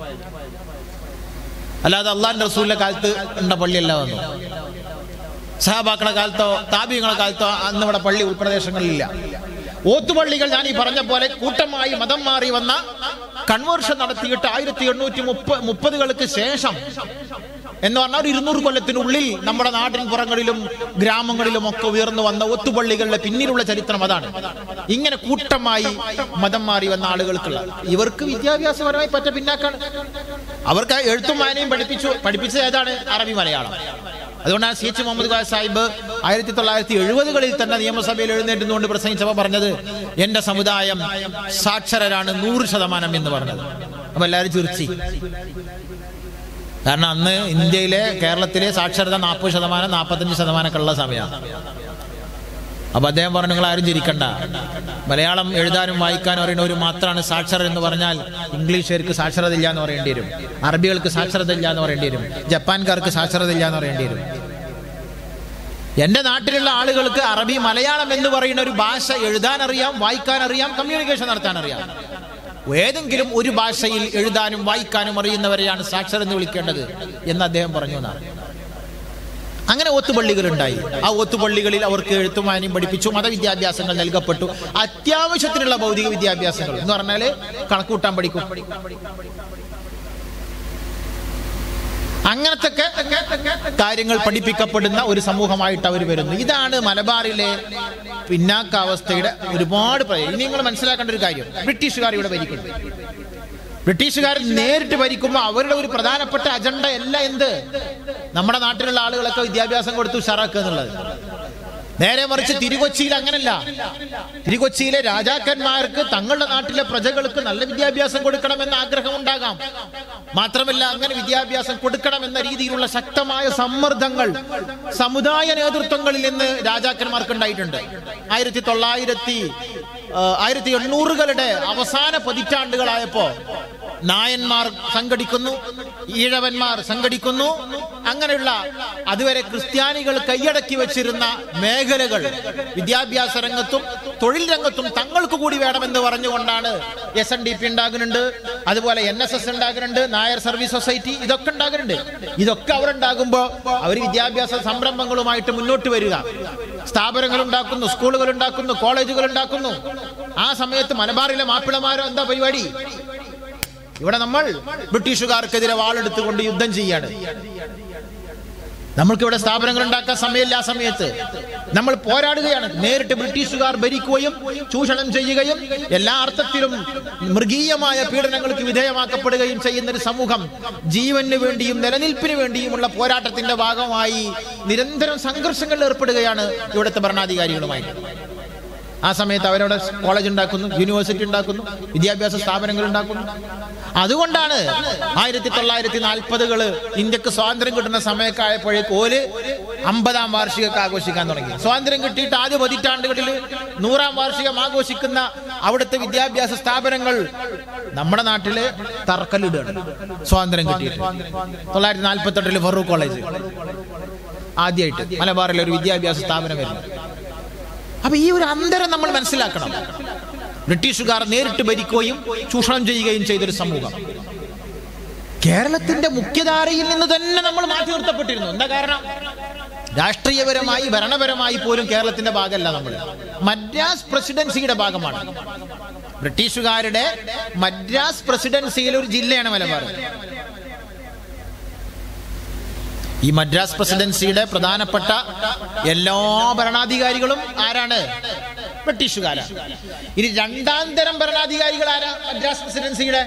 അല്ലാതെ അള്ളാൻ റസൂലിന്റെ കാലത്ത് ഉണ്ട പള്ളിയല്ല വന്നു സഹാബാക്കളുടെ കാലത്തോ താബിങ്ങളുടെ കാലത്തോ അന്ന് ഇവിടെ പള്ളി ഉൾപ്രദേശങ്ങളിലില്ല ഓത്തുപള്ളികൾ ഞാൻ ഈ പറഞ്ഞ പോലെ കൂട്ടമായി മതം മാറി വന്ന കൺവേർഷൻ നടത്തിയിട്ട് ആയിരത്തി എണ്ണൂറ്റി മുപ്പ മുപ്പതുകൾക്ക് ശേഷം എന്ന് പറഞ്ഞാൽ ഒരു ഇരുന്നൂറ് കൊല്ലത്തിനുള്ളിൽ നമ്മുടെ നാട്ടിൻ പുറങ്ങളിലും ഗ്രാമങ്ങളിലും ഒക്കെ ഉയർന്നു വന്ന ഒത്തുപള്ളികളുടെ പിന്നിലുള്ള ചരിത്രം അതാണ് ഇങ്ങനെ കൂട്ടമായി മതം മാറി വന്ന ആളുകൾക്കുള്ള ഇവർക്ക് വിദ്യാഭ്യാസപരമായി പറ്റ പിന്നാക്കാണ് അവർക്ക് എഴുത്തും വായനയും പഠിപ്പിച്ചു പഠിപ്പിച്ചത് ഏതാണ് അറബി മലയാളം അതുകൊണ്ടാണ് സി എച്ച് മുഹമ്മദ് ഖാൻ സാഹിബ് ആയിരത്തി തൊള്ളായിരത്തി എഴുപതുകളിൽ തന്നെ നിയമസഭയിൽ എഴുന്നേറ്റുന്നുകൊണ്ട് പ്രസംഗിച്ചപ്പോൾ പറഞ്ഞത് എന്റെ സമുദായം സാക്ഷരരാണ് നൂറ് ശതമാനം എന്ന് പറഞ്ഞത് അപ്പൊ എല്ലാവരും ചിരിച്ചി കാരണം അന്ന് ഇന്ത്യയിലെ കേരളത്തിലെ സാക്ഷരത നാൽപ്പത് ശതമാനം നാൽപ്പത്തഞ്ച് ശതമാനമൊക്കെ ഉള്ള സമയമാണ് അപ്പൊ അദ്ദേഹം പറഞ്ഞു നിങ്ങൾ ആരും ചിരിക്കണ്ട മലയാളം എഴുതാനും വായിക്കാനും അറിയുന്നവർ മാത്രമാണ് സാക്ഷരർ എന്ന് പറഞ്ഞാൽ ഇംഗ്ലീഷുകാർക്ക് സാക്ഷരത ഇല്ല എന്ന് പറയേണ്ടി വരും അറബികൾക്ക് സാക്ഷരത ഇല്ല എന്ന് പറയേണ്ടി വരും ജപ്പാൻകാർക്ക് സാക്ഷരത ഇല്ല എന്ന് പറയേണ്ടി വരും എന്റെ നാട്ടിലുള്ള ആളുകൾക്ക് അറബി മലയാളം എന്ന് പറയുന്ന ഒരു ഭാഷ എഴുതാൻ അറിയാം വായിക്കാൻ അറിയാം കമ്മ്യൂണിക്കേഷൻ നടത്താൻ അറിയാം ഏതെങ്കിലും ഒരു ഭാഷയിൽ എഴുതാനും വായിക്കാനും അറിയുന്നവരെയാണ് സാക്ഷരർ എന്ന് വിളിക്കേണ്ടത് എന്ന് അദ്ദേഹം പറഞ്ഞു എന്നാണ് അങ്ങനെ ഒത്തുപള്ളികൾ ഉണ്ടായി ആ ഒത്തുപള്ളികളിൽ അവർക്ക് എഴുത്തും വായനയും പഠിപ്പിച്ചു മതവിദ്യാഭ്യാസങ്ങൾ നൽകപ്പെട്ടു അത്യാവശ്യത്തിനുള്ള ഭൗതിക വിദ്യാഭ്യാസങ്ങൾ എന്ന് പറഞ്ഞാല് കണക്കൂട്ടാൻ പഠിക്കും അങ്ങനത്തെ കാര്യങ്ങൾ പഠിപ്പിക്കപ്പെടുന്ന ഒരു സമൂഹമായിട്ട് അവർ വരുന്നു ഇതാണ് മലബാറിലെ പിന്നാക്കാവസ്ഥയുടെ ഒരുപാട് പ്രയ- ഇനി നിങ്ങൾ മനസ്സിലാക്കേണ്ട ഒരു കാര്യം ബ്രിട്ടീഷുകാർ ഇവിടെ ഭരിക്കുന്നു ബ്രിട്ടീഷുകാർ നേരിട്ട് ഭരിക്കുമ്പോൾ അവരുടെ ഒരു പ്രധാനപ്പെട്ട അജണ്ട അല്ല എന്ത് നമ്മുടെ നാട്ടിലുള്ള ആളുകളൊക്കെ വിദ്യാഭ്യാസം കൊടുത്തു ഉഷാറാക്കുക എന്നുള്ളത് നേരെ മറിച്ച് തിരുകൊച്ചിയിൽ അങ്ങനല്ല തിരുകൊച്ചിയിലെ രാജാക്കന്മാർക്ക് തങ്ങളുടെ നാട്ടിലെ പ്രജകൾക്ക് നല്ല വിദ്യാഭ്യാസം കൊടുക്കണമെന്ന ആഗ്രഹം ഉണ്ടാകാം മാത്രമല്ല അങ്ങനെ വിദ്യാഭ്യാസം കൊടുക്കണമെന്ന രീതിയിലുള്ള ശക്തമായ സമ്മർദ്ദങ്ങൾ സമുദായ നേതൃത്വങ്ങളിൽ നിന്ന് രാജാക്കന്മാർക്ക് ഉണ്ടായിട്ടുണ്ട് ആയിരത്തി തൊള്ളായിരത്തി ആയിരത്തി എണ്ണൂറുകളുടെ അവസാന പതിറ്റാണ്ടുകളായപ്പോ നായന്മാർ സംഘടിക്കുന്നു ഈഴവന്മാർ സംഘടിക്കുന്നു അങ്ങനെയുള്ള അതുവരെ ക്രിസ്ത്യാനികൾ കൈയടക്കി വെച്ചിരുന്ന മേഖലകൾ വിദ്യാഭ്യാസ രംഗത്തും തൊഴിൽ രംഗത്തും തങ്ങൾക്ക് കൂടി വേണമെന്ന് പറഞ്ഞുകൊണ്ടാണ് എസ് എൻ ഡി പി ഉണ്ടാകുന്നുണ്ട് അതുപോലെ എൻ എസ് എസ് ഉണ്ടാകുന്നുണ്ട് നായർ സർവീസ് സൊസൈറ്റി ഇതൊക്കെ ഉണ്ടാകുന്നുണ്ട് ഇതൊക്കെ അവരുണ്ടാകുമ്പോൾ അവർ വിദ്യാഭ്യാസ സംരംഭങ്ങളുമായിട്ട് മുന്നോട്ട് വരിക സ്ഥാപനങ്ങൾ ഉണ്ടാക്കുന്നു സ്കൂളുകൾ ഉണ്ടാക്കുന്നു കോളേജുകൾ ഉണ്ടാക്കുന്നു ആ സമയത്ത് മലബാറിലെ മാപ്പിളമാരോ എന്താ പരിപാടി ഇവിടെ നമ്മൾ ബ്രിട്ടീഷുകാർക്കെതിരെ വാളെടുത്തുകൊണ്ട് യുദ്ധം ചെയ്യാണ് നമ്മൾക്കിവിടെ സ്ഥാപനങ്ങൾ ഉണ്ടാക്കാൻ സമയമില്ല ആ സമയത്ത് നമ്മൾ പോരാടുകയാണ് നേരിട്ട് ബ്രിട്ടീഷുകാർ ഭരിക്കുകയും ചൂഷണം ചെയ്യുകയും എല്ലാ അർത്ഥത്തിലും മൃഗീയമായ പീഡനങ്ങൾക്ക് വിധേയമാക്കപ്പെടുകയും ചെയ്യുന്ന ഒരു സമൂഹം ജീവന് വേണ്ടിയും നിലനിൽപ്പിന് വേണ്ടിയുമുള്ള പോരാട്ടത്തിന്റെ ഭാഗമായി നിരന്തരം സംഘർഷങ്ങളിൽ ഏർപ്പെടുകയാണ് ഇവിടുത്തെ ഭരണാധികാരികളുമായി ആ സമയത്ത് അവരവിടെ കോളേജ് ഉണ്ടാക്കുന്നു യൂണിവേഴ്സിറ്റി ഉണ്ടാക്കുന്നു വിദ്യാഭ്യാസ സ്ഥാപനങ്ങൾ ഉണ്ടാക്കുന്നു അതുകൊണ്ടാണ് ആയിരത്തി തൊള്ളായിരത്തി നാൽപ്പതുകള് ഇന്ത്യക്ക് സ്വാതന്ത്ര്യം കിട്ടുന്ന സമയമൊക്കെ ആയപ്പോഴേക്ക് ഓല് അമ്പതാം വാർഷികമൊക്കെ ആഘോഷിക്കാൻ തുടങ്ങി സ്വാതന്ത്ര്യം കിട്ടിയിട്ട് ആദ്യ പതിറ്റാണ്ടുകളിൽ നൂറാം വാർഷികം ആഘോഷിക്കുന്ന അവിടുത്തെ വിദ്യാഭ്യാസ സ്ഥാപനങ്ങൾ നമ്മുടെ നാട്ടില് തറക്കല്ലിടുകയാണ് സ്വാതന്ത്ര്യം കിട്ടിയിട്ട് തൊള്ളായിരത്തി നാൽപ്പത്തി എട്ടില് ഫറൂഖ് കോളേജ് ആദ്യമായിട്ട് മലബാറിലെ ഒരു വിദ്യാഭ്യാസ സ്ഥാപനം വരുന്നത് അപ്പൊ ഈ ഒരു അന്തരം നമ്മൾ മനസ്സിലാക്കണം ബ്രിട്ടീഷുകാർ നേരിട്ട് ഭരിക്കുകയും ചൂഷണം ചെയ്യുകയും ചെയ്തൊരു സമൂഹം കേരളത്തിന്റെ മുഖ്യധാരയിൽ നിന്ന് തന്നെ നമ്മൾ മാറ്റി നിർത്തപ്പെട്ടിരുന്നു എന്താ കാരണം രാഷ്ട്രീയപരമായി ഭരണപരമായി പോലും കേരളത്തിന്റെ ഭാഗമല്ല നമ്മൾ മദ്രാസ് പ്രസിഡൻസിയുടെ ഭാഗമാണ് ബ്രിട്ടീഷുകാരുടെ മദ്രാസ് പ്രസിഡൻസിയിലെ ഒരു ജില്ലയാണ് മലബാർ ഈ മദ്രാസ് പ്രസിഡൻസിയുടെ പ്രധാനപ്പെട്ട എല്ലാ ഭരണാധികാരികളും ആരാണ് ബ്രിട്ടീഷുകാരാണ് ഇനി രണ്ടാം തരം ഭരണാധികാരികൾ ആരാ മദ്രാസ് പ്രസിഡൻസിയുടെ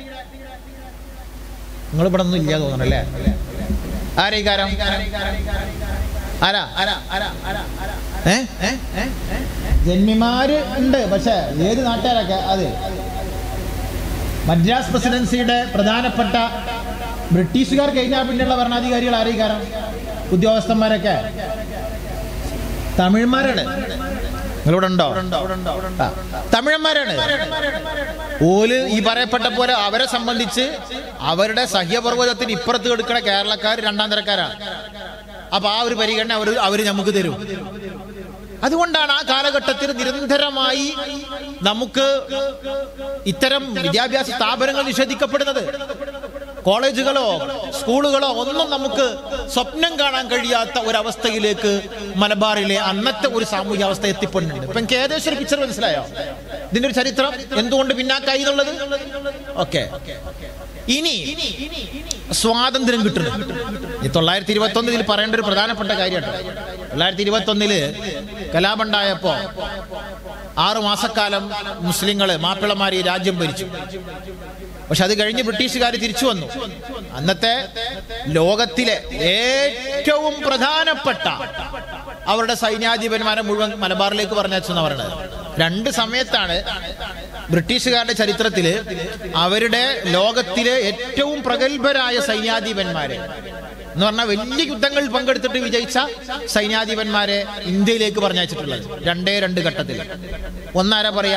നിങ്ങൾ ഇവിടെ ഒന്നും ഇല്ല തോന്നണല്ലേ ആരാ ഈ കാരം ആരാ ആരാ ആരാ ആരാ ഏ ഏ ഏ ജന്മിമാര് ഉണ്ട് പക്ഷെ ഏത് നാട്ടുകാരൊക്കെ അത് മദ്രാസ് പ്രസിഡൻസിയുടെ പ്രധാനപ്പെട്ട ബ്രിട്ടീഷുകാർ കഴിഞ്ഞാൽ പിന്നെയുള്ള ഭരണാധികാരികൾ ആരെയും ഉദ്യോഗസ്ഥന്മാരൊക്കെ തമിഴ്മാരാണ് നിങ്ങളിവിടെ ഉണ്ടോ ആ, തമിഴന്മാരാണ് ഓല് ഈ പറയപ്പെട്ട പോലെ അവരെ സംബന്ധിച്ച് അവരുടെ സഹ്യപർവ്വതത്തിന് ഇപ്പുറത്ത് കിടക്കുന്ന കേരളക്കാർ രണ്ടാം തരക്കാരാണ് അപ്പൊ ആ ഒരു പരിഗണന അവർ അവർ നമുക്ക് തരും അതുകൊണ്ടാണ് ആ കാലഘട്ടത്തിൽ നിരന്തരമായി നമുക്ക് ഇത്തരം വിദ്യാഭ്യാസ സ്ഥാപനങ്ങൾ നിഷേധിക്കപ്പെടുന്നത് കോളേജുകളോ സ്കൂളുകളോ ഒന്നും നമുക്ക് സ്വപ്നം കാണാൻ കഴിയാത്ത ഒരവസ്ഥയിലേക്ക് മലബാറിലെ അന്നത്തെ ഒരു സാമൂഹ്യ അവസ്ഥ എത്തിപ്പെടുന്നുണ്ട് ഇപ്പൊ എനിക്ക് ഏകദേശം ഒരു പിക്ചർ മനസ്സിലായോ ഇതിന്റെ ഒരു ചരിത്രം എന്തുകൊണ്ട് പിന്നാക്കായി എന്നുള്ളത് ഓക്കെ ഇനി സ്വാതന്ത്ര്യം കിട്ടുന്നു ഈ തൊള്ളായിരത്തി ഇരുപത്തി ഒന്നിൽ പറയേണ്ട ഒരു പ്രധാനപ്പെട്ട കാര്യമാണ് തൊള്ളായിരത്തി ഇരുപത്തി ഒന്നില് കലാപുണ്ടായപ്പോ ആറു മാസക്കാലം മുസ്ലിങ്ങള് മാപ്പിളമാര് ഈ രാജ്യം ഭരിച്ചു പക്ഷെ അത് കഴിഞ്ഞ് ബ്രിട്ടീഷുകാർ തിരിച്ചു വന്നു അന്നത്തെ ലോകത്തിലെ ഏറ്റവും പ്രധാനപ്പെട്ട അവരുടെ സൈന്യാധിപന്മാരെ മുഴുവൻ മലബാറിലേക്ക് പറഞ്ഞെന്നാ പറയുന്നത് രണ്ട് സമയത്താണ് ബ്രിട്ടീഷുകാരുടെ ചരിത്രത്തില് അവരുടെ ലോകത്തിലെ ഏറ്റവും പ്രഗത്ഭരായ സൈന്യാധിപന്മാരെ എന്ന് പറഞ്ഞാൽ വലിയ യുദ്ധങ്ങളിൽ പങ്കെടുത്തിട്ട് വിജയിച്ച സൈന്യാധിപന്മാരെ ഇന്ത്യയിലേക്ക് പറഞ്ഞയച്ചിട്ടുള്ളത് രണ്ടേ രണ്ട് ഘട്ടത്തിൽ ഒന്നാരാ പറയാ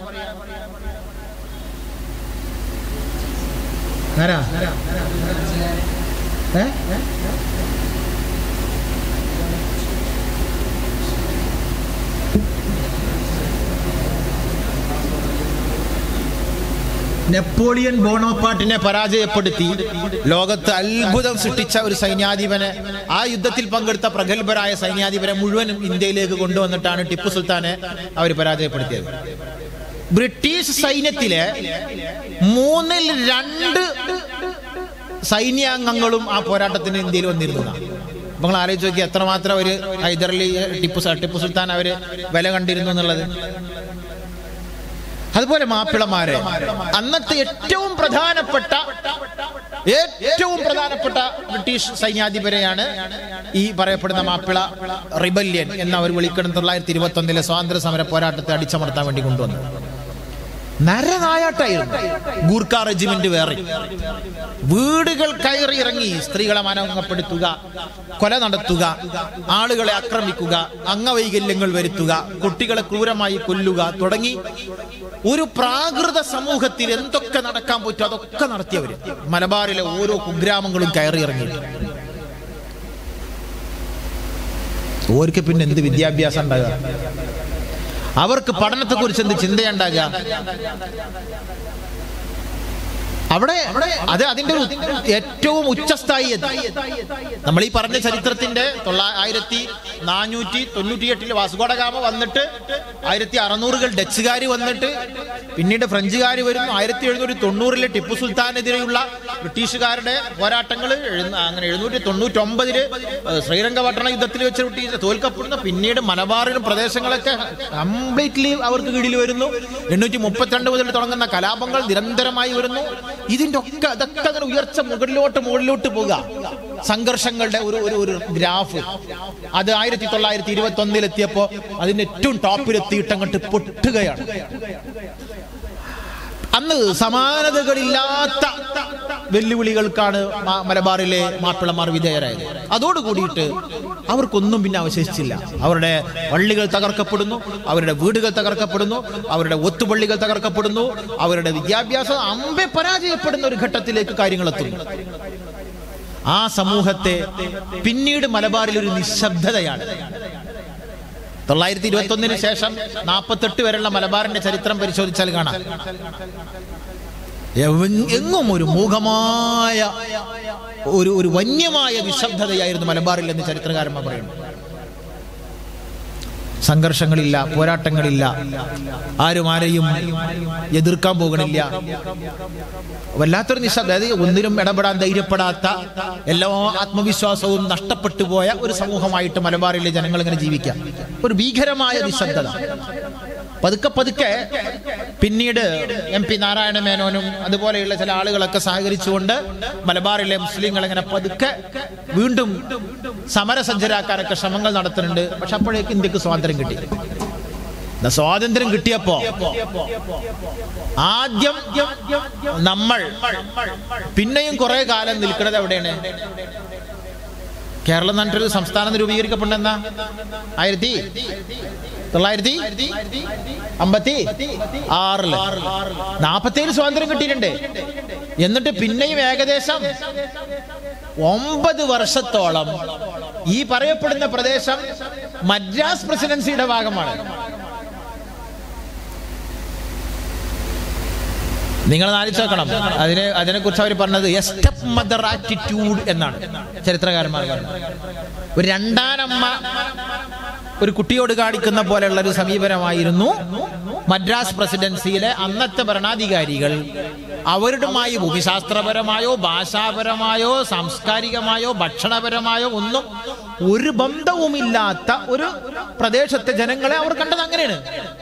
ആരാ ഏ നെപ്പോളിയൻ ബോണോപ്പാട്ടിനെ പരാജയപ്പെടുത്തി ലോകത്ത് അത്ഭുതം സൃഷ്ടിച്ച ഒരു സൈന്യാധിപനെ ആ യുദ്ധത്തിൽ പങ്കെടുത്ത പ്രഗത്ഭരായ സൈന്യാധിപനെ മുഴുവനും ഇന്ത്യയിലേക്ക് കൊണ്ടുവന്നിട്ടാണ് ടിപ്പു സുൽത്താനെ അവർ പരാജയപ്പെടുത്തിയത് ബ്രിട്ടീഷ് സൈന്യത്തിലെ മൂന്നിൽ രണ്ട് സൈന്യാംഗങ്ങളും ആ പോരാട്ടത്തിന് ഇന്ത്യയിൽ വന്നിരുന്നതാണ് അപ്പൊ നിങ്ങൾ ആലോചിച്ച് നോക്കി എത്രമാത്രം ഒരു ഹൈദരലി ടിപ്പു സ- ടിപ്പു സുൽത്താൻ അവര് വില കണ്ടിരുന്നു എന്നുള്ളത് അതുപോലെ മാപ്പിളമാരെ അന്നത്തെ ഏറ്റവും പ്രധാനപ്പെട്ട ഏറ്റവും പ്രധാനപ്പെട്ട ബ്രിട്ടീഷ് സൈന്യാധിപരെയാണ് ഈ പറയപ്പെടുന്ന മാപ്പിള റിബല്യൻ എന്ന് അവർ വിളിക്കണം തൊള്ളായിരത്തി ഇരുപത്തി ഒന്നിലെ സ്വാതന്ത്ര്യ സമര പോരാട്ടത്തെ അടിച്ചമർത്താൻ വേണ്ടി കൊണ്ടുവന്നത് നരനായാട്ടായിരുന്നു ഗൂർഖ റെജിമെന്റ് വേറെ വീടുകൾ കയറി ഇറങ്ങി സ്ത്രീകളെ മാനഭംഗപ്പെടുത്തുക കൊല നടത്തുക ആളുകളെ ആക്രമിക്കുക അംഗവൈകല്യങ്ങൾ വരുത്തുക കുട്ടികളെ ക്രൂരമായി കൊല്ലുക തുടങ്ങി ഒരു പ്രാകൃത സമൂഹത്തിൽ എന്തൊക്കെ നടക്കാൻ പറ്റും അതൊക്കെ നടത്തിയവര് മലബാറിലെ ഓരോ കുഗ്രാമങ്ങളും കയറി ഇറങ്ങി ഓർക്ക് പിന്നെ എന്ത് വിദ്യാഭ്യാസം ഉണ്ടാകുക അവർക്ക് പഠനത്തെ കുറിച്ച് എന്ത് ചിന്തയുണ്ടാകുക അവിടെ അത് അതിന്റെ ഒരു ഏറ്റവും ഉച്ചസ്ഥായി എത്തി നമ്മൾ ഈ പറഞ്ഞ ചരിത്രത്തിന്റെ തൊള്ളായിരത്തി നാനൂറ്റി തൊണ്ണൂറ്റി എട്ടിൽ വാസുകോടഗാമ വന്നിട്ട് ആയിരത്തി അറുന്നൂറുകൾ ഡച്ചുകാർ വന്നിട്ട് പിന്നീട് ഫ്രഞ്ചുകാർ വരുന്നു ആയിരത്തി എഴുന്നൂറ്റി തൊണ്ണൂറിലെ ടിപ്പു സുൽത്താനെതിരെയുള്ള ബ്രിട്ടീഷുകാരുടെ പോരാട്ടങ്ങൾ അങ്ങനെ എഴുന്നൂറ്റി തൊണ്ണൂറ്റി ഒമ്പതില് ശ്രീരംഗപട്ടണ യുദ്ധത്തിൽ വെച്ച് ബ്രിട്ടീഷ് തോൽക്കപ്പെടുന്നു പിന്നീട് മലബാറിലും പ്രദേശങ്ങളൊക്കെ കംപ്ലീറ്റ്ലി അവർക്ക് കീഴിൽ വരുന്നു എണ്ണൂറ്റി മുപ്പത്തിരണ്ട് മുതൽ തുടങ്ങുന്ന കലാപങ്ങൾ നിരന്തരമായി വരുന്നു ഇതിന്റെ ഒക്കെ അതൊക്കെ അങ്ങനെ ഉയർച്ച മുകളിലോട്ട് മുകളിലോട്ട് പോകുക സംഘർഷങ്ങളുടെ ഒരു ഒരു ഒരു ഗ്രാഫ് അത് ആയിരത്തി തൊള്ളായിരത്തി ഇരുപത്തി ഒന്നിലെത്തിയപ്പോ അതിന്റെ ഏറ്റവും ടോപ്പിലെത്തിയിട്ട് അങ്ങോട്ട് പൊട്ടുകയാണ് അന്ന് സമാനതകളില്ലാത്ത വെല്ലുവിളികൾക്കാണ് മ- മലബാറിലെ മാപ്പിളമാർ വിധേയരായത് അതോടുകൂടിയിട്ട് അവർക്കൊന്നും പിന്നെ അവശേഷിച്ചില്ല അവരുടെ പള്ളികൾ തകർക്കപ്പെടുന്നു അവരുടെ വീടുകൾ തകർക്കപ്പെടുന്നു അവരുടെ ഒത്തുപള്ളികൾ തകർക്കപ്പെടുന്നു അവരുടെ വിദ്യാഭ്യാസം അമ്പെ പരാജയപ്പെടുന്ന ഒരു ഘട്ടത്തിലേക്ക് കാര്യങ്ങൾ എത്തുന്നു ആ സമൂഹത്തെ പിന്നീട് മലബാറിൽ ഒരു നിശബ്ദതയാണ് തൊള്ളായിരത്തി ഇരുപത്തി ഒന്നിന് ശേഷം നാൽപ്പത്തെട്ട് വരെയുള്ള മലബാറിന്റെ ചരിത്രം പരിശോധിച്ചാൽ കാണാം എവ- എങ്ങും ഒരു മൂകമായ ഒരു ഒരു വന്യമായ നിശബ്ദതയായിരുന്നു മലബാറിൽ എന്ന് ചരിത്രകാരന്മാർ പറയുന്നു സംഘർഷങ്ങളില്ല പോരാട്ടങ്ങളില്ല ആരും ആരെയും എതിർക്കാൻ പോകണില്ല വല്ലാത്തൊരു നിശബ്ദ അതായത് ഒന്നിനും ഇടപെടാൻ ധൈര്യപ്പെടാത്ത എല്ലാ ആത്മവിശ്വാസവും നഷ്ടപ്പെട്ടു പോയ ഒരു സമൂഹമായിട്ട് മലബാറിലെ ജനങ്ങൾ ഇങ്ങനെ ജീവിക്കാം ഒരു ഭീകരമായ നിശബ്ദത പതുക്കെ പതുക്കെ പിന്നീട് എം പി നാരായണ മേനോനും അതുപോലെയുള്ള ചില ആളുകളൊക്കെ സഹകരിച്ചുകൊണ്ട് മലബാറിലെ മുസ്ലിങ്ങൾ ഇങ്ങനെ പതുക്കെ വീണ്ടും സമരസജ്ജരാക്കാനൊക്കെ ശ്രമങ്ങൾ നടത്തുന്നുണ്ട് പക്ഷെ അപ്പോഴേക്ക് ഇന്ത്യക്ക് സ്വാതന്ത്ര്യം കിട്ടി ദാ സ്വാതന്ത്ര്യം കിട്ടിയപ്പോ ആദ്യം നമ്മൾ പിന്നെയും കുറെ കാലം നിൽക്കുന്നത് എവിടെയാണ് കേരളം എന്ന് പറഞ്ഞിട്ടൊരു സംസ്ഥാനം രൂപീകരിക്കപ്പെടുന്ന ആയിരത്തി തൊള്ളായിരത്തി അമ്പത്തി ആറില് നാപ്പത്തേഴ് സ്വാതന്ത്ര്യം കിട്ടിയിട്ടുണ്ട് എന്നിട്ട് പിന്നെയും ഏകദേശം ഒമ്പത് വർഷത്തോളം ഈ പറയപ്പെടുന്ന പ്രദേശം മദ്രാസ് പ്രസിഡൻസിയുടെ ഭാഗമാണ് നിങ്ങൾ ആലോചിച്ചോക്കണം അതിനെ അതിനെക്കുറിച്ച് അവർ പറഞ്ഞത് സ്റ്റെപ്പ് മദർ ആറ്റിറ്റ്യൂഡ് എന്നാണ് ചരിത്രകാരന്മാർ പറഞ്ഞത് ഒരു രണ്ടാനമ്മ ഒരു കുട്ടിയോട് കാണിക്കുന്ന പോലെയുള്ള ഒരു സമീപനമായിരുന്നു മദ്രാസ് പ്രസിഡൻസിയിലെ അന്നത്തെ ഭരണാധികാരികൾ അവരുടെമായി ഭൂമിശാസ്ത്രപരമായോ ഭാഷാപരമായോ സാംസ്കാരികമായോ ഭക്ഷണപരമായോ ഒന്നും ഒരു ബന്ധവുമില്ലാത്ത ഒരു പ്രദേശത്തെ ജനങ്ങളെ അവർ കണ്ടത് അങ്ങനെയാണ്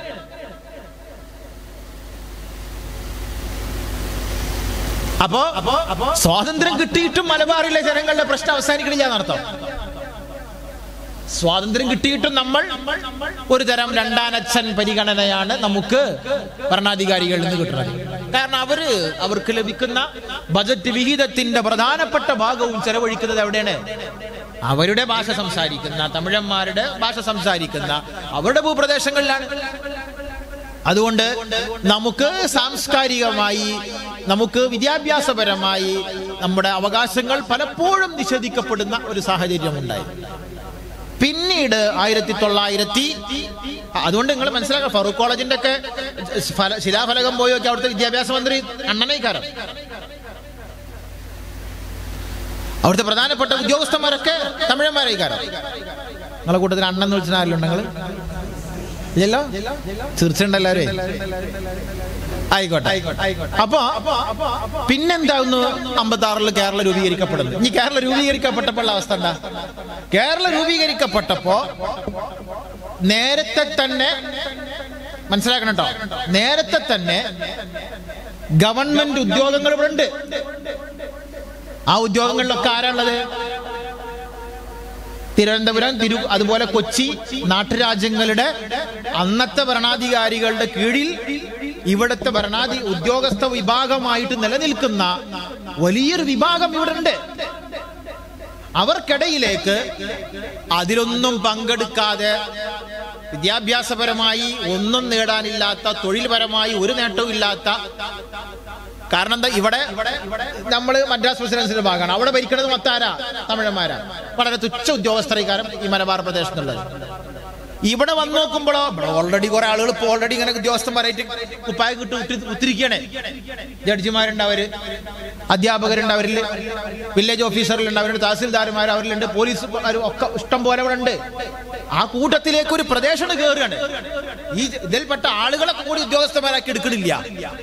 അപ്പോ സ്വാതന്ത്ര്യം കിട്ടിയിട്ടും മലബാറിലെ ജനങ്ങളുടെ പ്രശ്നം അവസാനിക്കണില്ല എന്നർത്ഥം സ്വാതന്ത്ര്യം കിട്ടിയിട്ടും നമ്മൾ ഒരു തരം രണ്ടാനച്ഛൻ പരിഗണനയാണ് നമുക്ക് ഭരണാധികാരികളിൽ നിന്ന് കിട്ടുന്നത് കാരണം അവര് അവർക്ക് ലഭിക്കുന്ന ബജറ്റ് വിഹിതത്തിന്റെ പ്രധാനപ്പെട്ട ഭാഗവും ചെലവഴിക്കുന്നത് എവിടെയാണ് അവരുടെ ഭാഷ സംസാരിക്കുന്ന തമിഴന്മാരുടെ ഭാഷ സംസാരിക്കുന്ന അവരുടെ ഭൂപ്രദേശങ്ങളിലാണ് അതുകൊണ്ട് നമുക്ക് സാംസ്കാരികമായി നമുക്ക് വിദ്യാഭ്യാസപരമായി നമ്മുടെ അവകാശങ്ങൾ പലപ്പോഴും നിഷേധിക്കപ്പെടുന്ന ഒരു സാഹചര്യം ഉണ്ടായി പിന്നീട് ആയിരത്തി തൊള്ളായിരത്തി അതുകൊണ്ട് നിങ്ങൾ മനസ്സിലാക്കുക ഫറൂഖ് കോളേജിന്റെ ഒക്കെ ഫല ശിലാഫലകം പോയി നോക്കി അവിടുത്തെ വിദ്യാഭ്യാസ മന്ത്രി അണ്ണനൈക്കാരം അവിടുത്തെ പ്രധാനപ്പെട്ട ഉദ്യോഗസ്ഥന്മാരൊക്കെ തമിഴന്മാരേക്കാരം നിങ്ങളെ കൂട്ടത്തിൽ അണ്ണൻ എന്ന് വിളിച്ചാൽ ആരെങ്കിലും നിങ്ങൾ ഇല്ലല്ലോ തീർച്ചയുണ്ട് എല്ലാവരും ആയിക്കോട്ടെ അപ്പൊ പിന്നെന്താവുന്നു അമ്പത്തി ആറിൽ കേരള രൂപീകരിക്കപ്പെടുന്നു ഇനി കേരള രൂപീകരിക്കപ്പെട്ടപ്പോൾ അവസ്ഥ എന്താ കേരള രൂപീകരിക്കപ്പെട്ടപ്പോ നേരത്തെ തന്നെ മനസ്സിലാക്കണം കേട്ടോ നേരത്തെ തന്നെ ഗവൺമെന്റ് ഉദ്യോഗങ്ങൾ ഇവിടെ ഉണ്ട് ആ ഉദ്യോഗങ്ങളിലൊക്കെ ആരാണുള്ളത് തിരുവനന്തപുരം തിരു അതുപോലെ കൊച്ചി നാട്ടുരാജ്യങ്ങളുടെ അന്നത്തെ ഭരണാധികാരികളുടെ കീഴിൽ ഇവിടുത്തെ ഭരണാധി ഉദ്യോഗസ്ഥ വിഭാഗമായിട്ട് നിലനിൽക്കുന്ന വലിയൊരു വിഭാഗം ഇവിടെ ഉണ്ട് അവർക്കിടയിലേക്ക് അതിലൊന്നും പങ്കെടുക്കാതെ വിദ്യാഭ്യാസപരമായി ഒന്നും നേടാനില്ലാത്ത തൊഴിൽപരമായി ഒരു നേട്ടവും ഇല്ലാത്ത കാരണം എന്താ ഇവിടെ നമ്മൾ മദ്രാസ് പ്രസിഡൻസിന്റെ ഭാഗമാണ് അവിടെ ഭരിക്കുന്നത് മൊത്താരാ തമിഴന്മാരാ വളരെ തുച്ഛ ഉദ്യോഗസ്ഥരക്കാരും ഈ മലബാർ പ്രദേശത്തുള്ളത് ഇവിടെ വന്നു നോക്കുമ്പോഴോ ഇവിടെ ഓൾറെഡി കുറെ ആളുകൾ ഇപ്പോൾ ഓൾറെഡി ഇങ്ങനെ ഉദ്യോഗസ്ഥന്മാരായിട്ട് കുപ്പായ കിട്ടി ഉത്തി ഉത്തിരിക്കുകയാണ് ജഡ്ജിമാരുണ്ട് അവര് അധ്യാപകരുണ്ട് അവരിൽ വില്ലേജ് ഓഫീസറിലുണ്ട് അവരുണ്ട് തഹസിൽദാർമാർ അവരിലുണ്ട് പോലീസ് ഒക്കെ ഇഷ്ടം പോലെ ഇവിടെ ഉണ്ട് ആ കൂട്ടത്തിലേക്ക് ഒരു പ്രദേശം കയറുകയാണ് ഈ ഇതിൽപ്പെട്ട ആളുകളെ കൂടി ഉദ്യോഗസ്ഥന്മാരാക്കി എടുക്കണില്ല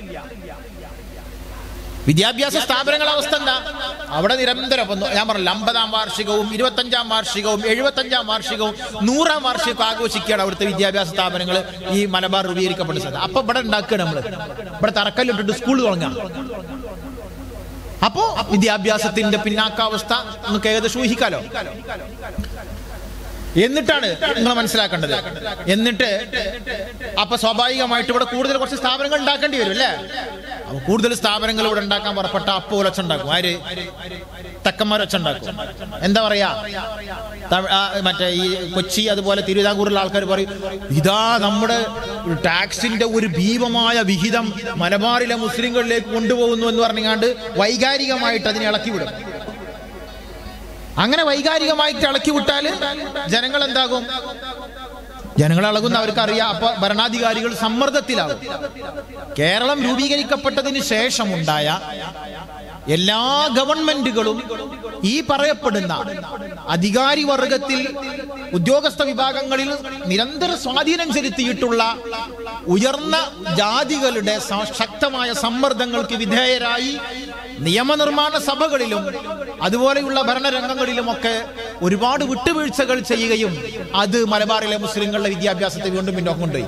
വിദ്യാഭ്യാസ സ്ഥാപനങ്ങളുടെ അവസ്ഥ എന്താ അവിടെ നിരന്തരം ഇപ്പൊ ഞാൻ പറഞ്ഞില്ല അമ്പതാം വാർഷികവും ഇരുപത്തഞ്ചാം വാർഷികവും എഴുപത്തഞ്ചാം വാർഷികവും നൂറാം വാർഷികവും ആഘോഷിക്കുകയാണ് അവിടുത്തെ വിദ്യാഭ്യാസ സ്ഥാപനങ്ങൾ ഈ മലബാർ രൂപീകരിക്കപ്പെട്ട സ്ഥലം അപ്പൊ ഇവിടെ ഉണ്ടാക്കുകയാണ് നമ്മള് ഇവിടെ തറക്കല്ലിട്ടിട്ട് സ്കൂൾ തുടങ്ങാം അപ്പോ വിദ്യാഭ്യാസത്തിന്റെ പിന്നാക്കാവസ്ഥ നമുക്ക് ഏകദേശം ഊഹിക്കാലോ എന്നിട്ടാണ് നിങ്ങൾ മനസ്സിലാക്കേണ്ടത് എന്നിട്ട് അപ്പൊ സ്വാഭാവികമായിട്ട് ഇവിടെ കൂടുതൽ കുറച്ച് സ്ഥാപനങ്ങൾ ഉണ്ടാക്കേണ്ടി വരും അല്ലേ അപ്പൊ കൂടുതൽ സ്ഥാപനങ്ങൾ ഇവിടെ ഉണ്ടാക്കാൻ പുറപ്പെട്ട അപ്പൊ ഒലച്ചുണ്ടാക്കും ആര് തക്കന്മാർ ഒച്ചുണ്ടാക്കും എന്താ പറയാ തമി- ആ, മറ്റേ ഈ കൊച്ചി അതുപോലെ തിരുവിതാംകൂറിലെ ആൾക്കാർ പറയും ഇതാ നമ്മുടെ ടാക്സിന്റെ ഒരു ഭീമമായ വിഹിതം മലബാറിലെ മുസ്ലിങ്ങളിലേക്ക് കൊണ്ടുപോകുന്നു എന്ന് പറഞ്ഞാണ്ട് വൈകാരികമായിട്ട് അതിനെ ഇളക്കി വിടും അങ്ങനെ വൈകാരികമായിട്ട് ഇളക്കി വിട്ടാൽ ജനങ്ങൾ എന്താകും ജനങ്ങൾ ഇളകുന്ന അവർക്ക് അറിയാം അപ്പൊ ഭരണാധികാരികൾ സമ്മർദ്ദത്തിലാകും കേരളം രൂപീകരിക്കപ്പെട്ടതിന് ശേഷമുണ്ടായ എല്ലാ ഗവൺമെന്റുകളും ഈ പറയപ്പെടുന്ന അധികാരി വർഗത്തിൽ ഉദ്യോഗസ്ഥ വിഭാഗങ്ങളിൽ നിരന്തര സ്വാധീനം ചെലുത്തിയിട്ടുള്ള ഉയർന്ന ജാതികളുടെ സ- ശക്തമായ സമ്മർദ്ദങ്ങൾക്ക് വിധേയരായി നിയമനിർമ്മാണ സഭകളിലും അതുപോലെയുള്ള ഭരണരംഗങ്ങളിലുമൊക്കെ ഒരുപാട് വിട്ടുവീഴ്ചകൾ ചെയ്യുകയും അത് മലബാറിലെ മുസ്ലിങ്ങളുടെ വിദ്യാഭ്യാസത്തെ വീണ്ടും പിന്നോക്കം കൊണ്ടുപോയി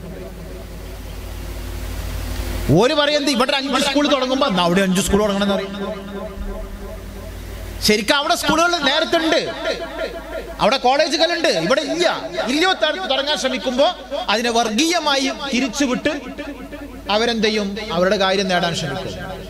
ഒരു പറയുന്നത് ഇവിടെ ഒരു അഞ്ച് സ്കൂൾ തുടങ്ങുമ്പോ എന്നാ അവിടെ അഞ്ച് സ്കൂൾ തുടങ്ങണം എന്ന് പറയും ശരിക്കും അവിടെ സ്കൂളുകൾ നേരത്തെ ഉണ്ട് അവിടെ കോളേജുകളുണ്ട് ഇവിടെ ഇല്ല ഇല്ലയോ ത- തുടങ്ങാൻ ശ്രമിക്കുമ്പോ അതിനെ വർഗീയമായി തിരിച്ചുവിട്ട് അവരെന്ത് ചെയ്യും അവരുടെ കാര്യം നേടാൻ ശ്രമിക്കും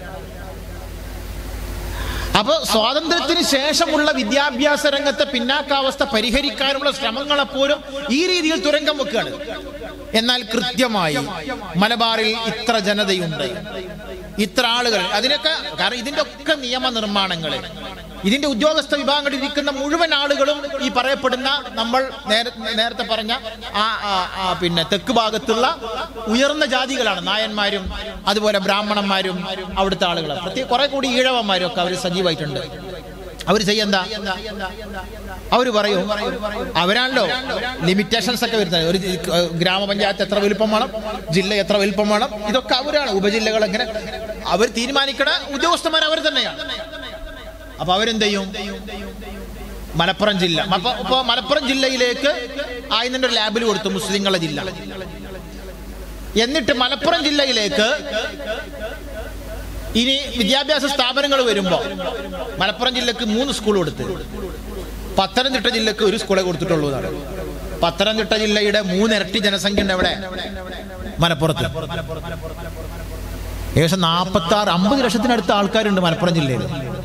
അപ്പൊ സ്വാതന്ത്ര്യത്തിന് ശേഷമുള്ള വിദ്യാഭ്യാസ രംഗത്തെ പിന്നാക്കാവസ്ഥ പരിഹരിക്കാനുള്ള ശ്രമങ്ങളെപ്പോലും ഈ രീതിയിൽ തുരങ്കം വെക്കുകയാണ് എന്നാൽ കൃത്യമായി മലബാറിൽ ഇത്ര ജനതയുണ്ട് ഇത്ര ആളുകൾ അതിനൊക്കെ കാരണം ഇതിന്റെ ഒക്കെ നിയമനിർമ്മാണങ്ങൾ ഇതിന്റെ ഉദ്യോഗസ്ഥ വിഭാഗങ്ങളിൽ ഇരിക്കുന്ന മുഴുവൻ ആളുകളും ഈ പറയപ്പെടുന്ന നമ്മൾ നേര- നേരത്തെ പറഞ്ഞ ആ ആ- ആ പിന്നെ തെക്ക് ഭാഗത്തുള്ള ഉയർന്ന ജാതികളാണ് നായന്മാരും അതുപോലെ ബ്രാഹ്മണന്മാരും അവിടുത്തെ ആളുകൾ പ്രത്യേക കുറെ കൂടി ഈഴവന്മാരും ഒക്കെ അവർ സജീവമായിട്ടുണ്ട് അവർ ചെയ്യെന്താ അവർ പറയും അവരാണല്ലോ ലിമിറ്റേഷൻസ് ഒക്കെ വരുന്നത് ഒരു ജി- ഗ്രാമപഞ്ചായത്ത് എത്ര വലുപ്പം വേണം ജില്ല എത്ര വലുപ്പം വേണം ഇതൊക്കെ അവരാണ് ഉപജില്ലകൾ എങ്ങനെ അവർ തീരുമാനിക്കണ ഉദ്യോഗസ്ഥന്മാർ അവർ തന്നെയാണ് അപ്പൊ അവരെന്ത് ചെയ്യും മലപ്പുറം ജില്ല അപ്പൊ ഇപ്പൊ മലപ്പുറം ജില്ലയിലേക്ക് ആയിരന്റെ ഒരു ലാബിൽ കൊടുത്തു മുസ്ലിങ്ങളുടെ ജില്ല എന്നിട്ട് മലപ്പുറം ജില്ലയിലേക്ക് ഇനി വിദ്യാഭ്യാസ സ്ഥാപനങ്ങൾ വരുമ്പോ മലപ്പുറം ജില്ലക്ക് മൂന്ന് സ്കൂൾ കൊടുത്ത് പത്തനംതിട്ട ജില്ലക്ക് ഒരു സ്കൂളെ കൊടുത്തിട്ടുള്ളൂ എന്നാണ് പത്തനംതിട്ട ജില്ലയുടെ മൂന്നിരട്ടി ജനസംഖ്യ ഉണ്ട് എവിടെ മലപ്പുറത്ത് ഏകദേശം നാൽപ്പത്തി ആറ് അമ്പത് ലക്ഷത്തിനടുത്ത് ആൾക്കാരുണ്ട് മലപ്പുറം ജില്ലയിൽ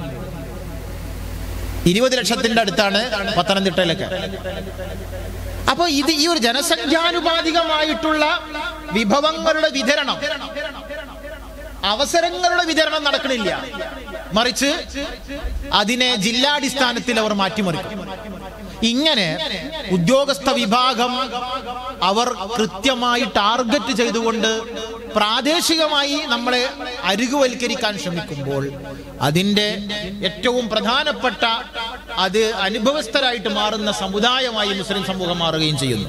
ഇരുപത് ലക്ഷത്തിന്റെ അടുത്താണ് പത്തനംതിട്ടയിലൊക്കെ അപ്പൊ ഇത് ഈ ഒരു ജനസംഖ്യാനുപാതികമായിട്ടുള്ള വിഭവങ്ങളുടെ വിതരണം അവസരങ്ങളുടെ വിതരണം നടക്കണില്ല മറിച്ച് അതിനെ ജില്ലാടിസ്ഥാനത്തിൽ അവർ മാറ്റിമറിക്കും ഇങ്ങനെ ഉദ്യോഗസ്ഥ വിഭാഗം അവർ കൃത്യമായി ടാർഗറ്റ് ചെയ്തുകൊണ്ട് പ്രാദേശികമായി നമ്മളെ അരികുവൽക്കരിക്കാൻ ശ്രമിക്കുമ്പോൾ അതിൻ്റെ ഏറ്റവും പ്രധാനപ്പെട്ട അത് അനുഭവസ്ഥരായിട്ട് മാറുന്ന സമുദായമായി മുസ്ലിം സമൂഹം മാറുകയും ചെയ്യുന്നു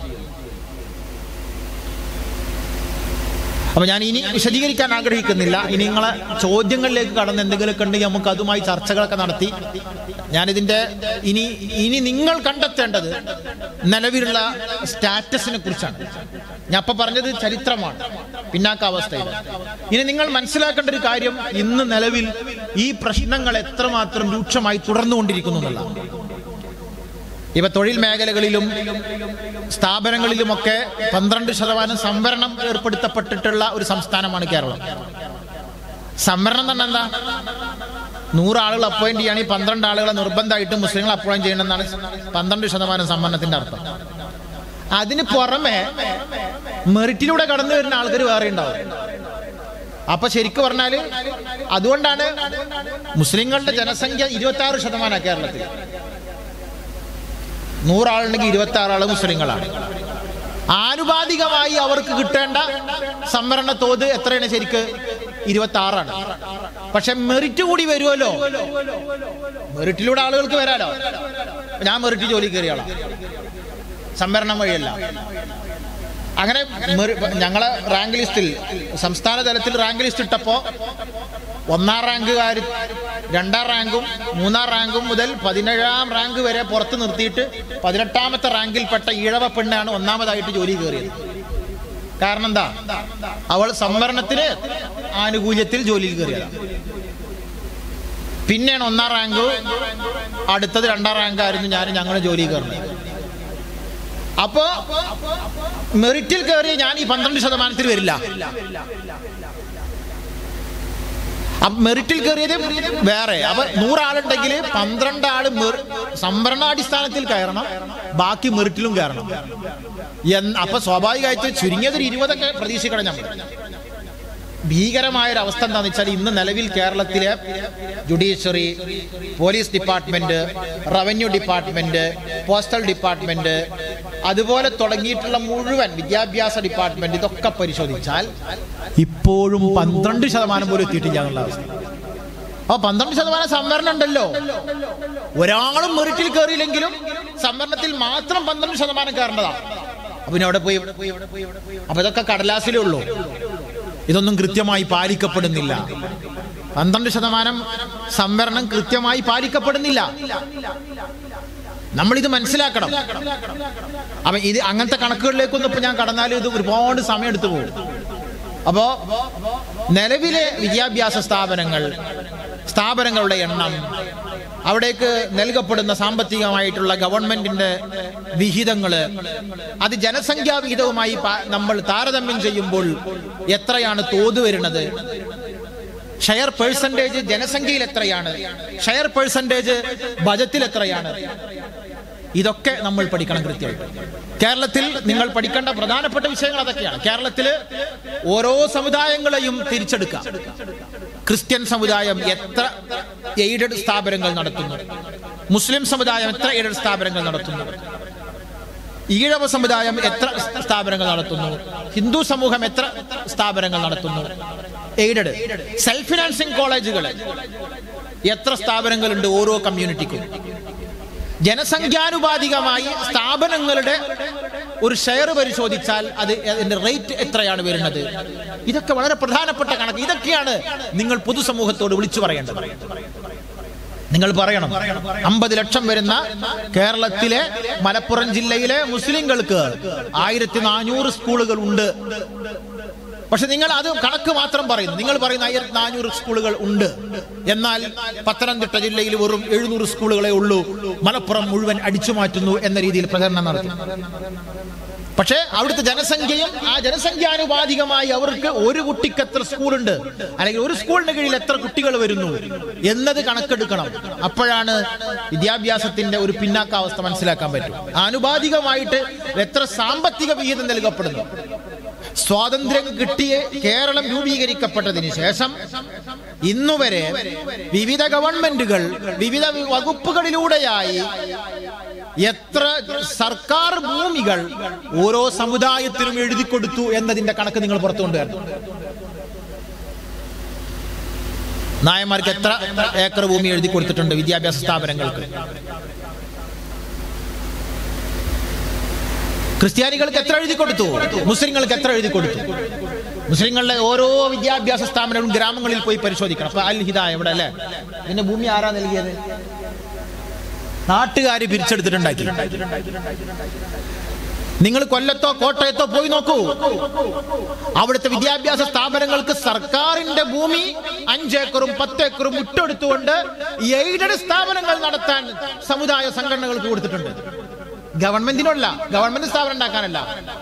അപ്പൊ ഞാൻ ഇനി വിശദീകരിക്കാൻ ആഗ്രഹിക്കുന്നില്ല ഇനി നിങ്ങളെ ചോദ്യങ്ങളിലേക്ക് കടന്ന് എന്തെങ്കിലുമൊക്കെ ഉണ്ടെങ്കിൽ നമുക്ക് അതുമായി ചർച്ചകളൊക്കെ നടത്തി ഞാനിതിന്റെ ഇനി ഇനി നിങ്ങൾ കണ്ടെത്തേണ്ടത് നിലവിലുള്ള സ്റ്റാറ്റസിനെ കുറിച്ചാണ് ഞാൻ അപ്പൊ പറഞ്ഞത് ചരിത്രമാണ് പിന്നാക്കാവസ്ഥയിൽ ഇനി നിങ്ങൾ മനസ്സിലാക്കേണ്ട ഒരു കാര്യം ഇന്ന് നിലവിൽ ഈ പ്രശ്നങ്ങൾ എത്രമാത്രം രൂക്ഷമായി തുടർന്നുകൊണ്ടിരിക്കുന്നു എന്നുള്ളതാണ് ഇപ്പൊ തൊഴിൽ മേഖലകളിലും സ്ഥാപനങ്ങളിലുമൊക്കെ പന്ത്രണ്ട് ശതമാനം സംവരണം ഏർപ്പെടുത്തപ്പെട്ടിട്ടുള്ള ഒരു സംസ്ഥാനമാണ് കേരളം സംവരണം തന്നെ എന്താ നൂറ് ആളുകൾ അപ്പോയിന്റ് ചെയ്യുകയാണെങ്കിൽ പന്ത്രണ്ട് ആളുകളെ നിർബന്ധമായിട്ട് മുസ്ലിങ്ങൾ അപ്പോയിന്റ് ചെയ്യണമെന്നാണ് പന്ത്രണ്ട് ശതമാനം സംവരണത്തിന്റെ അർത്ഥം അതിന് പുറമെ മെറിറ്റിലൂടെ കടന്നു വരുന്ന ആൾക്കാർ വേറെ ഉണ്ടാവും അപ്പൊ ശരിക്കും പറഞ്ഞാല് അതുകൊണ്ടാണ് മുസ്ലിങ്ങളുടെ ജനസംഖ്യ ഇരുപത്തി ആറ് ശതമാനമാണ് കേരളത്തിൽ നൂറാളുണ്ടെങ്കിൽ ഇരുപത്തി ആറ് ആള് മുസ്ലിങ്ങളാണ് ആനുപാതികമായി അവർക്ക് കിട്ടേണ്ട സംവരണ തോത് എത്രയാണ് ശരിക്ക് ഇരുപത്തി ആറാണ് പക്ഷെ മെറിറ്റ് കൂടി വരുമല്ലോ മെറിറ്റിലൂടെ ആളുകൾക്ക് വരാലോ ഞാൻ മെറിറ്റ് ജോലി കയറിയ ആളാ സംവരണം വഴിയല്ല അങ്ങനെ മെറി- ഞങ്ങളെ റാങ്ക് ലിസ്റ്റിൽ സംസ്ഥാന തലത്തിൽ റാങ്ക് ലിസ്റ്റ് ഇട്ടപ്പോ ഒന്നാം റാങ്കുകാർ രണ്ടാം റാങ്കും മൂന്നാം റാങ്കും മുതൽ പതിനേഴാം റാങ്ക് വരെ പുറത്ത് നിർത്തിയിട്ട് പതിനെട്ടാമത്തെ റാങ്കിൽപ്പെട്ട ഈഴവ പെണ്ണാണ് ഒന്നാമതായിട്ട് ജോലി കയറിയത് കാരണം എന്താ അവൾ സംവരണത്തിന് ആനുകൂല്യത്തിൽ ജോലിയിൽ കയറിയതാണ് പിന്നെയാണ് ഒന്നാം റാങ്ക് അടുത്തത് രണ്ടാം റാങ്ക് ആയിരുന്നു ഞാൻ ഞങ്ങൾ ജോലി കയറുന്നത് അപ്പോ മെറിറ്റിൽ കയറി ഞാൻ ഈ പന്ത്രണ്ട് ശതമാനത്തിൽ വരില്ല അപ്പൊ മെറിറ്റിൽ കയറിയത് വേറെ അപ്പൊ നൂറാളുണ്ടെങ്കിൽ പന്ത്രണ്ട് ആള് മെറി- സംവരണാടിസ്ഥാനത്തിൽ കയറണം ബാക്കി മെറിറ്റിലും കയറണം എന്ന് അപ്പൊ സ്വാഭാവികമായിട്ട് ചുരുങ്ങിയത് ഒരു ഇരുപതൊക്കെ പ്രതീക്ഷിക്കണം നമ്മൾ ഭീകരമായ ഒരു അവസ്ഥ എന്താണെന്ന് വെച്ചാൽ ഇന്ന് നിലവിൽ കേരളത്തിലെ judiciary police department revenue department postal department അതുപോലെ തുടങ്ങിയിട്ടുള്ള മുഴുവൻ വിദ്യാഭ്യാസ ഡിപ്പാർട്ട്മെന്റ് ഇതൊക്കെ പരിശോധിച്ചാൽ ഇപ്പോഴും പന്ത്രണ്ട് ശതമാനം പോലും എത്തിയിട്ടില്ല എന്നുള്ള അവസ്ഥ അപ്പൊ പന്ത്രണ്ട് ശതമാനം സംവരണം ഉണ്ടല്ലോ ഒരാളും മെറിറ്റിൽ കയറിയില്ലെങ്കിലും സംവരണത്തിൽ മാത്രം പന്ത്രണ്ട് ശതമാനം കയറേണ്ടതാണ് അപ്പൊ പിന്നെ അവിടെ പോയി അപ്പൊ ഇതൊക്കെ കടലാസിലേ ഉള്ളൂ ഇതൊന്നും കൃത്യമായി പാലിക്കപ്പെടുന്നില്ല പന്ത്രണ്ട് ശതമാനം സംവരണം കൃത്യമായി പാലിക്കപ്പെടുന്നില്ല നമ്മൾ ഇത് മനസ്സിലാക്കണം അപ്പൊ ഇത് അങ്ങനത്തെ കണക്കുകളിലേക്കൊന്നും ഇപ്പൊ ഞാൻ കടന്നാൽ ഇത് ഒരുപാട് സമയം എടുത്തു പോകും അപ്പോ നിലവിലെ വിദ്യാഭ്യാസ സ്ഥാപനങ്ങൾ സ്ഥാപനങ്ങളുടെ എണ്ണം അവിടേക്ക് നൽകപ്പെടുന്ന സാമ്പത്തികമായിട്ടുള്ള ഗവൺമെന്റിന്റെ വിഹിതങ്ങള് അത് ജനസംഖ്യാ വിഹിതവുമായി പാ- നമ്മൾ താരതമ്യം ചെയ്യുമ്പോൾ എത്രയാണ് തോത് വരുന്നത് ഷെയർ പേഴ്സൻറ്റേജ് ജനസംഖ്യയിൽ എത്രയാണ് ഷെയർ പേഴ്സൻറ്റേജ് ബജറ്റിൽ എത്രയാണ് ഇതൊക്കെ നമ്മൾ പഠിക്കണം കൃത്യമായിട്ട് കേരളത്തിൽ നിങ്ങൾ പഠിക്കേണ്ട പ്രധാനപ്പെട്ട വിഷയങ്ങൾ അതൊക്കെയാണ് കേരളത്തിൽ ഓരോ സമുദായങ്ങളെയും തിരിച്ചെടുക്കാം ക്രിസ്ത്യൻ സമുദായം എത്ര എയ്ഡഡ് സ്ഥാപനങ്ങൾ നടത്തുന്നു മുസ്ലിം സമുദായം എത്ര എയ്ഡഡ് സ്ഥാപനങ്ങൾ നടത്തുന്നു ഈഴവ സമുദായം എത്ര സ്ഥാപനങ്ങൾ നടത്തുന്നു ഹിന്ദു സമൂഹം എത്ര സ്ഥാപനങ്ങൾ നടത്തുന്നു എയ്ഡഡ് സെൽഫ് ഫിനാൻസിങ് കോളേജുകൾ എത്ര സ്ഥാപനങ്ങളുണ്ട് ഓരോ കമ്മ്യൂണിറ്റിക്കും ജനസംഖ്യാനുപാതികമായി സ്ഥാപനങ്ങളുടെ ഒരു ഷെയർ പരിശോധിച്ചാൽ അത് അതിന്റെ റേറ്റ് എത്രയാണ് വരുന്നത് ഇതൊക്കെ വളരെ പ്രധാനപ്പെട്ട കണക്ക് ഇതൊക്കെയാണ് നിങ്ങൾ പൊതുസമൂഹത്തോട് വിളിച്ചു പറയേണ്ടത് നിങ്ങൾ പറയണം അമ്പത് ലക്ഷം വരുന്ന കേരളത്തിലെ മലപ്പുറം ജില്ലയിലെ മുസ്ലിങ്ങൾക്ക് ആയിരത്തി നാനൂറ് സ്കൂളുകൾ ഉണ്ട് പക്ഷെ നിങ്ങൾ അത് കണക്ക് മാത്രം പറയുന്നു നിങ്ങൾ പറയുന്ന ആയിരത്തി നാനൂറ് സ്കൂളുകൾ ഉണ്ട് എന്നാൽ പത്തനംതിട്ട ജില്ലയിൽ വെറും എഴുന്നൂറ് സ്കൂളുകളെ ഉള്ളൂ മലപ്പുറം മുഴുവൻ അടിച്ചു മാറ്റുന്നു എന്ന രീതിയിൽ പ്രചരണം നടത്തി പക്ഷേ അവിടുത്തെ ജനസംഖ്യയും ആ ജനസംഖ്യാനുപാതികമായി അവർക്ക് ഒരു കുട്ടിക്ക് എത്ര സ്കൂളുണ്ട് അല്ലെങ്കിൽ ഒരു സ്കൂളിന് കീഴിൽ എത്ര കുട്ടികൾ വരുന്നു എന്നത് കണക്കെടുക്കണം അപ്പോഴാണ് വിദ്യാഭ്യാസത്തിന്റെ ഒരു പിന്നാക്കാവസ്ഥ മനസ്സിലാക്കാൻ പറ്റും ആനുപാതികമായിട്ട് എത്ര സാമ്പത്തിക വിഹിതം നൽകപ്പെടുന്നു സ്വാതന്ത്ര്യം കിട്ടിയ കേരളം രൂപീകരിക്കപ്പെട്ടതിന് ശേഷം ഇന്നുവരെ വിവിധ ഗവൺമെന്റുകൾ വിവിധ വകുപ്പുകളിലൂടെയായി എത്ര സർക്കാർ ഭൂമികൾ ഓരോ സമുദായത്തിനും എഴുതി കൊടുത്തു എന്നതിന്റെ കണക്ക് നിങ്ങൾ പുറത്തു കൊണ്ടുവരണം നായന്മാർക്ക് എത്ര ഏക്കർ ഭൂമി എഴുതി കൊടുത്തിട്ടുണ്ട് വിദ്യാഭ്യാസ സ്ഥാപനങ്ങൾക്ക് ക്രിസ്ത്യാനികൾക്ക് എത്ര എഴുതി കൊടുത്തു മുസ്ലിങ്ങൾക്ക് എത്ര എഴുതി കൊടുത്തു മുസ്ലിങ്ങളുടെ ഓരോ വിദ്യാഭ്യാസ സ്ഥാപനവും ഗ്രാമങ്ങളിൽ പോയി പരിശോധിക്കണം അപ്പൊ അൽ ഹിദ എവിടെ അല്ലേ ഇതിന്റെ ഭൂമി ആരാ നൽകിയത് നാട്ടുകാർ പിരിച്ചെടുത്തിട്ടുണ്ടാക്കി നിങ്ങൾ കൊല്ലത്തോ കോട്ടയത്തോ പോയി നോക്കൂ അവിടുത്തെ വിദ്യാഭ്യാസ സ്ഥാപനങ്ങൾക്ക് സർക്കാരിന്റെ ഭൂമി അഞ്ചേക്കറും പത്തേക്കറും വിട്ടെടുത്തുകൊണ്ട് എയ്ഡഡ് സ്ഥാപനങ്ങൾ നടത്താൻ സമുദായ സംഘടനകൾക്ക് കൊടുത്തിട്ടുണ്ട് ഗവൺമെന്റിനല്ല ഗവൺമെന്റ് സ്ഥാപനം ഉണ്ടാക്കാനല്ല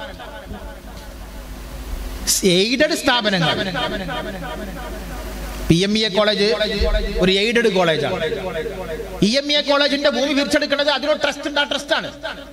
എയ്ഡഡ് സ്ഥാപനങ്ങൾ P M E A college ഒരു എയ്ഡഡ് കോളേജാണ് ഇ എം ഇ എ കോളേജിന്റെ ഭൂമി പിരിച്ചെടുക്കുന്നത് അതിനൊരു ട്രസ്റ്റ് ഉണ്ട് ആ ട്രസ്റ്റാണ്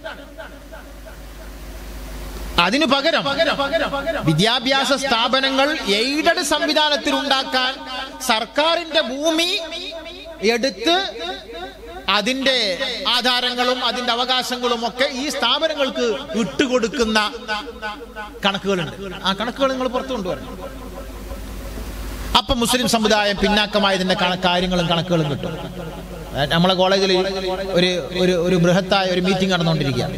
അതിനു പകരം വിദ്യാഭ്യാസ സ്ഥാപനങ്ങൾ എയ്ഡഡ് സംവിധാനത്തിൽ ഉണ്ടാക്കാൻ സർക്കാരിന്റെ ഭൂമി എടുത്ത് അതിന്റെ ആധാരങ്ങളും അതിന്റെ അവകാശങ്ങളും ഒക്കെ ഈ സ്ഥാപനങ്ങൾക്ക് വിട്ടുകൊടുക്കുന്ന കണക്കുകളുണ്ട് ആ കണക്കുകൾ നിങ്ങൾ പുറത്തു കൊണ്ടുവരണം അപ്പൊ മുസ്ലിം സമുദായം പിന്നാക്കമായതിന്റെ കണ കാര്യങ്ങളും കണക്കുകളും കിട്ടും നമ്മളെ കോളേജിൽ ഒരു ഒരു ഒരു ബൃഹത്തായ ഒരു മീറ്റിംഗ് നടന്നുകൊണ്ടിരിക്കുകയാണ്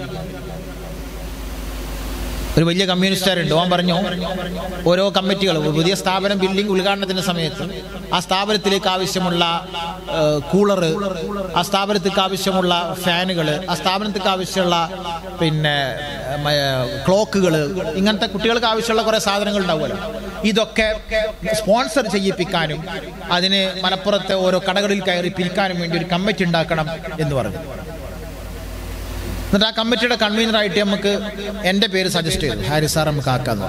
ഒരു വലിയ കമ്മ്യൂണിസ്റ്റുകാരുണ്ട് ഓൻ പറഞ്ഞു ഓരോ കമ്മിറ്റികൾ പുതിയ സ്ഥാപനം ബിൽഡിംഗ് ഉദ്ഘാടനത്തിന്റെ സമയത്ത് ആ സ്ഥാപനത്തിലേക്ക് ആവശ്യമുള്ള കൂളർ ആ സ്ഥാപനത്തിലേക്ക് ആവശ്യമുള്ള ഫാനുകൾ ആ സ്ഥാപനത്തിലേക്ക് ആവശ്യമുള്ള പിന്നെ ക്ലോക്കുകൾ ഇങ്ങനത്തെ കുട്ടികൾക്ക് ആവശ്യമുള്ള കുറെ സാധനങ്ങൾ ഉണ്ടാവുമല്ലോ ഇതൊക്കെ സ്പോൺസർ ചെയ്യിപ്പിക്കാനും അതിന് മലപ്പുറത്തെ ഓരോ കടകളിൽ കയറി പിരിക്കാനും വേണ്ടി ഒരു കമ്മിറ്റി ഉണ്ടാക്കണം എന്ന് പറഞ്ഞു എന്നിട്ട് ആ കമ്മിറ്റിയുടെ കൺവീനറായിട്ട് നമുക്ക് എൻ്റെ പേര് സജസ്റ്റ് ചെയ്തു ഹാരി സാർ നമുക്ക് ആക്കാന്ന്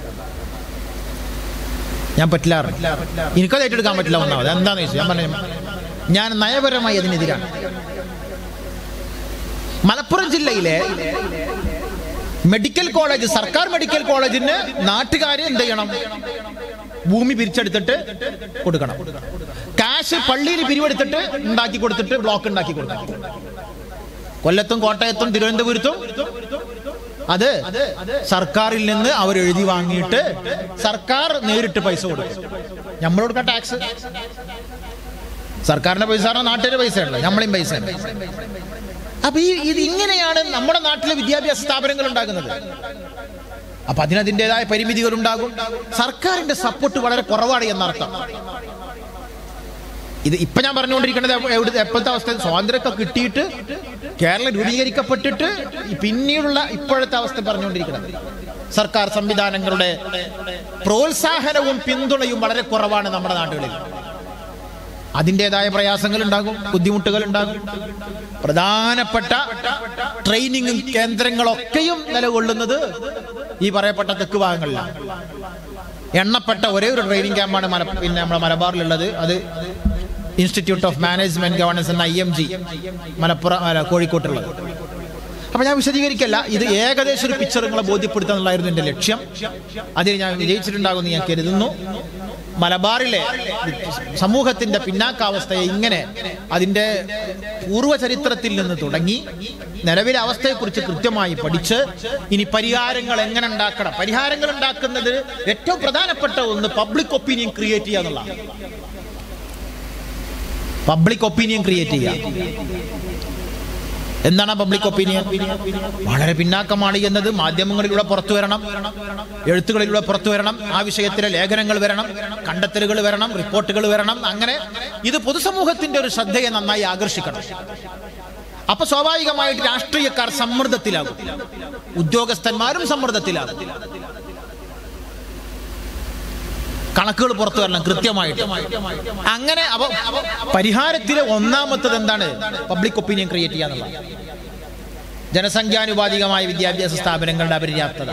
ഞാൻ പറ്റില്ലാറുണ്ട് എനിക്കത് ഏറ്റെടുക്കാൻ പറ്റില്ല ഒന്നാമത് എന്താന്ന് ചോദിച്ചു ഞാൻ പറഞ്ഞു ഞാൻ നയപരമായി അതിനെതിരാണ് മലപ്പുറം ജില്ലയിലെ മെഡിക്കൽ കോളേജ് സർക്കാർ മെഡിക്കൽ കോളേജിന് നാട്ടുകാർ എന്ത് ചെയ്യണം ഭൂമി പിരിച്ചെടുത്തിട്ട് കൊടുക്കണം കാശ് പള്ളിയിൽ പിരിവെടുത്തിട്ട് ഉണ്ടാക്കി കൊടുത്തിട്ട് ബ്ലോക്ക് ഉണ്ടാക്കി കൊടുക്കണം കൊല്ലത്തും കോട്ടയത്തും തിരുവനന്തപുരത്തും അത് സർക്കാരിൽ നിന്ന് അവർ എഴുതി വാങ്ങിയിട്ട് സർക്കാർ നേരിട്ട് പൈസ കൊടുക്കും നമ്മൾ കൊടുക്കാൻ ടാക്സ് സർക്കാരിന്റെ പൈസ നാട്ടിലെ പൈസ ഉണ്ടല്ലോ നമ്മളെയും പൈസ ഉണ്ട് അപ്പൊ ഈ ഇത് ഇങ്ങനെയാണ് നമ്മുടെ നാട്ടിലെ വിദ്യാഭ്യാസ സ്ഥാപനങ്ങൾ ഉണ്ടാകുന്നത് അപ്പൊ അതിനതിൻ്റെതായ പരിമിതികൾ ഉണ്ടാകും സർക്കാരിന്റെ സപ്പോർട്ട് വളരെ കുറവാണ് എന്നർത്ഥം ഇത് ഇപ്പൊ ഞാൻ പറഞ്ഞുകൊണ്ടിരിക്കുന്നത് എവിടെ എപ്പോഴത്തെ അവസ്ഥ സ്വാതന്ത്ര്യമൊക്കെ കിട്ടിയിട്ട് കേരളം രൂപീകരിക്കപ്പെട്ടിട്ട് പിന്നീടുള്ള ഇപ്പോഴത്തെ അവസ്ഥ പറഞ്ഞുകൊണ്ടിരിക്കുന്നത് സർക്കാർ സംവിധാനങ്ങളുടെ പ്രോത്സാഹനവും പിന്തുണയും വളരെ കുറവാണ് നമ്മുടെ നാടുകളിൽ അതിൻ്റെതായ പ്രയാസങ്ങൾ ഉണ്ടാകും ബുദ്ധിമുട്ടുകൾ ഉണ്ടാകും പ്രധാനപ്പെട്ട ട്രെയിനിങ് കേന്ദ്രങ്ങളൊക്കെയും നിലകൊള്ളുന്നത് ഈ പറയപ്പെട്ട തെക്ക് ഭാഗങ്ങളിലാണ് എണ്ണപ്പെട്ട ഒരേ ഒരു ട്രെയിനിങ് ക്യാമ്പാണ് മല പിന്നെ നമ്മുടെ മലബാറിലുള്ളത് അത് ഇൻസ്റ്റിറ്റ്യൂട്ട് ഓഫ് മാനേജ്മെന്റ് ഗവർണൻസ് എന്ന ഐ എം ജി മലപ്പുറം അല്ല കോഴിക്കോട്ടുള്ളത് അപ്പൊ ഞാൻ വിശദീകരിക്കല്ല ഇത് ഏകദേശം ഒരു പിക്ചർ നിങ്ങളെ ബോധ്യപ്പെടുത്തുക എന്നുള്ളതായിരുന്നു എന്റെ ലക്ഷ്യം അതിൽ ഞാൻ വിജയിച്ചിട്ടുണ്ടാകുമെന്ന് ഞാൻ കരുതുന്നു മലബാറിലെ സമൂഹത്തിന്റെ പിന്നാക്കാവസ്ഥയെ ഇങ്ങനെ അതിന്റെ പൂർവ്വചരിത്രത്തിൽ നിന്ന് തുടങ്ങി നിലവിലെ അവസ്ഥയെക്കുറിച്ച് കൃത്യമായി പഠിച്ച് ഇനി പരിഹാരങ്ങൾ എങ്ങനെ ഉണ്ടാക്കണം പരിഹാരങ്ങൾ ഉണ്ടാക്കുന്നത് ഏറ്റവും പ്രധാനപ്പെട്ട ഒന്ന് പബ്ലിക് ഒപ്പീനിയൻ ക്രിയേറ്റ് ചെയ്യുക എന്നുള്ളതാണ് പബ്ലിക് ഒപ്പീനിയൻ ക്രിയേറ്റ് ചെയ്യുക എന്താണ് പബ്ലിക് ഒപ്പീനിയൻ വളരെ പിന്നാക്കമാണ് എന്നത് മാധ്യമങ്ങളിലൂടെ പുറത്തു വരണം എഴുത്തുകളിലൂടെ പുറത്തു വരണം ആ വിഷയത്തിലെ ലേഖനങ്ങൾ വരണം കണ്ടെത്തലുകൾ വരണം റിപ്പോർട്ടുകൾ വരണം അങ്ങനെ ഇത് പൊതുസമൂഹത്തിന്റെ ഒരു ശ്രദ്ധയെ നന്നായി ആകർഷിക്കണം അപ്പൊ സ്വാഭാവികമായിട്ട് രാഷ്ട്രീയക്കാർ സമ്മർദ്ദത്തിലാകും ഉദ്യോഗസ്ഥന്മാരും സമ്മർദ്ദത്തിലാകും കണക്കുകൾ പുറത്തു വരണം കൃത്യമായിട്ട് അങ്ങനെ അപ്പൊ പരിഹാരത്തിലെ ഒന്നാമത്തത് എന്താണ് പബ്ലിക് ഒപ്പീനിയൻ ക്രിയേറ്റ് ചെയ്യാന്നുള്ളത് ജനസംഖ്യാനുപാതികമായ വിദ്യാഭ്യാസ സ്ഥാപനങ്ങളുടെ അപര്യാപ്തത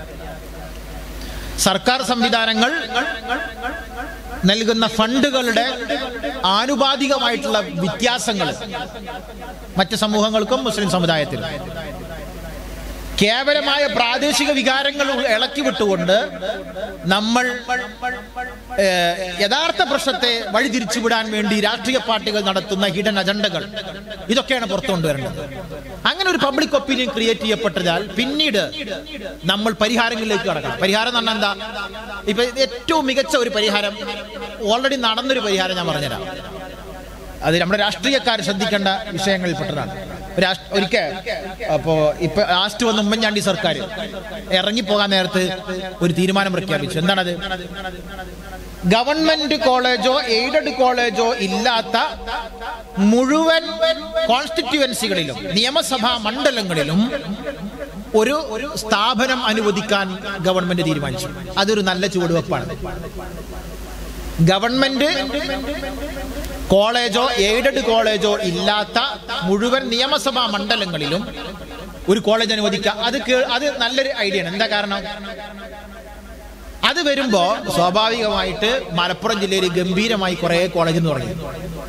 സർക്കാർ സംവിധാനങ്ങൾ നൽകുന്ന ഫണ്ടുകളുടെ ആനുപാതികമായിട്ടുള്ള വ്യത്യാസങ്ങൾ മറ്റ് സമൂഹങ്ങൾക്കും മുസ്ലിം സമുദായത്തിനും കേവലമായ പ്രാദേശിക വികാരങ്ങൾ ഇളക്കി വിട്ടുകൊണ്ട് നമ്മൾ ഏഹ്, യഥാർത്ഥ പ്രശ്നത്തെ വഴിതിരിച്ചുവിടാൻ വേണ്ടി രാഷ്ട്രീയ പാർട്ടികൾ നടത്തുന്ന ഹിഡൻ അജണ്ടകൾ ഇതൊക്കെയാണ് പുറത്തു കൊണ്ടുവരേണ്ടത് അങ്ങനെ ഒരു പബ്ലിക് ഒപ്പീനിയൻ ക്രിയേറ്റ് ചെയ്യപ്പെട്ടതാൽ പിന്നീട് നമ്മൾ പരിഹാരങ്ങളിലേക്ക് കടക്കണം പരിഹാരം എന്ന് പറഞ്ഞാൽ എന്താ ഇപ്പൊ ഏറ്റവും മികച്ച ഒരു പരിഹാരം ഓൾറെഡി നടന്നൊരു പരിഹാരം ഞാൻ പറഞ്ഞുതരാം അത് നമ്മുടെ രാഷ്ട്രീയക്കാർ ശ്രദ്ധിക്കേണ്ട വിഷയങ്ങളിൽപ്പെട്ടതാണ് രാഷ്ട്ര ഒരിക്കൽ അപ്പോ ഇപ്പൊ ലാസ്റ്റ് വന്ന ഉമ്മൻചാണ്ടി സർക്കാർ ഇറങ്ങിപ്പോകാൻ നേരത്ത് ഒരു തീരുമാനം പ്രഖ്യാപിച്ചു എന്താണത് ഗവൺമെന്റ് കോളേജോ എയ്ഡഡ് കോളേജോ ഇല്ലാത്ത മുഴുവൻ കോൺസ്റ്റിറ്റ്യുവൻസികളിലും നിയമസഭാ മണ്ഡലങ്ങളിലും ഒരു സ്ഥാപനം അനുവദിക്കാൻ ഗവൺമെന്റ് തീരുമാനിച്ചു അതൊരു നല്ല ചുവടുവെപ്പാണ് ഗവൺമെന്റ് കോളേജോ എയ്ഡഡ് കോളേജോ ഇല്ലാത്ത മുഴുവൻ നിയമസഭാ മണ്ഡലങ്ങളിലും ഒരു കോളേജ് അനുവദിക്കുക അത് കേ- അത് നല്ലൊരു ഐഡിയ ആണ് എന്താ കാരണം അത് വരുമ്പോ സ്വാഭാവികമായിട്ട് മലപ്പുറം ജില്ലയിൽ ഗംഭീരമായി കുറെ കോളേജ് എന്ന് പറഞ്ഞു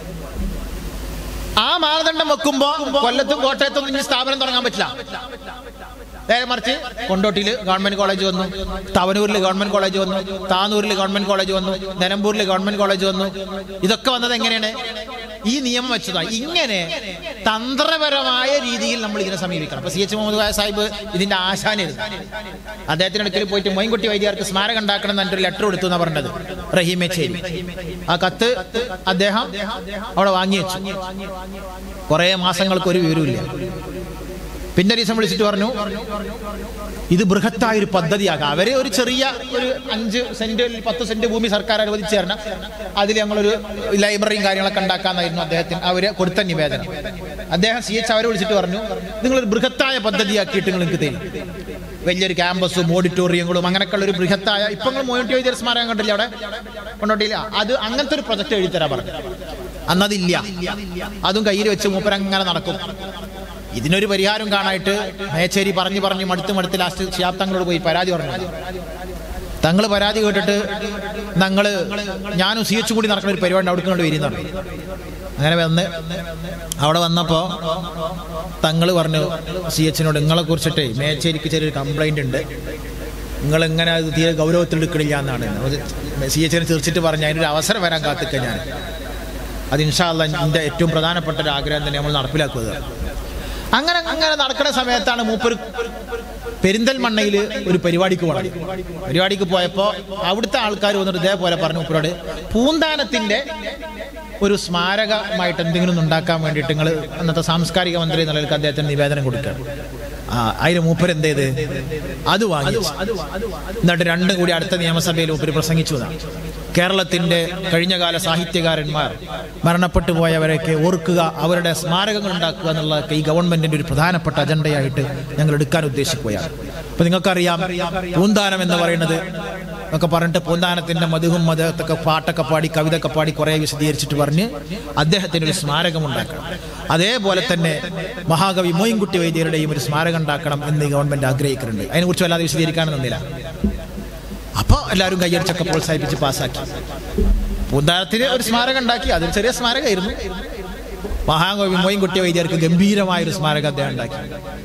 ആ മാനദണ്ഡം വെക്കുമ്പോ കൊല്ലത്തും കോട്ടയത്തും ഇനി സ്ഥാപനം തുടങ്ങാൻ പറ്റില്ല നേരെ മറിച്ച് കൊണ്ടോട്ടിയിൽ ഗവൺമെന്റ് കോളേജ് വന്നു തവനൂരിൽ ഗവൺമെന്റ് കോളേജ് വന്നു താനൂരിൽ ഗവൺമെന്റ് കോളേജ് വന്നു നിലമ്പൂരിൽ ഗവൺമെന്റ് കോളേജ് വന്നു ഇതൊക്കെ വന്നത് എങ്ങനെയാണ് ഈ നിയമം വെച്ചതാ ഇങ്ങനെ തന്ത്രപരമായ രീതിയിൽ നമ്മൾ ഇതിനെ സമീപിക്കണം അപ്പൊ സി എച്ച് മുഹമ്മദ് ഖായ സാഹിബ് ഇതിന്റെ ആശാനായിരുന്നു അദ്ദേഹത്തിന്റെ അടുക്കൽ പോയിട്ട് മൊയിൻകുട്ടി വൈദ്യർക്ക് സ്മാരകം ഉണ്ടാക്കണം എന്ന് പറഞ്ഞിട്ട് ലെറ്റർ കൊടുത്തു എന്നാ പറഞ്ഞത് റഹീമേച്ചേരി ആ കത്ത് അദ്ദേഹം അവിടെ വാങ്ങി വെച്ചു കുറെ മാസങ്ങൾക്ക് ഒരു വിവരമില്ല പിന്നെ ഒരു ദിവസം വിളിച്ചിട്ട് പറഞ്ഞു ഇത് ബൃഹത്തായ ഒരു പദ്ധതിയാകാം അവര് ഒരു ചെറിയ ഒരു അഞ്ച് സെന്റ് പത്ത് സെന്റ് ഭൂമി സർക്കാർ അനുവദിച്ചു തരണം അതിൽ ഞങ്ങളൊരു ലൈബ്രറിയും കാര്യങ്ങളൊക്കെ ഉണ്ടാക്കാന്നായിരുന്നു അദ്ദേഹത്തിന് അവര് കൊടുത്ത നിവേദനം അദ്ദേഹം സി എച്ച് അവരെ വിളിച്ചിട്ട് പറഞ്ഞു നിങ്ങളൊരു ബൃഹത്തായ പദ്ധതിയാക്കിയിട്ട് നിങ്ങൾ നിങ്ങൾക്ക് തരും വലിയൊരു ക്യാമ്പസും ഓഡിറ്റോറിയങ്ങളും അങ്ങനെയൊക്കെയുള്ള ഒരു ബൃഹത്തായ ഇപ്പൊ നിങ്ങൾ മോയിറ്റി വൈദ്യർ സ്മാരകം കണ്ടില്ല അവിടെ കൊണ്ടോട്ടിയില്ല അത് അങ്ങനത്തെ ഒരു പ്രൊജക്ട് എഴുതി തരാൻ പറഞ്ഞു അന്നതില്ല അതും കയ്യിൽ വെച്ച് മൂപ്പരങ്ങനെ നടക്കും ഇതിനൊരു പരിഹാരം കാണായിട്ട് മേച്ചേരി പറഞ്ഞു പറഞ്ഞു മടുത്ത് മടുത്ത് ലാസ്റ്റ് ഷിയാബ് തങ്ങളോട് പോയി പരാതി പറഞ്ഞു തങ്ങൾ പരാതി കേട്ടിട്ട് ഞങ്ങള് ഞാനും സി എച്ചും കൂടി നടക്കുന്ന ഒരു പരിപാടി അവിടെ കൊണ്ട് വരുന്നതാണ് അങ്ങനെ വന്ന് അവിടെ വന്നപ്പോ തങ്ങൾ പറഞ്ഞു സി എച്ചിനോട് നിങ്ങളെ കുറിച്ചിട്ട് മേച്ചേരിക്ക് ചെറിയൊരു കംപ്ലൈന്റ് ഉണ്ട് നിങ്ങൾ എങ്ങനെ അത് തീരെ ഗൗരവത്തിൽ എടുക്കണില്ല എന്നാണ് സി എച്ചിനെ തീർച്ചിട്ട് പറഞ്ഞു അതിനൊരു അവസരം വരാൻ കാത്തിക്ക ഞാൻ അത് ഇൻഷാല്ല എൻ്റെ ഏറ്റവും പ്രധാനപ്പെട്ട ഒരു ആഗ്രഹം തന്നെ നമ്മൾ നടപ്പിലാക്കുക അങ്ങനെ അങ്ങനെ നടക്കുന്ന സമയത്താണ് മൂപ്പർ പെരിന്തൽമണ്ണയിൽ ഒരു പരിപാടിക്ക് പോകണം പരിപാടിക്ക് പോയപ്പോ അവിടുത്തെ ആൾക്കാർ വന്നിട്ട് ഇതേപോലെ പറഞ്ഞു മൂപ്പരോട് പൂന്താനത്തിന്റെ ഒരു സ്മാരകമായിട്ട് എന്തെങ്കിലും ഒന്ന് ഉണ്ടാക്കാൻ വേണ്ടിയിട്ട് നിങ്ങൾ അന്നത്തെ സാംസ്കാരിക മന്ത്രി എന്ന നിലയ്ക്ക് അദ്ദേഹത്തിന് നിവേദനം കൊടുക്കുകയാണ് ആ അതിന് മൂപ്പർ എന്ത് ചെയ്ത് അത് വാങ്ങി എന്നിട്ട് രണ്ടും കൂടി അടുത്ത നിയമസഭയിൽ മൂപ്പര് പ്രസംഗിച്ചു എന്നാണ് കേരളത്തിന്റെ കഴിഞ്ഞകാല സാഹിത്യകാരന്മാർ മരണപ്പെട്ടു പോയവരെയൊക്കെ ഓർക്കുക അവരുടെ സ്മാരകങ്ങൾ ഉണ്ടാക്കുക എന്നുള്ളതൊക്കെ ഈ ഗവൺമെന്റിന്റെ ഒരു പ്രധാനപ്പെട്ട അജണ്ടയായിട്ട് ഞങ്ങൾ എടുക്കാൻ ഉദ്ദേശിക്കുകയാണ് അപ്പൊ നിങ്ങൾക്കറിയാം പൂന്താനം എന്ന് പറയുന്നത് ഒക്കെ പറഞ്ഞിട്ട് പൂന്താനത്തിന്റെ മധുവും മതത്തൊക്കെ പാട്ടൊക്കെ പാടി കവിതയൊക്കെ പാടി കുറെ വിശദീകരിച്ചിട്ട് പറഞ്ഞ് അദ്ദേഹത്തിന് ഒരു സ്മാരകം ഉണ്ടാക്കണം അതേപോലെ തന്നെ മഹാകവി മോയിൻകുട്ടി വൈദ്യരുടെയും ഒരു സ്മാരകം ഉണ്ടാക്കണം എന്ന് ഈ ഗവൺമെന്റ് ആഗ്രഹിക്കുന്നുണ്ട് അതിനെക്കുറിച്ച് വല്ലാതെ വിശദീകരിക്കാനൊന്നുമില്ല അപ്പൊ എല്ലാവരും കയ്യടിച്ചൊക്കെ പ്രോത്സാഹിപ്പിച്ച് പാസ്സാക്കി പൂന്താനത്തിന് ഒരു സ്മാരകം ഉണ്ടാക്കി അതൊരു ചെറിയ സ്മാരകമായിരുന്നു മഹാകവി മോയിൻകുട്ടി വൈദ്യർക്ക് ഗംഭീരമായ ഒരു സ്മാരകം അദ്ദേഹം ഉണ്ടാക്കി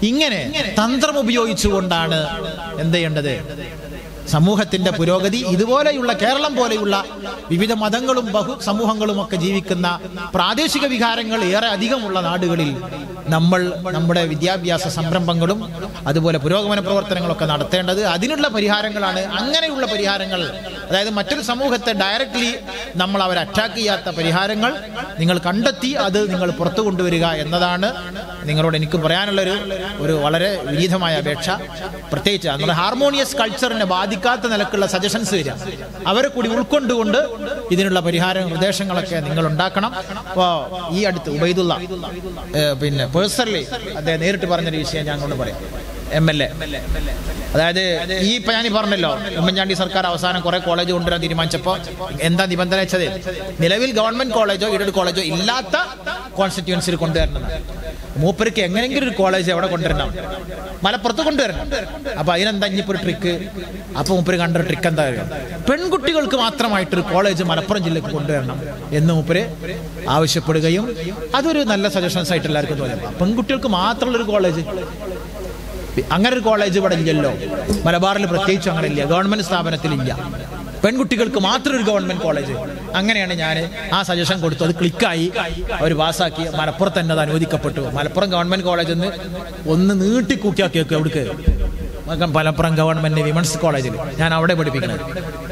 ഇങ്ങനെ തന്ത്രം ഉപയോഗിച്ചുകൊണ്ടാണ് എന്ത് ചെയ്യേണ്ടത് സമൂഹത്തിന്റെ പുരോഗതി ഇതുപോലെയുള്ള കേരളം പോലെയുള്ള വിവിധ മതങ്ങളും ബഹു സമൂഹങ്ങളും ഒക്കെ ജീവിക്കുന്ന പ്രാദേശിക വികാരങ്ങൾ ഏറെ അധികമുള്ള നാടുകളിൽ നമ്മൾ നമ്മുടെ വിദ്യാഭ്യാസ സംരംഭങ്ങളും അതുപോലെ പുരോഗമന പ്രവർത്തനങ്ങളൊക്കെ നടത്തേണ്ടത് അതിനുള്ള പരിഹാരങ്ങളാണ് അങ്ങനെയുള്ള പരിഹാരങ്ങൾ അതായത് മറ്റൊരു സമൂഹത്തെ ഡയറക്റ്റ്ലി നമ്മൾ അവരെ അറ്റാക്ക് ചെയ്യാത്ത പരിഹാരങ്ങൾ നിങ്ങൾ കണ്ടെത്തി അത് നിങ്ങൾ പുറത്തു കൊണ്ടുവരിക എന്നതാണ് നിങ്ങളോട് എനിക്ക് പറയാനുള്ളൊരു ഒരു വളരെ വിനീതമായ അപേക്ഷ പ്രത്യേകിച്ച് നമ്മുടെ ഹാർമോണിയസ് കൾച്ചറിനെ ബാധിക്കാത്ത നിലക്കുള്ള സജഷൻസ് വരിക അവരെ കൂടി ഉൾക്കൊണ്ടുകൊണ്ട് ഇതിനുള്ള പരിഹാര നിർദ്ദേശങ്ങളൊക്കെ നിങ്ങൾ ഉണ്ടാക്കണം അപ്പോൾ ഈ അടുത്ത് ഉബൈദുള്ള ഏഹ്, പിന്നെ പേഴ്സണലി അദ്ദേഹം നേരിട്ട് പറഞ്ഞൊരു വിഷയം ഞാൻ കൊണ്ട് പറയാം എം എൽ എ അതായത് ഈ ഇപ്പൊ ഞാൻ പറഞ്ഞല്ലോ ഉമ്മൻചാണ്ടി സർക്കാർ അവസാനം കുറെ കോളേജ് കൊണ്ടുവരാൻ തീരുമാനിച്ചപ്പോൾ എന്താ നിബന്ധന വെച്ചത് നിലവിൽ ഗവൺമെന്റ് കോളേജോ എയ്ഡഡ് കോളേജോ ഇല്ലാത്ത കോൺസ്റ്റിറ്റ്യുവൻസിൽ കൊണ്ടുവരണം മൂപ്പർക്ക് എങ്ങനെയെങ്കിലും ഒരു കോളേജ് എവിടെ കൊണ്ടുവരണം മലപ്പുറത്ത് കൊണ്ടുവരണം അപ്പൊ അതിനെന്താ ഇനിയിപ്പോ ഒരു ട്രിക്ക് അപ്പൊ മൂപ്പര് കണ്ടൊരു ട്രിക്ക് എന്താ അറിയോ? പെൺകുട്ടികൾക്ക് മാത്രമായിട്ടൊരു കോളേജ് മലപ്പുറം ജില്ലക്ക് കൊണ്ടുവരണം എന്ന് മൂപ്പര് ആവശ്യപ്പെടുകയും അതൊരു നല്ല സജഷൻസ് ആയിട്ട് എല്ലാവർക്കും തോന്നി പെൺകുട്ടികൾക്ക് മാത്രമുള്ള ഒരു കോളേജ് അങ്ങനെ ഒരു കോളേജ് ഇവിടെ ഇല്ലല്ലോ മലബാറിൽ പ്രത്യേകിച്ചും അങ്ങനെ ഇല്ല ഗവൺമെന്റ് സ്ഥാപനത്തിലില്ല പെൺകുട്ടികൾക്ക് മാത്രം ഒരു ഗവൺമെന്റ് കോളേജ് അങ്ങനെയാണ് ഞാൻ ആ സജഷൻ കൊടുത്തു അത് ക്ലിക്കായി അവർ പാസ്സാക്കി മലപ്പുറത്ത് തന്നെ അത് അനുവദിക്കപ്പെട്ടു മലപ്പുറം ഗവൺമെന്റ് കോളേജിൽ നിന്ന് ഒന്ന് നീട്ടിക്കൂട്ടിയാക്കി വെക്കും എവിടേക്ക് മലപ്പുറം ഗവൺമെന്റ് വിമൻസ് കോളേജിൽ ഞാൻ അവിടെ പഠിപ്പിക്കുന്നത്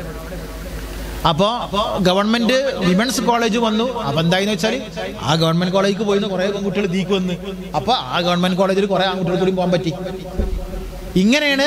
അപ്പോ ഗവൺമെന്റ് വിമൻസ് കോളേജ് വന്നു അപ്പൊ എന്തായെന്ന് വെച്ചാൽ ആ ഗവൺമെന്റ് കോളേജിൽ പോയി കുറെ പെൺകുട്ടികൾ ദീക്ക് വന്ന് അപ്പൊ ആ ഗവൺമെന്റ് കോളേജിൽ കുറെ ആൺകുട്ടികൾ കൂടി പോകാൻ പറ്റി ഇങ്ങനെയാണ്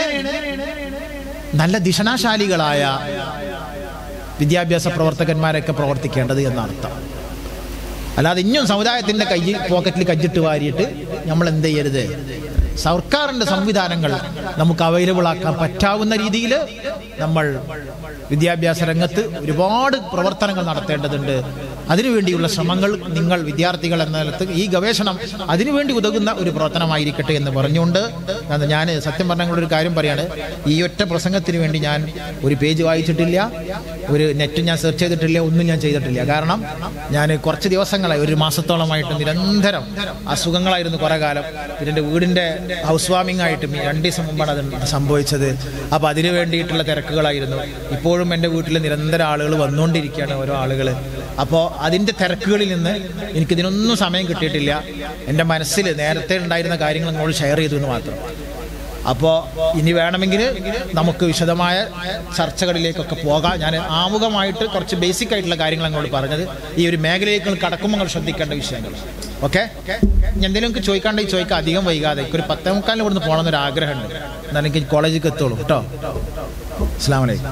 നല്ല ദിഷണാശാലികളായ വിദ്യാഭ്യാസ പ്രവർത്തകന്മാരൊക്കെ പ്രവർത്തിക്കേണ്ടത് എന്നർത്ഥം അല്ലാതെ ഇനിയും സമുദായത്തിന്റെ കൈ പോക്കറ്റിൽ കജ്ജിട്ട് വാരിയിട്ട് നമ്മൾ എന്ത് ചെയ്യരുത് സർക്കാരിന്റെ സംവിധാനങ്ങൾ നമുക്ക് അവൈലബിൾ ആക്കാൻ പറ്റാവുന്ന രീതിയിൽ നമ്മൾ വിദ്യാഭ്യാസ രംഗത്ത് ഒരുപാട് പ്രവർത്തനങ്ങൾ നടത്തേണ്ടതുണ്ട് അതിനുവേണ്ടിയുള്ള ശ്രമങ്ങൾ നിങ്ങൾ വിദ്യാർത്ഥികൾ എന്ന നിലത്ത് ഈ ഗവേഷണം അതിനുവേണ്ടി ഉതകുന്ന ഒരു പ്രവർത്തനമായിരിക്കട്ടെ എന്ന് പറഞ്ഞുകൊണ്ട് അത് ഞാൻ സത്യം പറഞ്ഞ ഒരു കാര്യം പറയാണ് ഈ ഒറ്റ പ്രസംഗത്തിന് വേണ്ടി ഞാൻ ഒരു പേജ് വായിച്ചിട്ടില്ല ഒരു നെറ്റ് ഞാൻ സെർച്ച് ചെയ്തിട്ടില്ല ഒന്നും ഞാൻ ചെയ്തിട്ടില്ല കാരണം ഞാൻ കുറച്ച് ദിവസങ്ങളായി ഒരു മാസത്തോളമായിട്ട് നിരന്തരം അസുഖങ്ങളായിരുന്നു കുറെ കാലം പിന്നെ എൻ്റെ വീടിൻ്റെ ഹൗസ് വാമിംഗ് ആയിട്ട് ഈ രണ്ട് ദിവസം മുമ്പാണ് അത് സംഭവിച്ചത് അപ്പോൾ അതിനു വേണ്ടിയിട്ടുള്ള തിരക്കുകളായിരുന്നു ഇപ്പോഴും എൻ്റെ വീട്ടിൽ നിരന്തരം ആളുകൾ വന്നുകൊണ്ടിരിക്കുകയാണ് ഓരോ ആളുകൾ അപ്പോൾ അതിൻ്റെ തിരക്കുകളിൽ നിന്ന് എനിക്കിതിനൊന്നും സമയം കിട്ടിയിട്ടില്ല എൻ്റെ മനസ്സിൽ നേരത്തെ ഉണ്ടായിരുന്ന കാര്യങ്ങൾ നിങ്ങളോട് ഷെയർ ചെയ്തു എന്ന് മാത്രം അപ്പോൾ ഇനി വേണമെങ്കിൽ നമുക്ക് വിശദമായ ചർച്ചകളിലേക്കൊക്കെ പോകാം ഞാൻ ആമുഖമായിട്ട് കുറച്ച് ബേസിക് ആയിട്ടുള്ള കാര്യങ്ങൾ അങ്ങോട്ട് പറഞ്ഞത് ഈ ഒരു മേഖലയിലേക്ക് നിങ്ങൾ കടക്കുമ്പോൾ നിങ്ങൾ ശ്രദ്ധിക്കേണ്ട വിഷയങ്ങൾ ഓക്കെ എന്തെങ്കിലും എനിക്ക് ചോദിക്കാണ്ടെങ്കിൽ ചോദിക്കാം അധികം വൈകാതെ എനിക്ക് ഒരു പത്തേ മുക്കാലിന് ഇവിടുന്ന് പോകണമെന്നൊരു ആഗ്രഹമുണ്ട് എന്നാലും എനിക്ക് കോളേജിലേക്ക് എത്തുള്ളൂ കേട്ടോ അസ്സാം വലൈക്കും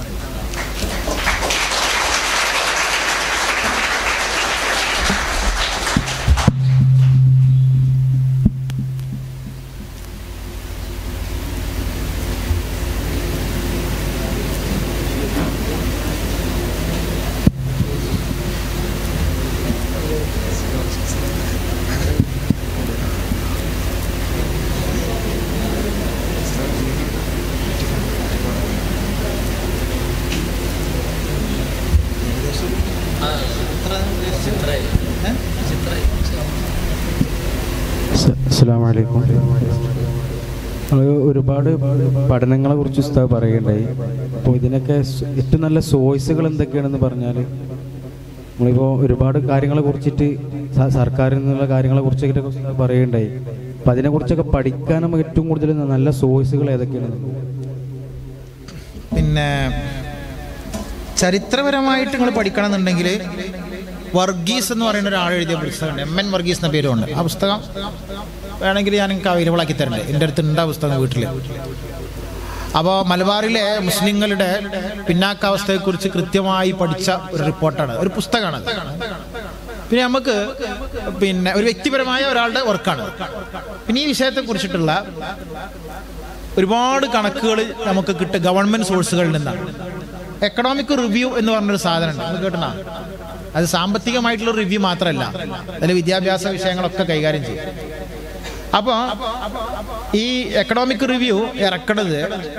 അസ്സലാമലൈക്കും നമ്മൾ ഒരുപാട് പഠനങ്ങളെ കുറിച്ച് ഉസ്താദ് പറയുകയുണ്ടായി അപ്പോൾ ഇതിനൊക്കെ സ് ഏറ്റവും നല്ല സോഴ്സുകൾ എന്തൊക്കെയാണെന്ന് പറഞ്ഞാൽ നമ്മളിപ്പോൾ ഒരുപാട് കാര്യങ്ങളെ കുറിച്ചിട്ട് സ- സർക്കാരിൽ നിന്നുള്ള കാര്യങ്ങളെ കുറിച്ചൊക്കെ ഉസ്താദ് പറയുകയുണ്ടായി അപ്പം അതിനെക്കുറിച്ചൊക്കെ പഠിക്കാൻ നമുക്ക് ഏറ്റവും കൂടുതൽ നല്ല സോഴ്സുകൾ ഏതൊക്കെയാണ് പിന്നെ ചരിത്രപരമായിട്ട് നിങ്ങൾ പഠിക്കണം എന്നുണ്ടെങ്കിൽ വർഗീസ് എന്ന് പറയുന്ന ഒരാൾ എഴുതിയ പുസ്തകമുണ്ട് എം എൻ വർഗീസ് എന്ന പേരുണ്ട് ആ പുസ്തകം വേണമെങ്കിൽ ഞാൻ നിങ്ങൾക്ക് അവൈലബിൾ ആക്കി തരണ്ടേ എൻ്റെ അടുത്ത് ഉണ്ട് ആ പുസ്തകം വീട്ടിൽ അപ്പോൾ മലബാറിലെ മുസ്ലിങ്ങളുടെ പിന്നാക്കാവസ്ഥയെക്കുറിച്ച് കൃത്യമായി പഠിച്ച ഒരു റിപ്പോർട്ടാണ് ഒരു പുസ്തകമാണ് പിന്നെ നമുക്ക് പിന്നെ ഒരു വ്യക്തിപരമായ ഒരാളുടെ വർക്കാണ് പിന്നെ ഈ വിഷയത്തെ കുറിച്ചിട്ടുള്ള ഒരുപാട് കണക്കുകൾ നമുക്ക് കിട്ടും ഗവൺമെന്റ് സോഴ്സുകളിൽ നിന്നാണ് എക്കണോമിക് റിവ്യൂ എന്ന് പറഞ്ഞൊരു സാധനമുണ്ട് നിങ്ങൾ കേട്ടണ അത് സാമ്പത്തികമായിട്ടുള്ള റിവ്യൂ മാത്രമല്ല അതിൽ വിദ്യാഭ്യാസ വിഷയങ്ങളൊക്കെ കൈകാര്യം ചെയ്യും അപ്പോൾ ഈ എക്കണോമിക് റിവ്യൂ ഇറക്കണത്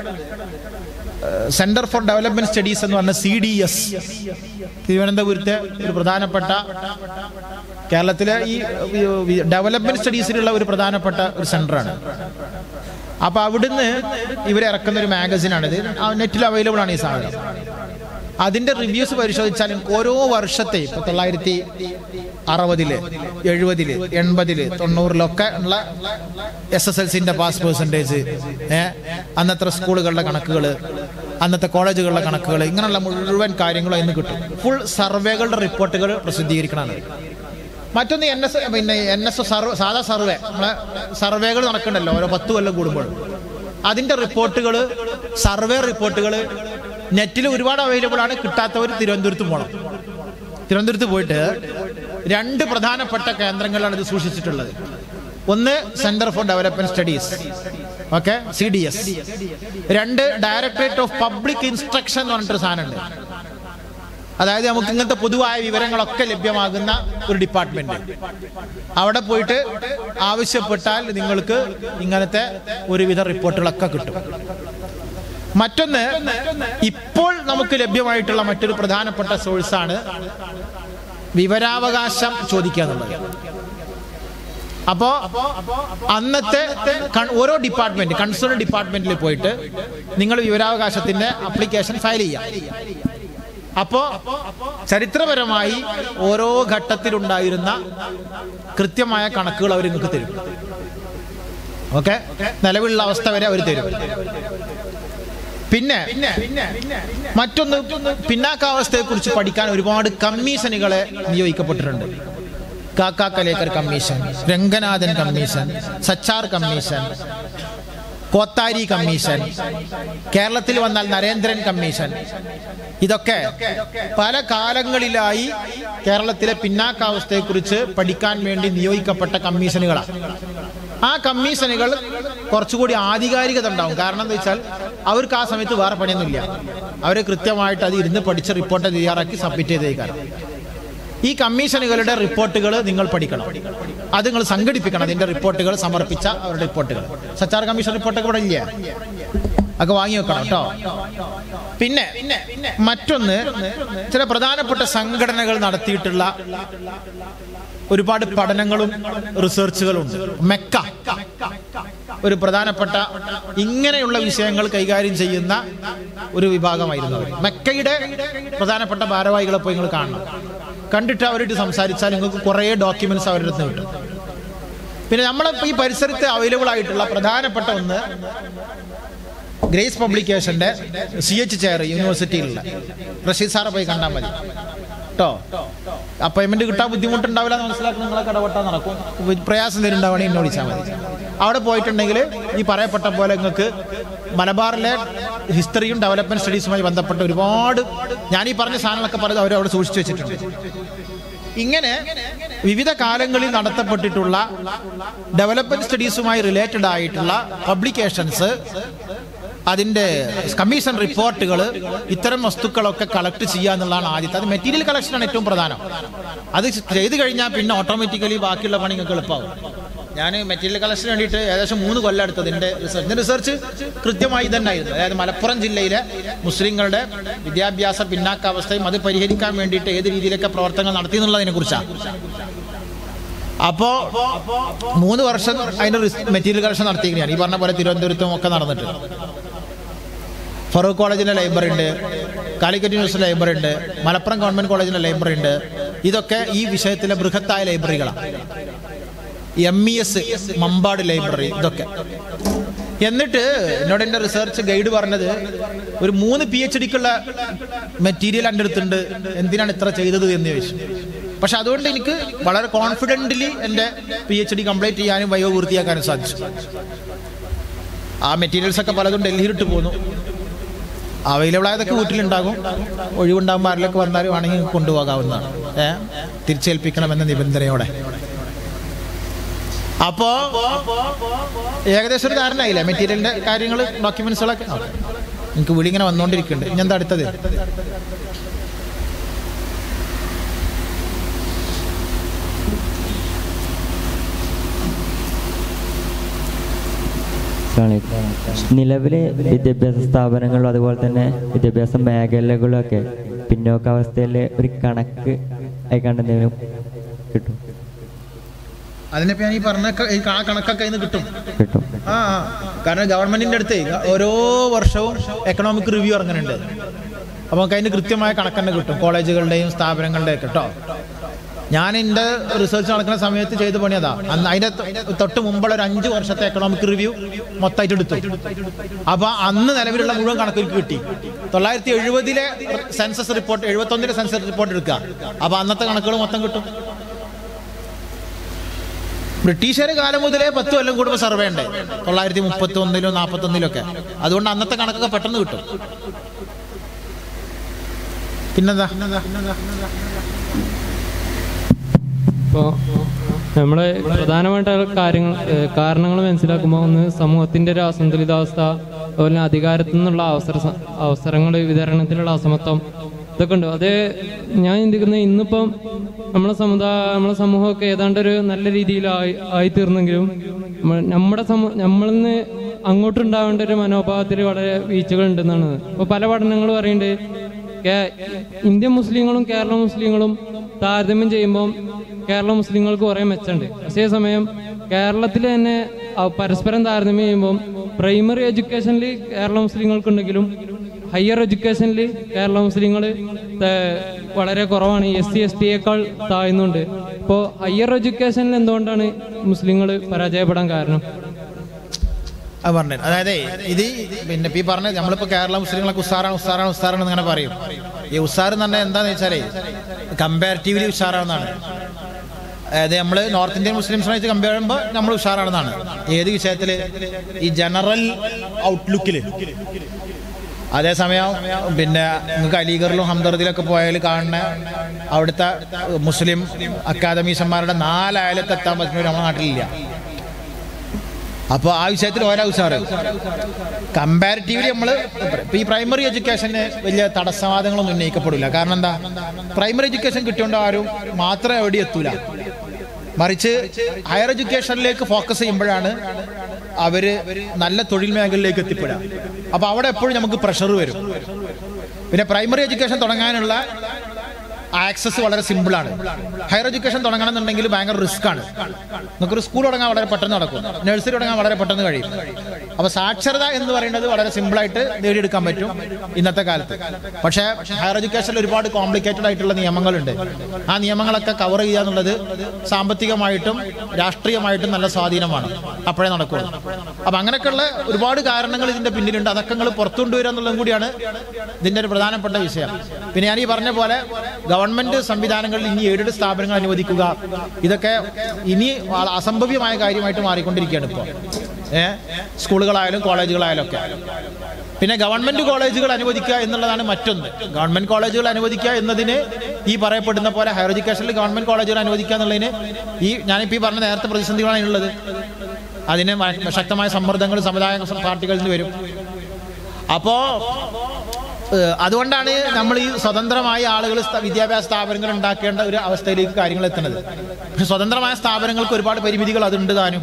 സെന്റർ ഫോർ ഡെവലപ്മെന്റ് സ്റ്റഡീസ് എന്ന് പറഞ്ഞ സി ഡി എസ് തിരുവനന്തപുരത്തെ ഒരു പ്രധാനപ്പെട്ട കേരളത്തിലെ ഈ ഡെവലപ്മെന്റ് സ്റ്റഡീസിലുള്ള ഒരു പ്രധാനപ്പെട്ട ഒരു സെന്ററാണ് അപ്പൊ അവിടുന്ന് ഇവരിറക്കുന്ന ഒരു മാഗസിനാണിത് നെറ്റിൽ അവൈലബിൾ ആണ് ഈ സാധനം അതിന്റെ റിവ്യൂസ് പരിശോധിച്ചാൽ നിങ്ങൾക്ക് ഓരോ വർഷത്തെ ഇപ്പൊ തൊള്ളായിരത്തി അറുപതില് എഴുപതില് എൺപതില് തൊണ്ണൂറിലൊക്കെ ഉള്ള എസ് എസ് എൽ സിന്റെ പാസ് പെർസെൻറ്റേജ് ഏഹ് അന്നത്തെ സ്കൂളുകളുടെ കണക്കുകൾ അന്നത്തെ കോളേജുകളുടെ കണക്കുകൾ ഇങ്ങനെയുള്ള മുഴുവൻ കാര്യങ്ങളും ഇന്ന് കിട്ടും ഫുൾ സർവേകളുടെ റിപ്പോർട്ടുകൾ പ്രസിദ്ധീകരിക്കണമാണ് മറ്റൊന്ന് എൻ എസ് പിന്നെ എൻ എസ് സർവേ സാധാ സർവേ നമ്മളെ സർവേകൾ നടക്കണ്ടല്ലോ ഓരോ പത്ത് കൊല്ലം കൂടുമ്പോൾ അതിന്റെ റിപ്പോർട്ടുകൾ സർവേ റിപ്പോർട്ടുകൾ നെറ്റിൽ ഒരുപാട് അവൈലബിൾ ആണ് കിട്ടാത്തവർ തിരുവനന്തപുരത്ത് പോകണം തിരുവനന്തപുരത്ത് പോയിട്ട് രണ്ട് പ്രധാനപ്പെട്ട കേന്ദ്രങ്ങളിലാണ് ഇത് സൂക്ഷിച്ചിട്ടുള്ളത് ഒന്ന് centre for development studies okay C D S രണ്ട് ഡയറക്ടറേറ്റ് ഓഫ് പബ്ലിക് ഇൻസ്ട്രക്ഷൻ എന്ന് പറഞ്ഞിട്ടൊരു സാധനമുണ്ട് അതായത് നമുക്ക് ഇങ്ങനത്തെ പൊതുവായ വിവരങ്ങളൊക്കെ ലഭ്യമാകുന്ന ഒരു ഡിപ്പാർട്ട്മെന്റ് അവിടെ പോയിട്ട് ആവശ്യപ്പെട്ടാൽ നിങ്ങൾക്ക് ഇങ്ങനത്തെ ഒരുവിധ റിപ്പോർട്ടുകളൊക്കെ കിട്ടും മറ്റൊന്ന് ഇപ്പോൾ നമുക്ക് ലഭ്യമായിട്ടുള്ള മറ്റൊരു പ്രധാനപ്പെട്ട സോഴ്സാണ് വിവരാവകാശം ചോദിക്കുക എന്നുള്ളത് അപ്പോ അന്നത്തെ കൺ- ഓരോ ഡിപ്പാർട്ട്മെന്റ് കൺസേൺ ഡിപ്പാർട്ട്മെന്റിൽ പോയിട്ട് നിങ്ങൾ വിവരാവകാശത്തിന്റെ അപ്ലിക്കേഷൻ ഫയൽ ചെയ്യാം അപ്പോ ചരിത്രപരമായി ഓരോ ഘട്ടത്തിലുണ്ടായിരുന്ന കൃത്യമായ കണക്കുകൾ അവർ നിങ്ങൾക്ക് തരും ഓക്കെ നിലവിലുള്ള അവസ്ഥ വരെ അവർ തരും പിന്നെ മറ്റൊന്ന് പിന്നാക്കാവസ്ഥയെ കുറിച്ച് പഠിക്കാൻ ഒരുപാട് കമ്മീഷനുകളെ നിയോഗിക്കപ്പെട്ടിട്ടുണ്ട് Kaka Kalelkar commission Ranganathan commission Sachar commission Kothari commission കേരളത്തിൽ വന്നാൽ നരേന്ദ്രൻ കമ്മീഷൻ ഇതൊക്കെ പല കാലങ്ങളിലായി കേരളത്തിലെ പിന്നാക്കാവസ്ഥയെക്കുറിച്ച് പഠിക്കാൻ വേണ്ടി നിയോഗിക്കപ്പെട്ട കമ്മീഷനുകളാണ് ആ കമ്മീഷനുകൾ കുറച്ചുകൂടി ആധികാരികത ഉണ്ടാവും കാരണം എന്താ വെച്ചാൽ അവർക്ക് ആ സമയത്ത് വേറെ പണിയൊന്നുമില്ല അവർ കൃത്യമായിട്ട് അത് ഇരുന്ന് പഠിച്ച് റിപ്പോർട്ട് തയ്യാറാക്കി സബ്മിറ്റ് ചെയ്തേക്കാരം ഈ കമ്മീഷനുകളുടെ റിപ്പോർട്ടുകൾ നിങ്ങൾ പഠിക്കണം അത് നിങ്ങൾ സംഘടിപ്പിക്കണം അതിന്റെ റിപ്പോർട്ടുകൾ സമർപ്പിച്ച അവരുടെ റിപ്പോർട്ടുകൾ സച്ചാർ കമ്മീഷൻ റിപ്പോർട്ടൊക്കെ ഇവിടെ ഇല്ല ഒക്കെ വാങ്ങി വെക്കണം കേട്ടോ പിന്നെ മറ്റൊന്ന് ചില പ്രധാനപ്പെട്ട സംഘടനകൾ നടത്തിയിട്ടുള്ള ഒരുപാട് പഠനങ്ങളും റിസർച്ചുകളും ഉണ്ട് മെക്ക ഒരു പ്രധാനപ്പെട്ട ഇങ്ങനെയുള്ള വിഷയങ്ങൾ കൈകാര്യം ചെയ്യുന്ന ഒരു വിഭാഗമായിരുന്നു അവർ മെക്കയുടെ പ്രധാനപ്പെട്ട ഭാരവാഹികളെ പോയി നിങ്ങൾ കാണണം കണ്ടിട്ട് അവരായിട്ട് സംസാരിച്ചാൽ നിങ്ങൾക്ക് കുറേ ഡോക്യുമെന്റ്സ് അവരുടെ അടുത്ത് കിട്ടും പിന്നെ നമ്മളെ ഈ പരിസരത്ത് അവൈലബിൾ ആയിട്ടുള്ള പ്രധാനപ്പെട്ട ഒന്ന് ഗ്രേസ് പബ്ലിക്കേഷന്റെ സി എച്ച് ചെയർ യൂണിവേഴ്സിറ്റിയിലുള്ള റഷീദ് സാറെ പോയി കണ്ടാൽ മതി കേട്ടോ അപ്പോയിന്റ്മെന്റ് കിട്ടാൻ ബുദ്ധിമുട്ടുണ്ടാവില്ല എന്ന് മനസ്സിലാക്കി നിങ്ങളെ കടവട്ടാൻ നടക്കും പ്രയാസം തരുണ്ടാവണേ എന്നോട് വിളിച്ചാൽ മതി അവിടെ പോയിട്ടുണ്ടെങ്കിൽ ഈ പറയപ്പെട്ട പോലെ നിങ്ങൾക്ക് മലബാറിലെ ഹിസ്റ്ററിയും ഡെവലപ്മെന്റ് സ്റ്റഡീസുമായി ബന്ധപ്പെട്ട ഒരുപാട് ഞാൻ ഈ പറഞ്ഞ സാധനങ്ങളൊക്കെ പറഞ്ഞത് അവർ അവിടെ സൂക്ഷിച്ചു വെച്ചിട്ടുണ്ട് ഇങ്ങനെ വിവിധ കാലങ്ങളിൽ നടത്തപ്പെട്ടിട്ടുള്ള ഡെവലപ്മെന്റ് സ്റ്റഡീസുമായി റിലേറ്റഡ് ആയിട്ടുള്ള പബ്ലിക്കേഷൻസ് അതിന്റെ കമ്മീഷൻ റിപ്പോർട്ടുകൾ ഇത്തരം വസ്തുക്കളൊക്കെ കളക്ട് ചെയ്യുക എന്നുള്ളതാണ് ആദ്യത്തെ അത് മെറ്റീരിയൽ കളക്ഷനാണ് ഏറ്റവും പ്രധാനം അത് ചെയ്തു കഴിഞ്ഞാൽ പിന്നെ ഓട്ടോമാറ്റിക്കലി ബാക്കിയുള്ള പണി നിങ്ങൾക്ക് എളുപ്പമാകും ഞാൻ മെറ്റീരിയൽ കളക്ഷന് വേണ്ടിയിട്ട് ഏകദേശം മൂന്ന് കൊല്ലം എടുത്തത് എൻ്റെ റിസർച്ച് എൻ്റെ റിസർച്ച് കൃത്യമായി തന്നെയായിരുന്നു അതായത് മലപ്പുറം ജില്ലയിലെ മുസ്ലിങ്ങളുടെ വിദ്യാഭ്യാസ പിന്നാക്കാവസ്ഥയും അത് പരിഹരിക്കാൻ വേണ്ടിയിട്ട് ഏത് രീതിയിലൊക്കെ പ്രവർത്തനങ്ങൾ നടത്തി എന്നുള്ളതിനെ കുറിച്ചാണ് അപ്പോ മൂന്ന് വർഷം അതിന്റെ മെറ്റീരിയൽ കളക്ഷൻ നടത്തിയിരിക്കുകയാണ് ഈ പറഞ്ഞ പോലെ തിരുവനന്തപുരത്തും ഒക്കെ നടന്നിട്ട് ഫറൂഖ് കോളേജിന്റെ ലൈബ്രറി ഉണ്ട് കാലിക്കറ്റ് യൂണിവേഴ്സിറ്റി ലൈബ്രറി ഉണ്ട് മലപ്പുറം ഗവൺമെന്റ് കോളേജിന്റെ ലൈബ്രറി ഉണ്ട് ഇതൊക്കെ ഈ വിഷയത്തിലെ ബൃഹത്തായ ലൈബ്രറികളാണ് M E S Mampad library ഇതൊക്കെ എന്നിട്ട് എന്നോട് എൻ്റെ റിസർച്ച് ഗൈഡ് പറഞ്ഞത് ഒരു മൂന്ന് പി എച്ച് ഡിക്കുള്ള മെറ്റീരിയൽ എൻ്റെ അടുത്തുണ്ട് എന്തിനാണ് ഇത്ര ചെയ്തത് എന്ന് ചോദിച്ചു പക്ഷെ അതുകൊണ്ട് എനിക്ക് വളരെ കോൺഫിഡൻ്റ്ലി എൻ്റെ പി എച്ച് ഡി കംപ്ലീറ്റ് ചെയ്യാനും വയോ പൂർത്തിയാക്കാനും സാധിച്ചു ആ മെറ്റീരിയൽസ് ഒക്കെ പലതും ഡൽഹിയിലിട്ട് പോന്നു അവൈലബിൾ ആയതൊക്കെ വീട്ടിലുണ്ടാകും ഒഴിവുണ്ടാകുമ്പോൾ ആരിലൊക്കെ വന്നാലും വേണമെങ്കിൽ കൊണ്ടുപോകാവുന്നതാണ് ഏ തിരിച്ചേൽപ്പിക്കണമെന്ന നിബന്ധനയോടെ അപ്പോ ഏകദേശം ഒരു ധാരണ ആയില്ലേ മെറ്റീരിയലിന്റെ കാര്യങ്ങൾ ഡോക്യുമെന്റ്സുകളൊക്കെ ഓക്കേ. എനിക്ക് വിളി ഇങ്ങനെ വന്നുകൊണ്ടിരിക്കുന്നുണ്ട് ഇനി എന്താ അടുത്തത് നിലവിലെ വിദ്യാഭ്യാസ സ്ഥാപനങ്ങളും അതുപോലെ തന്നെ വിദ്യാഭ്യാസ മേഖലകളൊക്കെ പിന്നോക്കാവസ്ഥയിലെ ഒരു കണക്ക് ആയിക്കാണ്ട് എന്തെങ്കിലും കിട്ടും അതിനിപ്പോ ഞാൻ ഈ പറഞ്ഞ ക- ഈ ആ കണക്കൊക്കെ ഇന്ന് കിട്ടും കിട്ടും ആ ആ. കാരണം ഗവൺമെന്റിന്റെ അടുത്ത് ഓരോ വർഷവും എക്കണോമിക് റിവ്യൂ ഇറങ്ങുന്നുണ്ട് അപ്പോൾ നമുക്ക് അതിന് കൃത്യമായ കണക്ക് തന്നെ കിട്ടും കോളേജുകളുടെയും സ്ഥാപനങ്ങളുടെയും ഒക്കെ കേട്ടോ ഞാൻ എൻ്റെ റിസർച്ച് നടക്കുന്ന സമയത്ത് ചെയ്ത പണി അതാ അന്ന് അതിന്റെ തൊ- തൊട്ട് മുമ്പുള്ള ഒരു അഞ്ച് വർഷത്തെ എക്കണോമിക് റിവ്യൂ മൊത്തമായിട്ട് എടുത്തു അപ്പൊ അന്ന് നിലവിലുള്ള മുഴുവൻ കണക്ക് എനിക്ക് കിട്ടി തൊള്ളായിരത്തി എഴുപതിലെ സെൻസസ് റിപ്പോർട്ട് എഴുപത്തൊന്നിലെ സെൻസസ് റിപ്പോർട്ട് എടുക്കുക അപ്പൊ അന്നത്തെ കണക്കുകൾ മൊത്തം കിട്ടും ബ്രിട്ടീഷുകാർ കാലം മുതലേ പത്ത് കൊല്ലം കൂടുമ്പോൾ സർവേ ഉണ്ട് തൊള്ളായിരത്തി മുപ്പത്തി ഒന്നിലും നാൽപ്പത്തി ഒന്നിലൊക്കെ അതുകൊണ്ട് അന്നത്തെ കണക്കൊക്കെ പെട്ടെന്ന് കിട്ടും പിന്നെന്താ ഇപ്പോൾ നമ്മൾ പ്രധാനമായിട്ടുള്ള കാര്യങ്ങൾ ഏഹ് കാരണങ്ങൾ മനസ്സിലാക്കുമ്പോൾ ഒന്ന് സമൂഹത്തിൻ്റെ ഒരു അസന്തുലിതാവസ്ഥ അതുപോലെ തന്നെ അധികാരത്തിൽ നിന്നുള്ള അവസര സ- അവസരങ്ങൾ വിതരണത്തിലുള്ള അസമത്വം ഇതൊക്കെ ഉണ്ട് അത് ഞാൻ ചിന്തിക്കുന്നത് ഇന്നിപ്പം നമ്മളെ സമുദായ നമ്മളെ സമൂഹമൊക്കെ ഏതാണ്ട് ഒരു നല്ല രീതിയിൽ ആയി ആയിത്തീർന്നെങ്കിലും നമ്മ- നമ്മുടെ സമൂഹ നമ്മളിൽ നിന്ന് അങ്ങോട്ടുണ്ടാവേണ്ട ഒരു മനോഭാവത്തിൽ വളരെ വീഴ്ചകൾ ഉണ്ടെന്നാണ് ഇപ്പോൾ പല പഠനങ്ങൾ പറയുന്നുണ്ട് കേ- ഇന്ത്യൻ മുസ്ലിങ്ങളും കേരള മുസ്ലിങ്ങളും താരതമ്യം ചെയ്യുമ്പോൾ കേരള മുസ്ലിങ്ങൾക്ക് കുറെ മെച്ചമുണ്ട് അതേസമയം കേരളത്തിൽ തന്നെ അ- പരസ്പരം താരതമ്യം ചെയ്യുമ്പോൾ പ്രൈമറി എഡ്യൂക്കേഷനിൽ കേരള മുസ്ലിങ്ങൾക്കുണ്ടെങ്കിലും ഹയർ എഡ്യൂക്കേഷനിൽ കേരള മുസ്ലിങ്ങൾ വളരെ കുറവാണ് എസ് സി എസ് ടിയേക്കാൾ താഴ്ന്നുണ്ട് ഇപ്പോൾ ഹയർ എഡ്യൂക്കേഷനിൽ എന്തുകൊണ്ടാണ് മുസ്ലിങ്ങൾ പരാജയപ്പെടാൻ കാരണം അത് പറഞ്ഞു അതായത് ഇത് പിന്നെ ഇപ്പൊ ഈ പറഞ്ഞ നമ്മളിപ്പോ കേരള മുസ്ലിങ്ങളൊക്കെ ഉസാറാണ് ഉസാറാണ് ഉസാറാണ് ഇങ്ങനെ പറയും ഈ ഉസാർ എന്ന് പറഞ്ഞാൽ എന്താന്ന് വെച്ചാലേ കമ്പാരിറ്റീവ്ലി ഉഷാറാണെന്നാണ് അതായത് നമ്മൾ നോർത്ത് ഇന്ത്യൻ മുസ്ലിംസിനെ വെച്ച് കമ്പയർ ചെയ്യുമ്പോൾ നമ്മൾ ഉഷാറാണെന്നാണ് ഏത് വിഷയത്തില് ഈ ജനറൽ ഔട്ട്ലുക്കിൽ അതേസമയം പിന്നെ നിങ്ങൾക്ക് അലിഗറിലും ഹംദർദിലൊക്കെ പോയാൽ കാണുന്ന അവിടുത്തെ മുസ്ലിം അക്കാദമീഷന്മാരുടെ നാലായാലത്ത് എത്താൻ പറ്റുന്ന നമ്മുടെ നാട്ടിലില്ല അപ്പോൾ ആ വിഷയത്തിൽ ഓരോ ഉഷാറ് കമ്പാരിറ്റീവ്ലി നമ്മൾ ഈ പ്രൈമറി എഡ്യൂക്കേഷന് വലിയ തടസ്സവാദങ്ങളൊന്നും ഉന്നയിക്കപ്പെടില്ല കാരണം എന്താ പ്രൈമറി എഡ്യൂക്കേഷൻ കിട്ടിയോണ്ട് ആരും മാത്രം എവിടെ എത്തൂല മറിച്ച് ഹയർ എഡ്യൂക്കേഷനിലേക്ക് ഫോക്കസ് ചെയ്യുമ്പോഴാണ് അവര് നല്ല തൊഴിൽ മേഖലയിലേക്ക് എത്തിപ്പെടുക അപ്പൊ അവിടെ എപ്പോഴും നമുക്ക് പ്രഷർ വരും പിന്നെ പ്രൈമറി എഡ്യൂക്കേഷൻ തുടങ്ങാനുള്ള ആക്സസ് വളരെ സിമ്പിളാണ് ഹയർ എഡ്യൂക്കേഷൻ തുടങ്ങണമെന്നുണ്ടെങ്കിൽ ഭയങ്കര റിസ്ക് ആണ് നമുക്കൊരു സ്കൂൾ തുടങ്ങാൻ വളരെ പെട്ടെന്ന് നടക്കും നഴ്സറി തുടങ്ങാൻ വളരെ പെട്ടെന്ന് കഴിയും അപ്പൊ സാക്ഷരത എന്ന് പറയുന്നത് വളരെ സിമ്പിളായിട്ട് നേടിയെടുക്കാൻ പറ്റും ഇന്നത്തെ കാലത്ത് പക്ഷേ ഹയർ എഡ്യൂക്കേഷനിൽ ഒരുപാട് കോംപ്ലിക്കേറ്റഡ് ആയിട്ടുള്ള നിയമങ്ങളുണ്ട് ആ നിയമങ്ങളൊക്കെ കവർ ചെയ്യുക എന്നുള്ളത് സാമ്പത്തികമായിട്ടും രാഷ്ട്രീയമായിട്ടും നല്ല സ്വാധീനമാണ് അപ്പോഴേ നടക്കുള്ളൂ അപ്പൊ അങ്ങനെയൊക്കെയുള്ള ഒരുപാട് കാരണങ്ങൾ ഇതിന്റെ പിന്നിലുണ്ട് അതൊക്കെ നിങ്ങൾ പുറത്തു കൊണ്ടുവരിക എന്നുള്ളതും കൂടിയാണ് ഇതിന്റെ ഒരു പ്രധാനപ്പെട്ട വിഷയം പിന്നെ ഞാൻ ഈ പറഞ്ഞ പോലെ ഗവൺമെന്റ് സംവിധാനങ്ങളിൽ ഇനി എയ്ഡഡ് സ്ഥാപനങ്ങൾ അനുവദിക്കുക ഇതൊക്കെ ഇനി വള- അസംഭവ്യമായ കാര്യമായിട്ട് മാറിക്കൊണ്ടിരിക്കുകയാണ് ഇപ്പോൾ ഏഹ് സ്കൂളുകളായാലും കോളേജുകളായാലും ഒക്കെ പിന്നെ ഗവൺമെന്റ് കോളേജുകൾ അനുവദിക്കുക എന്നുള്ളതാണ് മറ്റൊന്ന് ഗവൺമെന്റ് കോളേജുകൾ അനുവദിക്കുക എന്നതിന് ഈ പറയപ്പെടുന്ന പോലെ ഹയർ എഡ്യൂക്കേഷനിൽ ഗവൺമെന്റ് കോളേജുകൾ അനുവദിക്കുക എന്നുള്ളതിന് ഈ ഞാനിപ്പോൾ ഈ പറഞ്ഞ നേരത്തെ പ്രതിസന്ധികളാണ് അതിനുള്ളത് അതിന് മ- ശക്തമായ സമ്മർദ്ദങ്ങൾ സമുദായ പാർട്ടികളിൽ നിന്ന് വരും അപ്പോ ഏഹ്, അതുകൊണ്ടാണ് നമ്മൾ ഈ സ്വതന്ത്രമായ ആളുകൾ സ്ഥ- വിദ്യാഭ്യാസ സ്ഥാപനങ്ങൾ ഉണ്ടാക്കേണ്ട ഒരു അവസ്ഥയിലേക്ക് കാര്യങ്ങൾ എത്തുന്നത് പക്ഷെ സ്വതന്ത്രമായ സ്ഥാപനങ്ങൾക്ക് ഒരുപാട് പരിമിതികൾ അതുണ്ട് താനും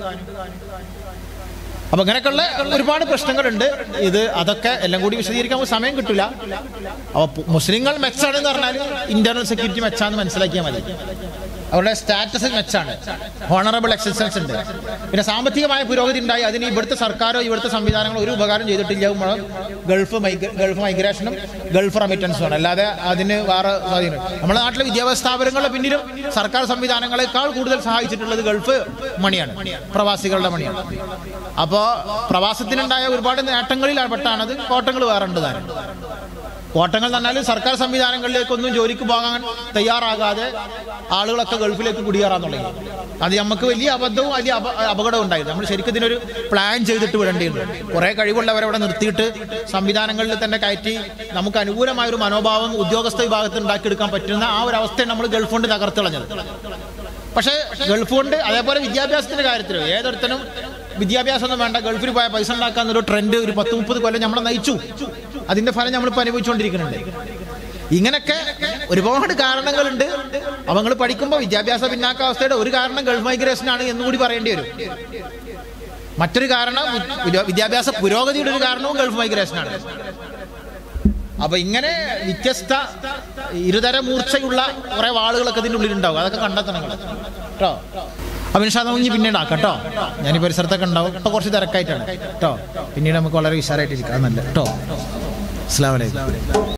അപ്പൊ അങ്ങനെയൊക്കെയുള്ള ഒരുപാട് പ്രശ്നങ്ങളുണ്ട് ഇത് അതൊക്കെ എല്ലാം കൂടി വിശദീകരിക്കാൻ നമുക്ക് സമയം കിട്ടില്ല അപ്പൊ പു- മുസ്ലിങ്ങൾ മെച്ചാണെന്ന് പറഞ്ഞാൽ ഇന്റർണൽ സെക്യൂരിറ്റി മെച്ചാന്ന് മനസ്സിലാക്കിയാൽ മതി അവരുടെ സ്റ്റാറ്റസ് മെച്ചാണ് ഹോണറബിൾ എക്സസൻസ് ഉണ്ട് പിന്നെ സാമ്പത്തികമായ പുരോഗതി ഉണ്ടായി അതിന് ഇവിടുത്തെ സർക്കാരോ ഇവിടുത്തെ സംവിധാനങ്ങളോ ഒരു ഉപകാരം ചെയ്തിട്ടില്ല മുഴുവൻ ഗൾഫ് മൈഗ്ര ഗൾഫ് മൈഗ്രേഷനും ഗൾഫ് റെമിറ്റൻസും ആണ് അല്ലാതെ അതിന് വേറെ സ്വാധീനം നമ്മുടെ നാട്ടിലെ വിദ്യാഭ്യാസ സ്ഥാപനങ്ങളുടെ പിന്നിലും സർക്കാർ സംവിധാനങ്ങളെക്കാൾ കൂടുതൽ സഹായിച്ചിട്ടുള്ളത് ഗൾഫ് മണിയാണ് പ്രവാസികളുടെ മണിയാണ് അപ്പോൾ പ്രവാസത്തിനുണ്ടായ ഒരുപാട് നേട്ടങ്ങളിൽ പെട്ടാണത് കോട്ടങ്ങൾ വേറെ ഉണ്ട് താനും കോട്ടങ്ങൾ എന്ന് പറഞ്ഞാൽ സർക്കാർ സംവിധാനങ്ങളിലേക്കൊന്നും ജോലിക്ക് പോകാൻ തയ്യാറാകാതെ ആളുകളൊക്കെ ഗൾഫിലേക്ക് കുടിയേറാൻ തുടങ്ങി അത് നമുക്ക് വലിയ അബദ്ധവും വലിയ അപ അപകടവും ഉണ്ടായത് നമ്മൾ ശരിക്കും ഇതിനൊരു പ്ലാൻ ചെയ്തിട്ട് വിടേണ്ടിയിരുന്നു കുറെ കഴിവുള്ളവരെ അവിടെ നിർത്തിയിട്ട് സംവിധാനങ്ങളിൽ തന്നെ കയറ്റി നമുക്ക് അനുകൂലമായ ഒരു മനോഭാവം ഉദ്യോഗസ്ഥ വിഭാഗത്തിൽ ഉണ്ടാക്കിയെടുക്കാൻ പറ്റുന്ന ആ ഒരു അവസ്ഥയാണ് നമ്മൾ ഗൾഫ് കൊണ്ട് തകർത്തളഞ്ഞത് പക്ഷേ ഗൾഫ് കൊണ്ട് അതേപോലെ വിദ്യാഭ്യാസത്തിന്റെ കാര്യത്തിൽ ഏതൊരുത്തനും വിദ്യാഭ്യാസം ഒന്നും വേണ്ട ഗൾഫിൽ പോയ പൈസ ഉണ്ടാക്കാൻ ഒരു ട്രെൻഡ് ഒരു പത്ത് മുപ്പത് കൊല്ലം നമ്മളെ നയിച്ചു അതിന്റെ ഫലം നമ്മളിപ്പോൾ അനുഭവിച്ചുകൊണ്ടിരിക്കുന്നുണ്ട് ഇങ്ങനൊക്കെ ഒരുപാട് കാരണങ്ങളുണ്ട് അപ്പൊ നിങ്ങൾ പഠിക്കുമ്പോൾ വിദ്യാഭ്യാസ പിന്നാക്കാവസ്ഥയുടെ ഒരു കാരണം ഗൾഫ് മൈഗ്രേഷൻ ആണ് എന്നുകൂടി പറയേണ്ടി വരും മറ്റൊരു കാരണം വിദ്യ- വിദ്യാഭ്യാസ പുരോഗതിയുടെ ഒരു കാരണവും ഗൾഫ് മൈഗ്രേഷൻ ആണ് അപ്പൊ ഇങ്ങനെ വ്യത്യസ്ത ഇരുതര മൂർച്ചയുള്ള കുറെ വാളുകളൊക്കെ ഇതിൻ്റെ ഉള്ളിൽ ഉണ്ടാവും അതൊക്കെ കണ്ടെത്തണം നിങ്ങൾ. കേട്ടോ അപ്പം ഇൻഷാ അല്ലാ ഇനി പിന്നീട് ആക്കാം കേട്ടോ ഞാൻ ഈ പരിസരത്തൊക്കെ ഉണ്ടാവും ഇപ്പോൾ കുറച്ച് തിരക്കായിട്ടാണ് കേട്ടോ പിന്നീട് നമുക്ക് വളരെ വിശാലമായിട്ട് ഇരിക്കാം നല്ല കേട്ടോ അസ്സാം വലൈക്കും